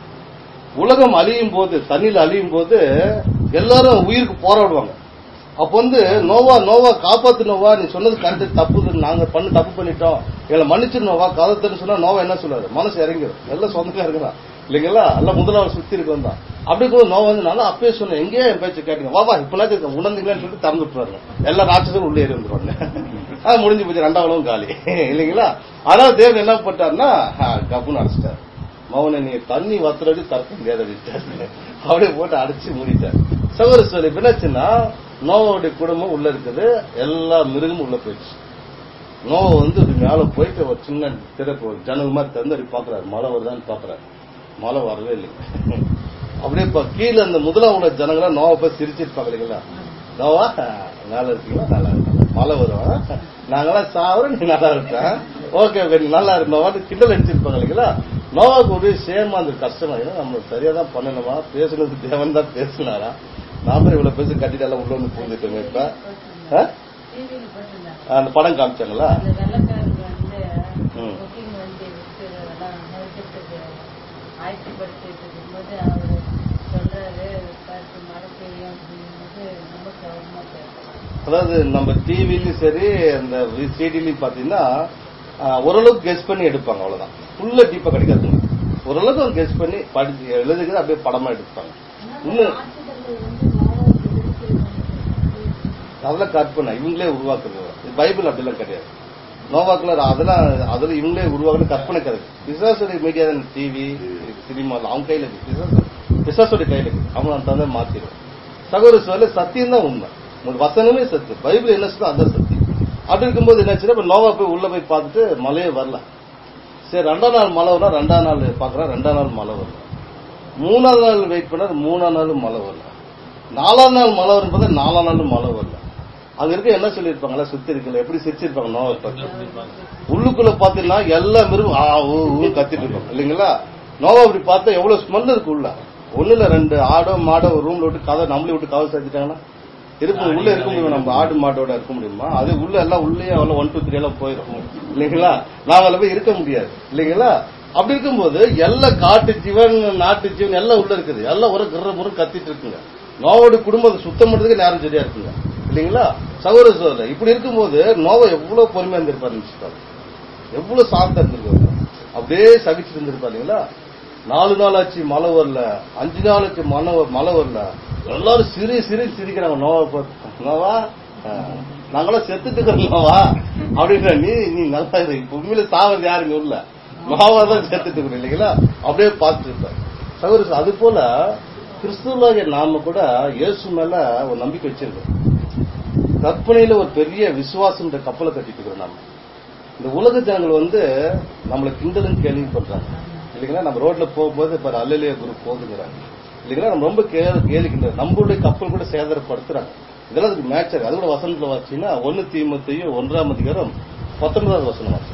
உலகம் அழியும் போது தண்ணியில் அழியும் போது எல்லாரும் உயிருக்கு போராடுவாங்க அப்ப வந்து நோவா நோவா காப்பாத்து நோவா நீ சொன்னது கரெக்ட் தப்பு நாங்க பண்ண தப்பு பண்ணிட்டோம் எங்களை மன்னிச்சு நோவா கதத்துன்னு சொன்னா நோவா என்ன சொல்றாரு மனசு இறங்கிடும் எல்லாம் சொந்தக்கா இருக்கிறான் இல்லைங்களா எல்லாம் முதலாவது சுத்தி இருக்கு வந்தான் அப்படி கூட நோவா வந்து நல்லா அப்பயே சொன்னேன் எங்கேயே என் பேச்சு கேட்டீங்க வா வா இப்பனாச்சும் உணர்ந்தீங்களான்னு சொல்லிட்டு திறந்து விட்டுருவாங்க எல்லா ராட்சசரும் உள்ளே ஏறி வந்துருவாங்க அது முடிஞ்சு போச்சு ரெண்டாவதும் காலி இல்லைங்களா அதனால தேவன் என்ன பண்ணிட்டாருன்னா கப்புன்னு அடிச்சிட்டாரு மௌன நீ தண்ணி வத்துறடி தற்க முடியாது அப்படின்ட்டாரு அப்படியே போட்டு அடிச்சு மூடிட்டார் சகோதர சொல்லி என்னாச்சுன்னா நோவோடைய குடும்பம் உள்ள இருக்குது எல்லா மிருகமும் உள்ள போயிடுச்சு நோவை வந்து இது மேல போயிட்டு ஒரு சின்ன திறப்பு ஜன்னல் மாதிரி திறந்து அப்படி பாக்குறாரு மழை வருதான்னு பாக்குறாரு மழை வரவே இல்லைங்க அப்படியே இப்ப கீழே அந்த முதலாம் உள்ள ஜனங்களா நோவை போய் சிரிச்சிருப்பாங்க இல்லைங்களா நோவா நல்லா இருக்கீங்களா நல்லா இருக்கா மழை வரும் நாங்களாம் சாவரம் நீ நல்லா இருக்கேன் ஓகே ஓகே நீ நல்லா இருக்கணும் கிண்டல் அடிச்சிருப்பாங்க இல்லைங்களா நோவாக்கு ஒரு சேமா அந்த கஷ்டமா ஏன்னா நம்ம சரியா தான் பண்ணணுமா பேசுனது தேவன் தான் பேசினாரா நாம இவ்வளவு பேசி கட்டிட்டு எல்லாம் உள்ள வந்து புரிஞ்சுட்டோங்க இப்ப ஆ? டிவியில் போட்டிருந்தாங்க அந்த படம் காமிச்சாங்களா அந்த வெள்ளக்காரங்க வந்து ம். குக்கிங் வந்து விட்டு எல்லாம் நெருக்கத்துக்கு ஆயத்தப்படுத்திட்டு இருக்கும்போது அவர் சொல்றாரு பார்த்து மழை பெய்யும் அப்படிங்கும்போது ரொம்ப கவனமா பேசுறாங்க அதாவது நம்ம டிவிலயும் சரி அந்த சிடிலையும் பாத்தீங்கன்னா ஆ, ஓரளவுக்கு கெஸ் பண்ணி எடுப்பாங்க அவ்வளவுதான் ஃபுல்லா டீப்பா கிடைக்காதுங்க ஓரளவுக்கு கெஸ் பண்ணி படிச்சு எழுதுகிறது அப்படியே படமா எடுப்பாங்க இன்னும் அதெல்லாம் கற்பனை இவங்களே உருவாக்குறது இது பைபிள் அப்படிலாம் கிடையாது நோவாக்குல அதெல்லாம் அதுல இவங்களே உருவாக்குறது கற்பனை கதை பிசாசுடைய மீடியா டிவி சினிமா அவங்க கையில இருக்கு பிசாசு பிசாசுடைய கையில இருக்கு அவங்க அந்த தகுந்த மாத்திடுவோம் சகோதர சொல்ல சத்தியம் தான் உண்மை உங்களுக்கு வசனமே சத்தியம் பைபிள் என்ன சொல்லுதோ அதான் சத்தியம் அப்படி இருக்கும்போது என்னாச்சுன்னா இப்ப நோவா போய் உள்ள போய் பார்த்துட்டு மழையே வரல சரி ரெண்டாம் நாள் மழை வரலாம் ரெண்டாம் நாள் பாக்குறேன் ரெண்டாம் நாள் மழை வரல மூணாவது நாள் வெயிட் பண்ணா மூணாம் நாள் மழை வரல நாலாம் நாள் மழை வரும் பார்த்தா நாலாம் நாள் மழை வரல அங்க இருக்க என்ன சொல்லியிருப்பாங்களா சுத்தி இருக்கல எப்படி சிரிச்சிருப்பாங்க நோவை பார்த்து உள்ளுக்குள்ள பாத்தீங்கன்னா எல்லா மிருகம் ஆ ஊ ஊ கத்திட்டு இருப்பாங்க இல்லைங்களா நோவா அப்படி பார்த்தா எவ்வளவு ஸ்மெல் இருக்கு உள்ள ஒண்ணுல ரெண்டு ஆடோ மாடோ ரூம்ல விட்டு கதை நம்மளே விட்டு கதை சேர்த்துட்டாங்கன்னா இருக்கும் உள்ள இருக்க முடியும் நம்ம ஆடு மாட்டோட இருக்க முடியுமா அது உள்ள எல்லாம் உள்ளே அவ்வளவு ஒன் டூ த்ரீ எல்லாம் போயிடும் இல்லைங்களா நாம அதுல போய் இருக்க முடியாது இல்லைங்களா அப்படி இருக்கும்போது எல்லா காட்டு ஜீவன் நாட்டு ஜீவன் எல்லாம் உள்ள இருக்குது எல்லாம் ஒரு கிற முறை கத்திட்டு இருக்குங்க நோவோட குடும்பத்தை சுத்தம் பண்றதுக்கு நேரம் சரியா இருக்குங்க இல்லைங்களா சகோதர சகோதரர் இப்படி இருக்கும்போது நோவை எவ்வளவு பொறுமையா இருந்திருப்பாரு நினைச்சுட்டாரு எவ்வளவு சாந்தம் இருந்திருக்காரு அப்படியே சகிச்சு இருந்திருப்பாரு இல்லைங்களா நாலு நாள் ஆச்சு மழை வரல அஞ்சு நாள் ஆச்சு மழை வ- மழை வரல எல்லாரும் சிரி சிரி சிரிக்கிறாங்க நோவா பார்த்து நோவா ஆ, நாங்களாம் செத்துட்டு இருக்கிறோம் நோவா அப்படின்ற நீ நீ நல்லா இரு இப்ப உண்மையில சாவது யாருங்க உள்ள நோவா தான் செத்துட்டு இருக்கிறோம் இல்லைங்களா அப்படியே பார்த்துட்டு இருப்பாரு சகோதரர் அது போல கிறிஸ்துவாகிய நாம கூட இயேசு மேல ஒரு நம்பிக்கை வச்சிருக்கோம் கற்பனையில ஒரு பெரிய விசுவாசம்ன்ற கப்பலை கட்டிட்டு இருக்கிறோம் நாம இந்த உலக ஜனங்கள் வந்து நம்மளை கிண்டலும் கேள்வி பண்றாங்க இல்லைங்களா நம்ம ரோட்ல போகும்போது இப்ப அல்லலிய குரூப் போகுதுங்கிறாங்க இல்லைங்களா நம்ம ரொம்ப கேள்வி கேள்விக்கின்ற நம்மளுடைய கப்பல் கூட சேதரப்படுத்துறாங்க இதெல்லாம் அதுக்கு மேட்ச் ஆகுது அது கூட வசனத்துல வாசிங்கன்னா ஒன்னு தீமத்தையும் ஒன்றாம் அதிகாரம் பத்தொன்பதாவது வசனம் வாசி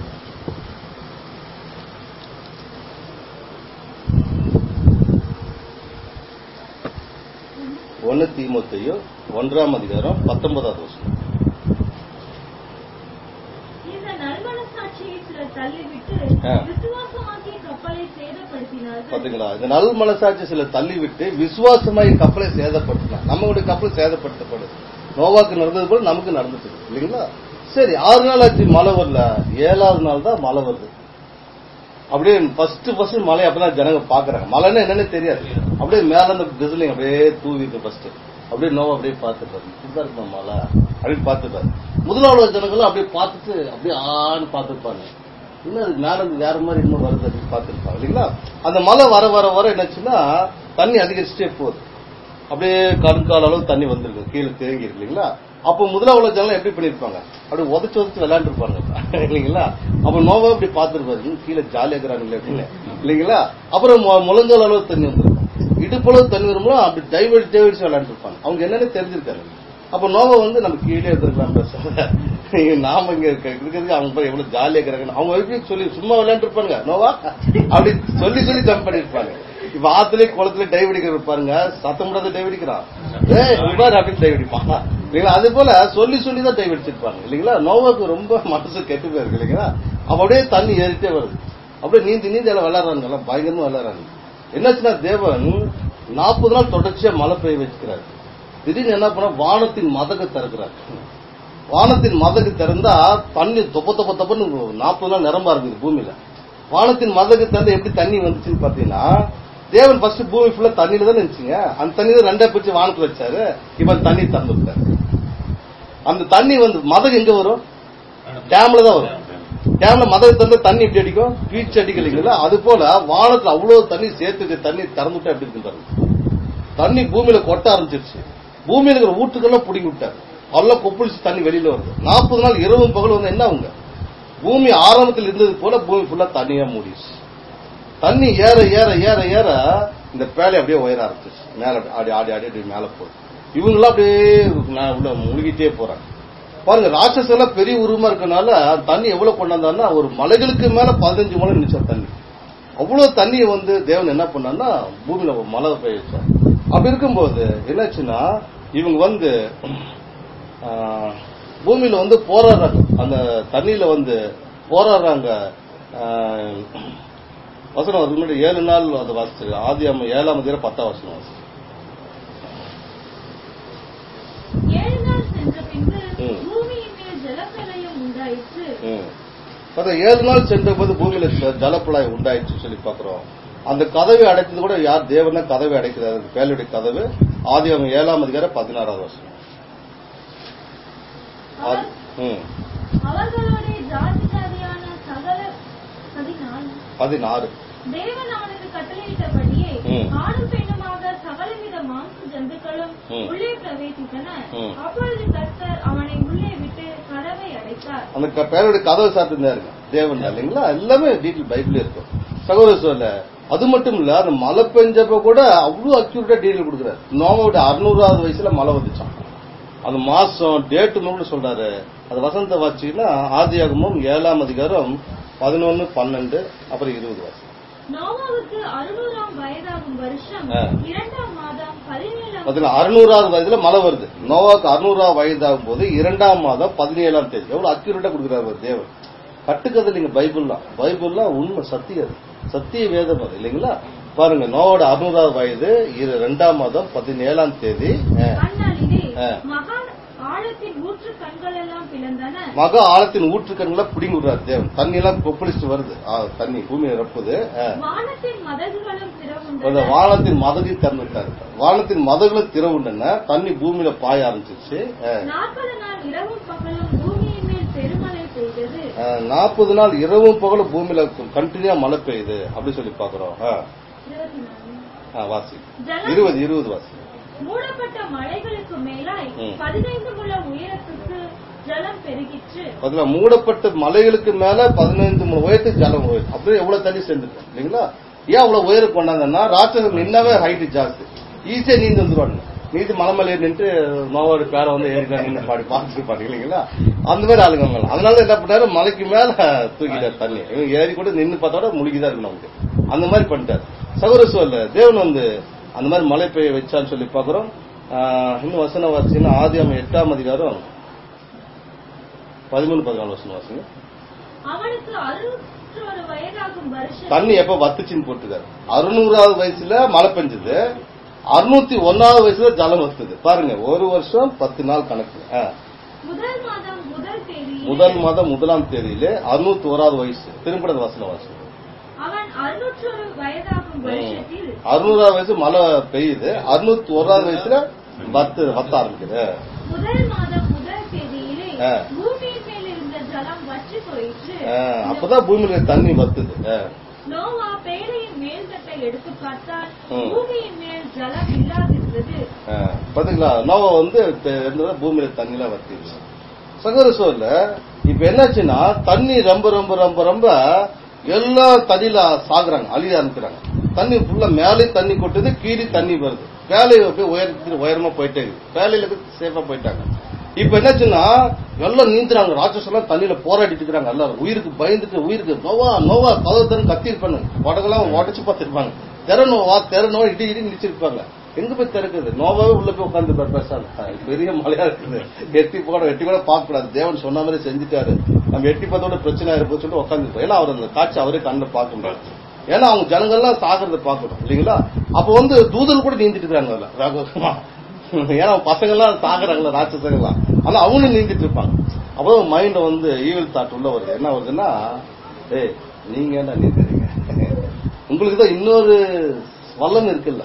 ஒன்னு தீமத்தையும் ஒன்றாம் அதிகாரம் பத்தொன்பதாவது வசனம் இந்த நல்மனசாட்சியை சிலர் தள்ளிவிட்டு ஆ. விசுவாசமாக்கிய கப்பலை சேதப்படுத்தினார்கள் பாத்தீங்களா இந்த நல் மனசாட்சி சில தள்ளி விட்டு விசுவாசமாய் கப்பலை சேதப்படுத்தினா நம்மளுடைய கப்பல் சேதப்படுத்தப்படுது நோவாக்கு நடந்தது போல நமக்கு நடந்துட்டு இருக்கு இல்லைங்களா சரி ஆறு நாள் ஆச்சு மழை வரல ஏழாவது நாள் தான் மழை வருது அப்படியே ஃபர்ஸ்ட் ஃபர்ஸ்ட் மழை அப்பதான் ஜனங்க பாக்குறாங்க மழைன்னா என்னன்னு தெரியாது அப்படியே மேல அந்த டிசிலிங் அப்படியே தூவிது ஃபர்ஸ்ட் அப்படியே நோவா அப்படியே பார்த்துப்பாரு இப்படிதான் இருக்குமா மழை அப்படின்னு பார்த்துப்பாரு முதலாவது ஜனங்களும் அப்படியே பார்த்துட்டு அப்படியே ஆன்னு பார்த்துருப்பாங்க இன்னும் அது மேல இருந்து வேற மாதிரி இன்னும் வருது அப்படின்னு பார்த்துருப்பாங்க இல்லைங்களா அந்த மழை வர வர வர என்னாச்சுன்னா தண்ணி அதிகரிச்சுட்டே போகுது அப்படியே கணுக்கால அளவு தண்ணி வந்திருக்கு கீழே தேங்கி இருக்கு இல்லைங்களா அப்போ முதலாவது ஜனம் எப்படி பண்ணிருப்பாங்க அப்படியே உதச்சு உதச்சு விளையாண்டுருப்பாங்க இல்லைங்களா அப்ப நோவா இப்படி பார்த்துருப்பாரு கீழே ஜாலியா இருக்கிறாங்களே அப்படின்னு இல்லைங்களா அப்புறம் மு- முழங்கால் அளவு தண்ணி வந்திருக்கும் இடுப்பளவு தண்ணி வரும்போது அப்படி டைவர்ட் டைவர்ட்ஸ் விளையாண்டுருப்பாங்க அவங்க என்னன்னு தெரிஞ்சிருக்காரு அப்ப நோவா வந்து நம்ம கீழே இருந்திருக்கலாம் பேசுறாங்க நாம இங்க இருக்க- இருக்கிறதுக்கு அவங்க பாரு எவ்வளவு ஜாலியா இருக்கிறாங்க அவங்க எப்படி சொல்லி சும்மா விளையாண்டு இருப்பாங்க நோவா அப்படி சொல்லி சொல்லி ஜம்ப் பண்ணிருப்பாங்க இப்ப ஆத்துலயே குளத்துல டைவ் அடிக்கிற பாருங்க சத்தம் போடாத டைவ் அடிக்கிறான் ஏய், இங்க பாரு அப்படின்னு டைவ் அடிப்பான் இல்லைங்களா அது போல சொல்லி சொல்லி தான் டைவ் அடிச்சிருப்பாங்க இல்லைங்களா நோவாக்கு ரொம்ப மனசு கெட்டு போயிருக்கு இல்லைங்களா அப்ப அப்படியே தண்ணி ஏறிட்டே வருது அப்படியே நீந்தி நீந்தி எல்லாம் விளையாடுறாங்க எல்லாம் பயங்கரமா விளையாடுறாங்க என்னாச்சுன்னா தேவன் நாற்பது நாள் தொடர்ச்சியா மழை பெய்ய வச்சுக்கிறாரு திடீர்னு என்ன பண்ண வானத்தின் மதகு திறக்கிறார் வானத்தின் மதகு திறந்தா தண்ணி தொப்ப தொப்ப தொப்பன்னு நாற்பது நாள் நிரம்ப இருக்குது பூமியில வானத்தின் மதகு திறந்து எப்படி தண்ணி வந்துச்சுன்னு பாத்தீங்கன்னா தேவன் ஃபர்ஸ்ட் பூமி ஃபுல்லா தண்ணியில தான் இருந்துச்சுங்க அந்த தண்ணி தான் ரெண்டா பிரிச்சு வானத்துல வச்சாரு இப்ப அந்த தண்ணி திறந்து விட்டாரு அந்த தண்ணி வந்து மதகு எங்க வரும் டேம்ல தான் வரும் டேம்ல மதகு திறந்து தண்ணி எப்படி அடிக்கும் பீச் அடிக்கலைங்களா அது போல வானத்துல அவ்வளவு தண்ணி சேர்த்துக்கு தண்ணி திறந்து விட்டா எப்படி இருக்கு பாருங்க தண்ணி பூமியில கொட்ட ஆரம்பிச்சிருச்சு பூமியில இருக்கிற ஊட்டுக்கெல்லாம் பிடிங்கி விட்டாரு அதெல்லாம் கொப்பளிச்சு தண்ணி வெளியில வருது நாற்பது நாள் இரவும் பகல் வந்து என்ன அவங்க பூமி ஆரம்பத்தில் இருந்தது போல பூமி ஃபுல்லா தண்ணியா மூடிடுச்சு தண்ணி ஏற ஏற ஏற ஏற இந்த பேலை அப்படியே உயர ஆரம்பிச்சிருச்சு மேல ஆடி ஆடி ஆடி அப்படியே மேல போகுது இவங்கெல்லாம் அப்படியே நா- உள்ள முழுகிட்டே போறாங்க பாருங்க ராட்சச எல்லாம் பெரிய உருவமா இருக்கனால தண்ணி எவ்வளவு கொண்டாந்தாருன்னா ஒரு மலைகளுக்கு மேல பதினஞ்சு மலை நிச்சம் தண்ணி அவ்வளவு தண்ணியை வந்து தேவன் என்ன பண்ணான்னா பூமியில ஒரு மழை பெய்ய வச்சார் அப்படி இருக்கும்போது என்னாச்சுன்னா இவங்க வந்து ஆஹ், பூமியில வந்து போராடுறாங்க அந்த தண்ணியில வந்து போராடுறாங்க ஆஹ், வசனம் அதுக்கு முன்னாடி ஏழு நாள் அது வாசிச்சு ஆதி அம்ம ஏழாம் அதிகாரம் பத்தாம் வசனம் வாசிச்சு ஏழு நாள் சென்ற பின்பு ம். பூமியின் மேல் ஜலப்பிரளயம் உண்டாயிற்று ம். பார்த்தா ஏழு நாள் சென்ற போது பூமியில ஜ- ஜலப்பிழாய் உண்டாயிடுச்சு சொல்லி பாக்குறோம் அந்த கதவை அடைத்தது கூட யார் தேவன கதவை அடைக்கிறார் அந்த பேலுடைய கதவு ஆதி அவங்க ஏழாம் அதிகாரம் பதினாறாவது வருஷம் அவர் ம் அவர்களுடைய ஜாதி ஜாதியான சகல பதினாலு பதினாறு தேவன் அவனுக்கு கட்டளையிட்டபடியே ம். ஆணும் பெண்ணுமாக சகலவித மாംസ ஜந்துக்களும் ம். உள்ளே பிரவேசித்தன ம். அப்பொழுது கர்த்தர் அவனை உள்ளே விட்டு கதவை அடைத்தார் அந்த க- பேருடைய கதவை சாத்திருந்தாருங்க தேவன் தான் இல்லைங்களா எல்லாமே டீட்டெயில் பைபிள் இருக்கும் சகோதர சொல்ல அது மட்டும் இல்ல அந்த மழை பெஞ்சப்ப கூட அவ்வளவு அக்யூரேட்டா டீட்டெயில் கொடுக்குறாரு நோவோட அறுநூறாவது வயசுல மழை வந்துச்சான் அந்த மாசம் டேட்டு கூட சொல்றாரு அது வசந்த வாட்சின்னா ஆதியாகமும் ஏழாம் அதிகாரம் பதினொன்னு பன்னெண்டு அப்புறம் இருபது வருஷம் நோவாவுக்கு அறுநூறாம் வயதாகும் வருஷம் ஆ. இரண்டாம் மாதம் பதினேழாம் அதுல அறுநூறாவது வயதுல மழை வருது நோவாக்கு அறுநூறாவது வயதாகும் போது இரண்டாம் மாதம் பதினேழாம் தேதி எவ்வளவு அக்யூரேட்டா கொடுக்குறாரு ஒரு தேவன் கட்டுக்கதை இல்லைங்க பைபிள்லாம் பைபிள்லாம் உண்மை சத்தியம் அது சத்திய வேதம் அது இல்லைங்களா பாருங்க நோவோட அறுநூறாவது வயது இரு- இரண்டாம் மாதம் பதினேழாம் தேதி அஹ், அந்நாளிலே ஆ. மகா ஆழத்தின் ஊற்று கண்கள் எல்லாம் பிளந்தன மகா ஆழத்தின் ஊற்றுக்கண்களை பிடிங்கி விடுறாரு தேவன் தண்ணி எல்லாம் கொப்பளிச்சுட்டு வருது ஆ, தண்ணி பூமியை ரப்புது அஹ். வானத்தின் மதகுகளும் அந்த திறவுண்டன வானத்தின் மதகையும் திறந்துட்டாரு வானத்தின் மதகுல திறவுண்டன தண்ணி பூமியில பாய ஆரம்பிச்சிருச்சு அஹ். நாற்பது நாள் இரவும் பகலும் பூமியின் மேல் பெருமழை பெய்தது நாற்பது நாள் இரவும் பகலும் பூமியில கண்டினியூா மழை பெய்யுது அப்படி சொல்லி பாக்குறோம் ஆ, இருபத்தி நாலு. ஆ, வாசி ஜலம் இருபது இருபது வாசி மூடப்பட்ட மலைகளுக்கு மேலாய் ம். பதினைந்து முழ உயரத்துக்கு ஜலம் பெருகிற்று அதுல மூடப்பட்ட மலைகளுக்கு மேல பதினைந்து மூணு உயரத்துக்கு ஜலம் உயரும் அப்படியே எவ்வளவு தண்ணி சேர்ந்துருக்கும் இல்லைங்களா ஏன் அவ்வளவு உயரம் கொண்டாங்கன்னா ராட்சசம் நின்னாவே ஹைட் ஜாஸ்தி ஈஸியா நீந்து வந்துருவாங்க நீந்து மலை மேல ஏறி நின்று மாவோட பேரை வந்து ஏறிட்டா நின்று பாடி பார்த்துருப்பாங்க இல்லைங்களா அந்த மாதிரி ஆளுங்க அவங்க அதனால என்ன பண்ணாரு மலைக்கு மேல தூக்கிட்டாரு தண்ணி இவங்க ஏறி கூட நின்னு பார்த்தோட முழுகிதான் இருக்கணும் நமக்கு அந்த மாதிரி பண்ணிட்டாரு சகோதர சொல்ல தேவன் வந்து அந்த மாதிரி மழை பெய்ய வச்சான்னு சொல்லி பாக்குறோம் ஆஹ் இன்னும் வசனம் வாசிங்கன்னா ஆதி எட்டாம் அதிகாரம் பதிமூணு பதினாலு வருஷம் வாசிங்க அவனுக்கு அறுநூற்றொரு வயதாகும் வருஷம் தண்ணி எப்ப வத்துச்சுன்னு போட்டுக்காரு அறுநூறாவது வயசுல மழை பெஞ்சது அறுநூத்தி ஒன்னாவது வயசுல ஜலம் வத்துது பாருங்க ஒரு வருஷம் பத்து நாள் கணக்கு ஆ. முதல் மாதம் முதல் தேதி முதல் மாதம் முதலாம் தேதியிலே அறுநூத்தி ஓராவது வயசு திரும்பட வசன வாசம் அவன் அறுநூற்றொரு வயதாகும் வருஷத்தில் அறுநூறாவது வயசு மழை பெய்யுது அறுநூத்தி ஓராவது வயசுல வத்து வத்த ஆரம்பிக்குது முதல் மாதம் முதல் தேதியிலே ஆ. பூமியின் மேல் இருந்த ஜலம் வற்றி போயிற்று ஆ, அப்பதான் பூமியில தண்ணி வத்துது ஆ. நோவா பேழையின் மேல் தட்டை எடுத்து பார்த்தால் ம். பூமியின் மேல் ஜலம் இல்லாதிருந்தது ஆ, பாத்தீங்களா நோவா வந்து தெ- இருந்தது பூமியில தண்ணிலாம் வத்திடுச்சு சகோதர சோழ இப்ப என்னாச்சுன்னா தண்ணி ரொம்ப ரொம்ப ரொம்ப ரொம்ப எல்லா தண்ணியில சாகுறாங்க அழிய ஆரம்பிக்கிறாங்க தண்ணி ஃபுல்லா மேலே தண்ணி கொட்டுது கீழே தண்ணி வருது வேலையை போய் உயரத்துக்கு உயரமா போயிட்டே இருக்கு வேலையில சேஃபா போயிட்டாங்க இப்ப என்னாச்சுன்னா எல்லாம் நீந்துறாங்க ராட்சஸ் எல்லாம் தண்ணியில போராடிட்டு இருக்காங்க எல்லாரும் உயிருக்கு பயந்துட்டு உயிருக்கு நோவா நோவா கதவு தரன்னு கத்தி இருப்பாங்க உடகெல்லாம் உடச்சு பார்த்திருப்பாங்க தெர நோவா தெர நோவா இடி இடி நிச்சிருப்பாங்க எங்க போய் திறக்குது நோவாவே உள்ள போய் உட்காந்து பேசாங்க பெரிய மலையா இருக்குது எட்டி போட எட்டி கூட பார்க்க கூடாது தேவன் சொன்ன மாதிரி செஞ்சுட்டாரு நம்ம எட்டி பார்த்தோட பிரச்சனை இருப்போம் சொல்லிட்டு உட்காந்து ஏன்னா அவர் அந்த காட்சி அவரே கண்ணில் பார்க்க முடியாது ஏன்னா அவங்க ஜனங்கள்லாம் சாகிறத பார்க்கணும் இல்லைங்களா அப்ப வந்து தூதல் கூட நீந்திட்டு இருக்காங்க அதுல ராகவமா ஏன்னா பசங்க எல்லாம் சாகுறாங்களா ராட்சசங்கள்லாம் ஆனா அவங்களும் நீந்திட்டு இருப்பாங்க அப்போ மைண்ட்ல வந்து ஈவில் தாட் உள்ள வருது என்ன வருதுன்னா ஏய் நீங்க என்ன நீந்துறீங்க உங்களுக்கு தான் இன்னொரு வல்லம் இருக்குல்ல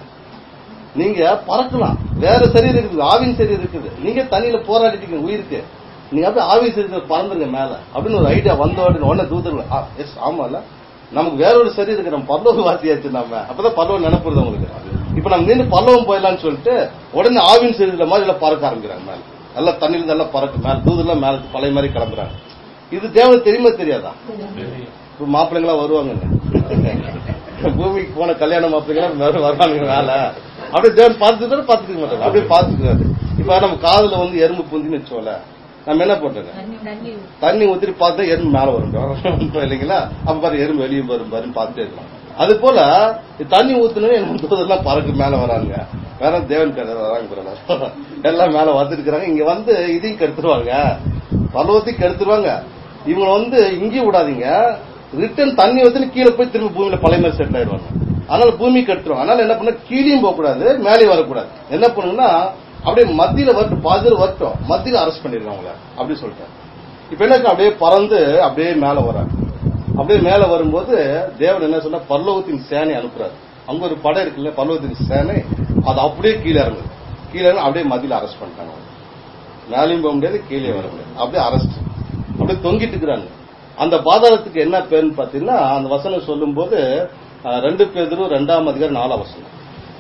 நீங்க பறக்கலாம் வேற சரீரம் இருக்குது ஆவின் சரீரம் இருக்குது நீங்க தண்ணியில போராடிட்டீங்க உயிருக்கு நீங்க அப்படியே ஆவி சரீரத்தில் பறந்துருங்க மேல அப்படின்னு ஒரு ஐடியா வந்த உடனே உடனே தூதர்கள் எஸ் ஆமால நமக்கு வேற ஒரு சரீரம் இருக்கு நம்ம பல்லவ வாசியாச்சு நம்ம அப்பதான் பல்லவம் நினைப்புறது உங்களுக்கு இப்ப நம்ம நின்று பல்லவம் போயிடலாம்னு சொல்லிட்டு உடனே ஆவின் சரீரத்துல மாதிரி எல்லாம் பறக்க ஆரம்பிக்கிறாங்க மேல நல்லா தண்ணியில நல்லா பறக்கு மேல தூதர்லாம் மேல பழைய மாதிரி கிளம்புறாங்க இது தேவனுக்கு தெரியுமா தெரியாதா இப்ப மாப்பிள்ளைங்களா வருவாங்க பூமிக்கு போன கல்யாண மாப்பிள்ளைங்களா வரு- வருவாங்க மேல அப்படியே தேவன் பார்த்துட்டு பார்த்துக்க மாட்டாங்க அப்படியே பார்த்துக்கிறாரு இப்ப நம்ம காதுல வந்து எறும்பு புந்தின்னு வச்சோம்ல நம்ம என்ன பண்றோங்க தண்ணி தண்ணி தண்ணி ஊத்திட்டு பார்த்தா எறும்பு மேல வரும் இல்லைங்களா அப்ப பாரு எறும்பு வெளியே வரும் பாருன்னு பார்த்துட்டே இருக்கலாம் அது போல தண்ணி ஊத்துனே என்ன தூதெல்லாம் பறக்கு மேல வராங்க வேற தேவன் கடை வராங்க brother. எல்லாம் மேல வந்துருக்காங்க இங்க வந்து இதையும் கெடுத்துருவாங்க பல்லவத்தையும் கெடுத்துருவாங்க இவங்க வந்து இங்கேயும் விடாதீங்க ரிட்டர்ன் தண்ணி ஊத்துன்னு கீழே போய் திரும்ப பூமியில பழைய மாதிரி செட்டில் ஆயிடுவாங்க அதனால பூமி கெடுத்துரும் அதனால என்ன பண்ண கீழேயும் போக கூடாது மேலே வரக்கூடாது என்ன பண்ணுங்கன்னா அப்படியே மத்தியில வரட்டும் பாதியில் வரட்டும் மத்தியில அரெஸ்ட் பண்ணிருக்காங்க அவங்கள அப்படி சொல்லிட்டேன் இப்ப என்ன அப்படியே பறந்து அப்படியே மேல வராங்க அப்படியே மேல வரும்போது தேவன் என்ன சொன்னா பல்லவத்தின் சேனை அனுப்புறாரு அங்க ஒரு படம் இருக்குல்ல பல்லவத்தின் சேனை அது அப்படியே கீழே இறங்குது கீழே இறங்கி அப்படியே மத்தியில அரெஸ்ட் பண்ணிட்டாங்க அவங்க. மேலேயும் போக முடியாது கீழே வர முடியாது அப்படியே அரெஸ்ட் அப்படியே தொங்கிட்டு இருக்கிறாங்க அந்த பாதாளத்துக்கு என்ன பேருன்னு பாத்தீங்கன்னா அந்த வசனம் சொல்லும்போது அஹ், ரெண்டு பேரும் ரெண்டாம் அதிகாரம் நாலாம் வசனம்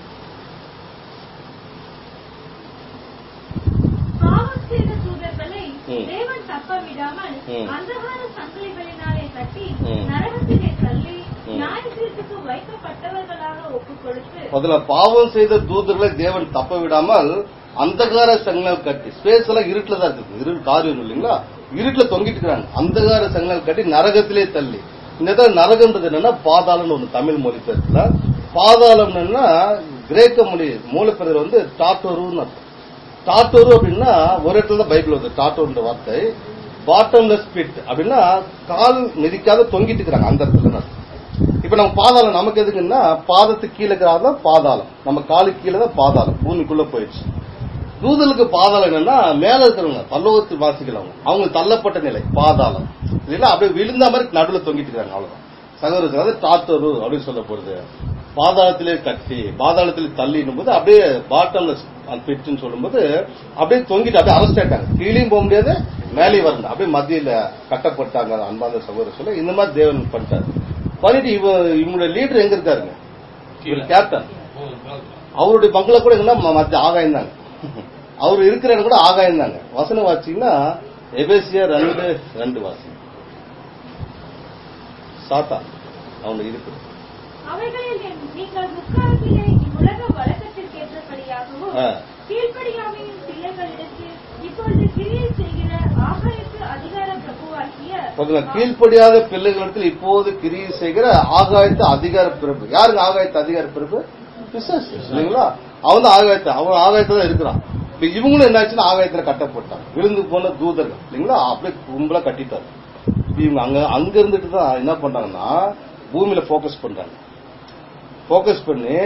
பாவம் செய்த தூதர்களை ம். தேவன் தப்ப விடாமல் ம். அந்தகார சங்கிலிகளினாலே தட்டி ம். நரகத்திலே தள்ளி ம். நியாய தீர்ப்புக்கு வைக்கப்பட்டவர்களாக ஒப்புக் கொடுத்து அதுல பாவம் செய்த தூதர்களை தேவன் தப்ப விடாமல் அந்தகார சங்கல் கட்டி ஸ்பேஸ் எல்லாம் இருட்டுல தான் இருக்குது இருள் காரியம் இல்லைங்களா இருட்டுல தொங்கிட்டு இருக்காங்க அந்தகார சங்கல் கட்டி நரகத்திலே தள்ளி இந்த இடத்துல நரகம்ன்றது என்னன்னா பாதாளம்னு ஒண்ணு தமிழ் மொழி பேசுல பாதாளம் என்னன்னா கிரேக்க மொழி மூலப்பெயர் வந்து டாட்டோருன்னு அர்த்தம் டாட்டோரு அப்படின்னா ஒரு இடத்துல தான் பைபிள் வருது டாட்டோன்ற வார்த்தை பாட்டம்லெஸ் பிட் அப்படின்னா கால் மிதிக்காத தொங்கிட்டு இருக்கிறாங்க அந்த இடத்துல தான். இப்ப நம்ம பாதாளம் நமக்கு எதுக்குன்னா பாதத்துக்கு கீழே இருக்கிறாங்க பாதாளம் நம்ம காலுக்கு கீழே தான் பாதாளம் பூமிக்குள்ள போயிடுச்சு தூதலுக்கு பாதாளம் என்னன்னா மேல இருக்கிறவங்க பல்லவத்து வாசிகள் அவங்க அவங்க தள்ளப்பட்ட நிலை பாதாளம் இல்லைங்களா அப்படியே விழுந்த மாதிரி நடுவுல தொங்கிட்டு இருக்காங்க அவ்வளவுதான் சகோதரர் அதாவது டாட்டரு அப்படின்னு சொல்லப்படுது பாதாளத்திலே கட்டி பாதாளத்திலே தள்ளிடும் போது அப்படியே பாட்டம்ல பிட்டுன்னு சொல்லும்போது அப்படியே தொங்கிட்டு அப்படியே அரெஸ்ட் ஆயிட்டாங்க கீழேயும் போக முடியாது மேலேயும் வரணும் அப்படியே மத்தியில கட்டப்பட்டாங்க அன்பாந்த சகோதரர் சொல்ல இந்த மாதிரி தேவன் பண்ணிட்டாரு பண்ணிட்டு இவ இவங்களுடைய லீடர் எங்க இருக்காருங்க இவர் கேப்டன் அவருடைய பங்களா கூட எங்கன்னா மத்திய ஆகாயம் தாங்க அவர் இருக்கிற இடம் கூட ஆகாயம் தாங்க வசனம் வாசிங்கன்னா எபேசியா ரெண்டு ரெண்டு வாசி சாத்தா அவனுக்கு இருக்கு அவைகளில் என்- நீங்கள் முற்காலத்திலே இவ்வுலக வழக்கத்திற்கேற்றபடியாகவும் ஆ. கீழ்ப்படியாமையின் பிள்ளைகளிடத்தில் இப்பொழுது கிரியை செய்கிற ஆகாயத்து அதிகார பிரபுவாகிய பாத்தீங்களா, கீழ்ப்படியாத பிள்ளைகளிடத்தில் இப்போது கிரியை செய்கிற ஆகாயத்து அதிகார பிறப்பு யாருங்க ஆகாயத்து அதிகார பிறப்பு பிசாசு, இல்லைங்களா அவன் தான் ஆகாயத்தை அவன் ஆகாயத்துல தான் இருக்கிறான் இப்ப இவங்களும் என்னாச்சுன்னா ஆகாயத்துல கட்டப்பட்டான் விழுந்து போன தூதர்கள் இல்லைங்களா அப்படியே கும்பலா கட்டிட்டாரு இப்ப இவங்க அங்க அங்க இருந்துட்டு தான் என்ன பண்றாங்கன்னா பூமியில போக்கஸ் பண்றாங்க போக்கஸ் பண்ணி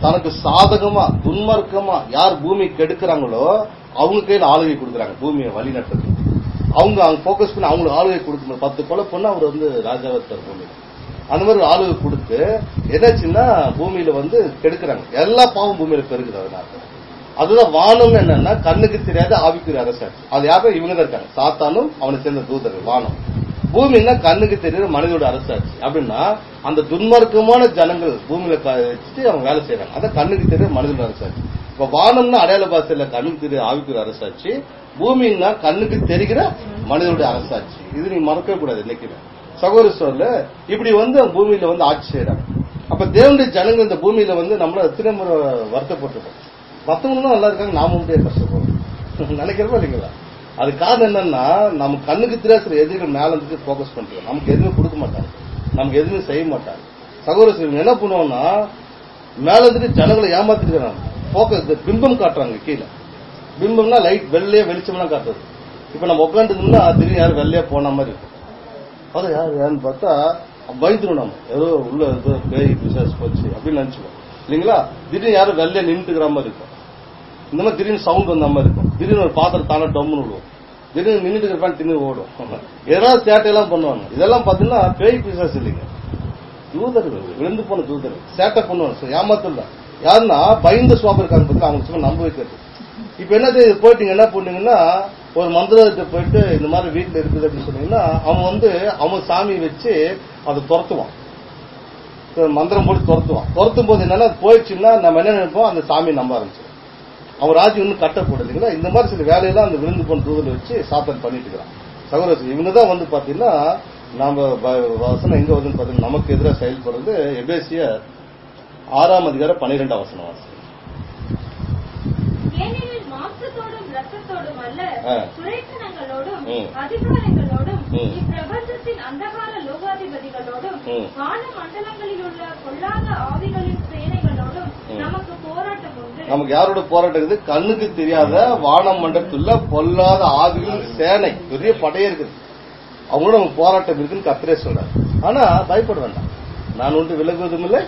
தனக்கு சாதகமா துன்மார்க்கமா யார் பூமி கெடுக்கிறாங்களோ அவங்க கையில ஆளுகை கொடுக்குறாங்க பூமியை வழி நடத்துறது அவங்க அவங்க ஃபோக்கஸ் பண்ணி அவங்களுக்கு ஆளுகை கொடுக்கணும் பத்து கொலை பண்ணா அவர் வந்து ராஜாவை இருப்பார் பூமியில அந்த மாதிரி ஆளுகை கொடுத்து என்னாச்சுன்னா பூமியில வந்து கெடுக்கிறாங்க எல்லா பாவம் பூமியில பெருகுது அதனால அதுதான் வானம் என்னன்னா கண்ணுக்கு தெரியாத ஆவிக்குரிய அரசாட்சி அது யாரும் இவங்க தான் இருக்காங்க சாத்தானும் அவனை சேர்ந்த தூதர்கள் வானம் பூமின்னா கண்ணுக்கு தெரியாத மனிதோட அரசாட்சி அப்படின்னா அந்த துன்மார்க்கமான ஜனங்கள் பூமியில க- வச்சுட்டு அவங்க வேலை செய்யறாங்க அதான் கண்ணுக்கு தெரியாத மனிதோட அரசாட்சி இப்ப வானம்னா அடையாள பாசையில கண்ணுக்கு தெரியாத ஆவிக்குரிய அரசாட்சி பூமின்னா கண்ணுக்கு தெரிகிற மனிதனுடைய அரசாட்சி இது நீ மறக்கவே கூடாது என்னைக்குமே சகோதர சொல்ல இப்படி வந்து அவங்க பூமியில வந்து ஆட்சி செய்யறாங்க அப்ப தேவனுடைய ஜனங்கள் இந்த பூமியில வந்து நம்மள எத்தனை முறை வருத்தப்பட்டிருக்கோம் மத்தவங்க தான் நல்லா இருக்காங்க நாம மட்டும் கஷ்டப்படுறோம் நினைக்கிறப்ப இல்லைங்களா அது காரணம் என்னன்னா நம்ம கண்ணுக்கு தெரியாத சில எதிரிகள் மேல இருந்து போக்கஸ் பண்றோம் நமக்கு எதுவுமே கொடுக்க மாட்டாங்க நமக்கு எதுவுமே செய்ய மாட்டாங்க சகோதர இவங்க என்ன பண்ணுவோம்னா மேல இருந்து ஜனங்களை ஏமாத்திட்டு இருக்காங்க போக்கஸ் பிம்பம் காட்டுறாங்க கீழே பிம்பம்னா லைட் வெள்ளையா வெளிச்சம்லாம் காட்டுறது இப்ப நம்ம உட்காந்துருந்தோம்னா திடீர்னு யாரும் வெள்ளையா போன மாதிரி இருக்கும் அது யார் யாருன்னு பார்த்தா பயந்துரும் நம்ம ஏதோ உள்ள ஏதோ பேய் பிசாஸ் போச்சு அப்படின்னு நினைச்சுக்கோம் இல்லைங்களா திடீர்னு யாரும் வெள்ளையா நின்றுக்கிற மாதிரி இருக்கும் இந்த மாதிரி திடீர்னு சவுண்ட் வந்த மாதிரி இருக்கும் திடீர்னு ஒரு பாத்திரம் தானே டம்னு விடுவோம் திடீர்னு நின்றுட்டு இருப்பான் தின்னு ஓடும் ஏதாவது சேட்டையெல்லாம் பண்ணுவாங்க இதெல்லாம் பாத்தீங்கன்னா பேய் பிசாஸ் இல்லைங்க தூதர்கள் விழுந்து போன தூதர்கள் சேட்டை பண்ணுவாங்க சரி, ஏமாத்தல் தான் யாருன்னா பயந்த சுவாபம் இருக்காங்க பார்த்தீங்களா அவங்க சும்மா நம்ப வைக்கிறது இப்ப என்ன செய்யுது போயிட்டீங்க என்ன பண்ணீங்கன்னா ஒரு மந்திரத்தை போயிட்டு இந்த மாதிரி வீட்டுல இருக்குது அப்படின்னு சொன்னீங்கன்னா அவன் வந்து அவன் சாமி வச்சு அதை துரத்துவான் இப்ப மந்திரம் போட்டு துரத்துவான் துரத்தும் போது என்னன்னா அது போயிடுச்சுன்னா நம்ம என்ன நினைப்போம் அந்த சாமி நம்ப ஆரம்பிச்சிடும் அவன் ராஜ்யம் இன்னும் கட்டப்படும் இல்லைங்களா இந்த மாதிரி சில வேலையெல்லாம் அந்த விழுந்து போன தூதரை வச்சு சாத்தன் பண்ணிட்டு இருக்கிறான் சகோதரர் இவங்க தான் வந்து பாத்தீங்கன்னா நாம வ- வசனம் எங்க வருதுன்னு பாத்தீங்கன்னா நமக்கு எதிராக செயல்படுறது எபேசிய ஆறாம் அதிகாரம் பன்னிரெண்டாம் வசனம் வாசி ஏனெனில் மாம்சத்தோடும் ரத்தத்தோடும் அல்ல ஆ. துரைத்தனங்களோடும் ம். அதிகாரங்களோடும் ம். இப்பிரபஞ்சத்தின் அந்தகார லோகாதிபதிகளோடும் ம். வான மண்டலங்களில் உள்ள பொல்லாத ஆவிகளின் சேனைகளோடும் ம். நமக்கு போராட்டம் உண்டு நமக்கு யாரோட போராட்டம் இருக்குது கண்ணுக்கு தெரியாத வானம் மண்டலத்துள்ள பொல்லாத ஆவிகளின் சேனை பெரிய படையே இருக்குது அவங்களோட நமக்கு போராட்டம் இருக்குன்னு கத்திரே சொல்றாரு ஆனா பயப்பட வேண்டாம் நான் ஒன்று விலகுவதும் இல்லை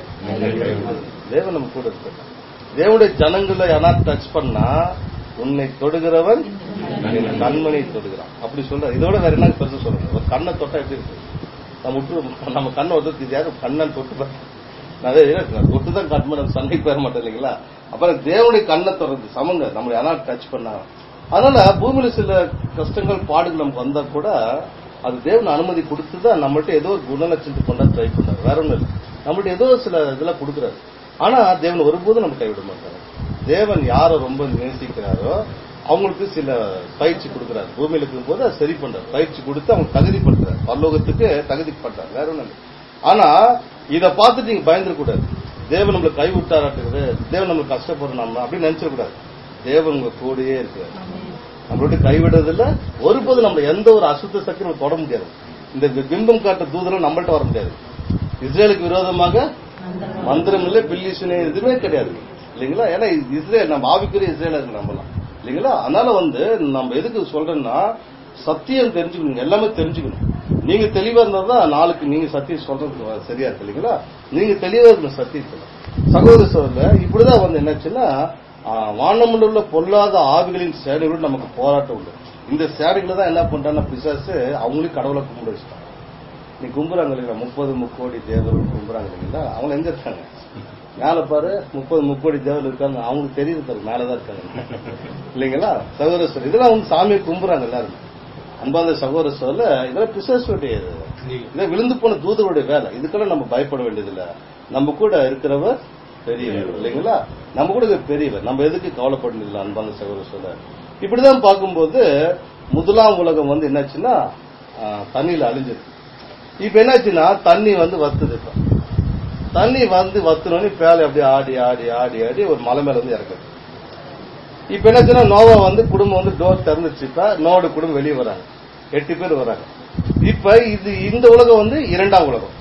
தேவன் நம்ம கூட இருக்க தேவனுடைய ஜனங்களை யாரா டச் பண்ணா உன்னை தொடுகிறவன் என் கண்மணி தொடுகிறான் அப்படி சொல்ற இதோட வேற என்ன பெருசு சொல்றேன் ஒரு கண்ணை தொட்டா எப்படி இருக்கு நம்ம விட்டு நம்ம கண்ணை ஒருத்தர் இது யாரும் கண்ணன் தொட்டு பாரு. நிறைய இருக்கு. தொட்டு தான் கண்மணி சண்டைக்கு பெற மாட்டோம் இல்லைங்களா அப்புறம் தேவனுடைய கண்ணை தொடர்ந்து சமங்க நம்மளை யாரா டச் பண்ணா அதனால பூமியில சில கஷ்டங்கள் பாடுகள் நமக்கு வந்தா கூட அது தேவன் அனுமதி கொடுத்து தான் நம்மள்ட்ட ஏதோ ஒரு குணலட்சணத்தை கொண்டா ட்ரை பண்ணாரு வேற ஒண்ணும் இல்லை நம்மள்ட்ட ஏதோ சில இதெல்லாம் கொடுக்குறாரு ஆனா தேவன் ஒருபோதும் நம்ம கைவிட மாட்டாரு தேவன் யாரை ரொம்ப நேசிக்கிறாரோ அவங்களுக்கு சில பயிற்சி கொடுக்குறாரு பூமியில இருக்கும்போது அதை சரி பண்றாரு பயிற்சி கொடுத்து அவங்க தகுதி பண்றாரு பரலோகத்துக்கு தகுதி பண்றாரு வேற ஒண்ணும் இல்லை ஆனா இத பார்த்துட்டு நீங்க பயந்துட கூடாது தேவன் நம்மளை கைவிட்டாராட்டுறது தேவன் நம்மளுக்கு கஷ்டப்படுறோம் நம்ம அப்படின்னு நினைச்சிட கூடாது தேவன் உங்க கூடயே இருக்கிறார் நம்மளோட கைவிடுறதுல ஒருபோது நம்ம எந்த ஒரு அசுத்த சக்தி நம்ம தொட முடியாது இந்த பிம்பம் காட்ட தூதரம் நம்மள்ட்ட வர முடியாது இஸ்ரேலுக்கு விரோதமாக மந்திரம் இல்லை பில்லிசுனே எதுவுமே கிடையாது இல்லைங்களா ஏன்னா இது இஸ்ரேல் நம்ம ஆவிக்குரிய இஸ்ரேல இருக்கு நம்பலாம் இல்லைங்களா அதனால வந்து நம்ம எதுக்கு சொல்றேன்னா சத்தியம் தெரிஞ்சுக்கணும் எல்லாமே தெரிஞ்சுக்கணும் நீங்க தெளிவா இருந்தா தான் நாளுக்கு நீங்க சத்தியம் சொல்றது சரியா இருக்கு இல்லைங்களா நீங்க தெளிவா இருக்கணும் சத்தியத்துல சகோதர சோதர இப்படிதான் வந்து என்னாச்சுன்னா வானமுள்ள உள்ள பொல்லாத ஆவிகளின் சேனைகளோடு நமக்கு போராட்டம் உண்டு இந்த சேனைகளை தான் என்ன பண்றாங்கன்னா பிசாசு அவங்களையும் கடவுளை கும்பிட வச்சுட்டாங்க நீ கும்புறாங்க இல்லைங்களா முப்பது முக்கோடி தேவர்கள் கும்புறாங்க இல்லைங்களா அவங்க எங்க இருக்காங்க மேல பாரு முப்பது முக்கோடி தேவர் இருக்காங்க அவங்களுக்கு தெரியுது பாரு மேலதான் இருக்காங்க இல்லைங்களா சகோதர சார் இதெல்லாம் அவங்க சாமியை கும்புறாங்க எல்லாரும் அன்பாத சகோதர சொல்ல இதெல்லாம் பிசாசுடைய இதை விழுந்து போன தூதருடைய வேலை இதுக்கெல்லாம் நம்ம பயப்பட வேண்டியதில்லை நம்ம கூட இருக்கிறவர் பெரியவர் இல்லைங்களா நம்ம கூட இருக்கிற பெரியவர் நம்ம எதுக்கு கவலைப்பட வேண்டியதில்லை அன்பான சகோதர சொல்ல இப்படிதான் பார்க்கும்போது முதலாம் உலகம் வந்து என்னாச்சுன்னா ஆஹ், தண்ணியில அழிஞ்சது இப்ப என்னாச்சுன்னா தண்ணி வந்து வத்துது இப்ப தண்ணி வந்து வத்துனோடனே பேலை அப்படியே ஆடி ஆடி ஆடி ஆடி ஒரு மலை மேல வந்து இறக்குது இப்ப என்னாச்சுன்னா நோவா வந்து குடும்பம் வந்து டோர் திறந்துச்சு இப்ப நோடு குடும்பம் வெளியே வராங்க எட்டு பேர் வராங்க இப்ப இது இந்த உலகம் வந்து இரண்டாம் உலகம்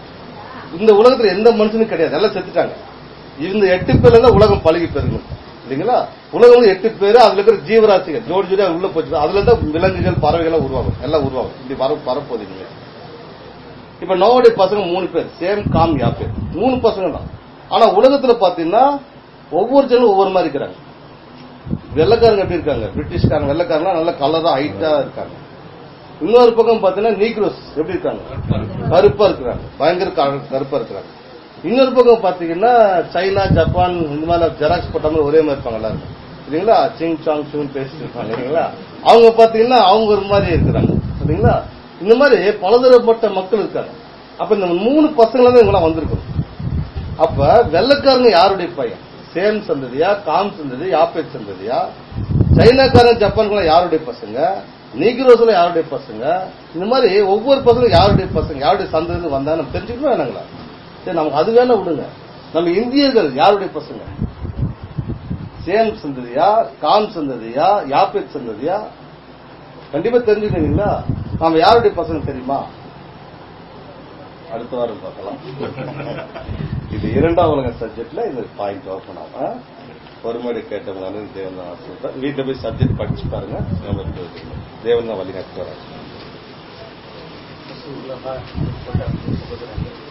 இந்த உலகத்துல எந்த மனுஷனும் கிடையாது எல்லாம் செத்துட்டாங்க இந்த எட்டு பேர்ல தான் உலகம் பழகி பெருகும் இல்லைங்களா உலகம் வந்து எட்டு பேர் அதுல இருக்கிற ஜீவராசிகள் ஜோடி ஜோடியா உள்ள போச்சு அதுல தான் விலங்குகள் பறவைகள் எல்லாம் உருவாகும் எல்லாம் உருவாகும் இப்படி வர வரப்போகுது இனிமே இப்ப நோவுடைய பசங்க மூணு பேர் சேம் காம் யாப்பேர் மூணு பசங்க தான் ஆனா உலகத்துல பாத்தீங்கன்னா ஒவ்வொரு ஜனம் ஒவ்வொரு மாதிரி இருக்கிறாங்க வெள்ளைக்காரங்க எப்படி இருக்காங்க பிரிட்டிஷ்காரங்க வெள்ளைக்காரங்க நல்ல கலரா ஹைட்டா இருக்காங்க இன்னொரு பக்கம் பாத்தீங்கன்னா நீக்ரோஸ் எப்படி இருக்காங்க கருப்பா இருக்கிறாங்க பயங்கர க- கருப்பா இருக்கிறாங்க இன்னொரு பக்கம் பாத்தீங்கன்னா சைனா ஜப்பான் இந்த மாதிரி ஜெராக்ஸ் போட்ட மாதிரி ஒரே மாதிரி இருப்பாங்க எல்லாரும் இல்லைங்களா சிங் சாங் சூன் பேசிட்டு இருப்பாங்க இல்லைங்களா அவங்க பாத்தீங்கன்னா அவங்க ஒரு மாதிரி இருக்கிறாங்க சரிங்களா இந்த மாதிரி பலதரப்பட்ட மக்கள் இருக்காங்க அப்ப இந்த மூணு பசங்கள தான் இவங்களாம் வந்திருக்கணும் அப்ப வெள்ளைக்காரங்க யாருடைய பையன் சேம் சந்ததியா காம் சந்ததி யாப்பேட் சந்ததியா சைனாக்காரன் ஜப்பான்குள்ள யாருடைய பசங்க நீக்ரோஸ்ல யாருடைய பசங்க இந்த மாதிரி ஒவ்வொரு பசங்களும் யாருடைய பசங்க யாருடைய சந்ததி வந்தா நம்ம தெரிஞ்சுக்கணும் வேணாங்களா சரி நமக்கு அது வேணா விடுங்க நம்ம இந்தியர்கள் யாருடைய பசங்க சேம் சந்ததியா காம் சந்ததியா யாப்பேட் சந்ததியா கண்டிப்பா தெரிஞ்சுக்கிறீங்களா நாம யாருடைய பசங்க தெரியுமா அடுத்த வாரம் பார்க்கலாம் இது இரண்டாம் உலக சப்ஜெக்ட்ல இந்த பாயிண்ட் ஓப்பன் ஆகும் பொறுமையோட கேட்டவங்க தேவன் தான் சொல்றேன் வீட்டுல போய் சப்ஜெக்ட் படிச்சு பாருங்க நம்ம தேவன் தான் வழி நடத்துவாங்க ரசூலுல்லாஹ்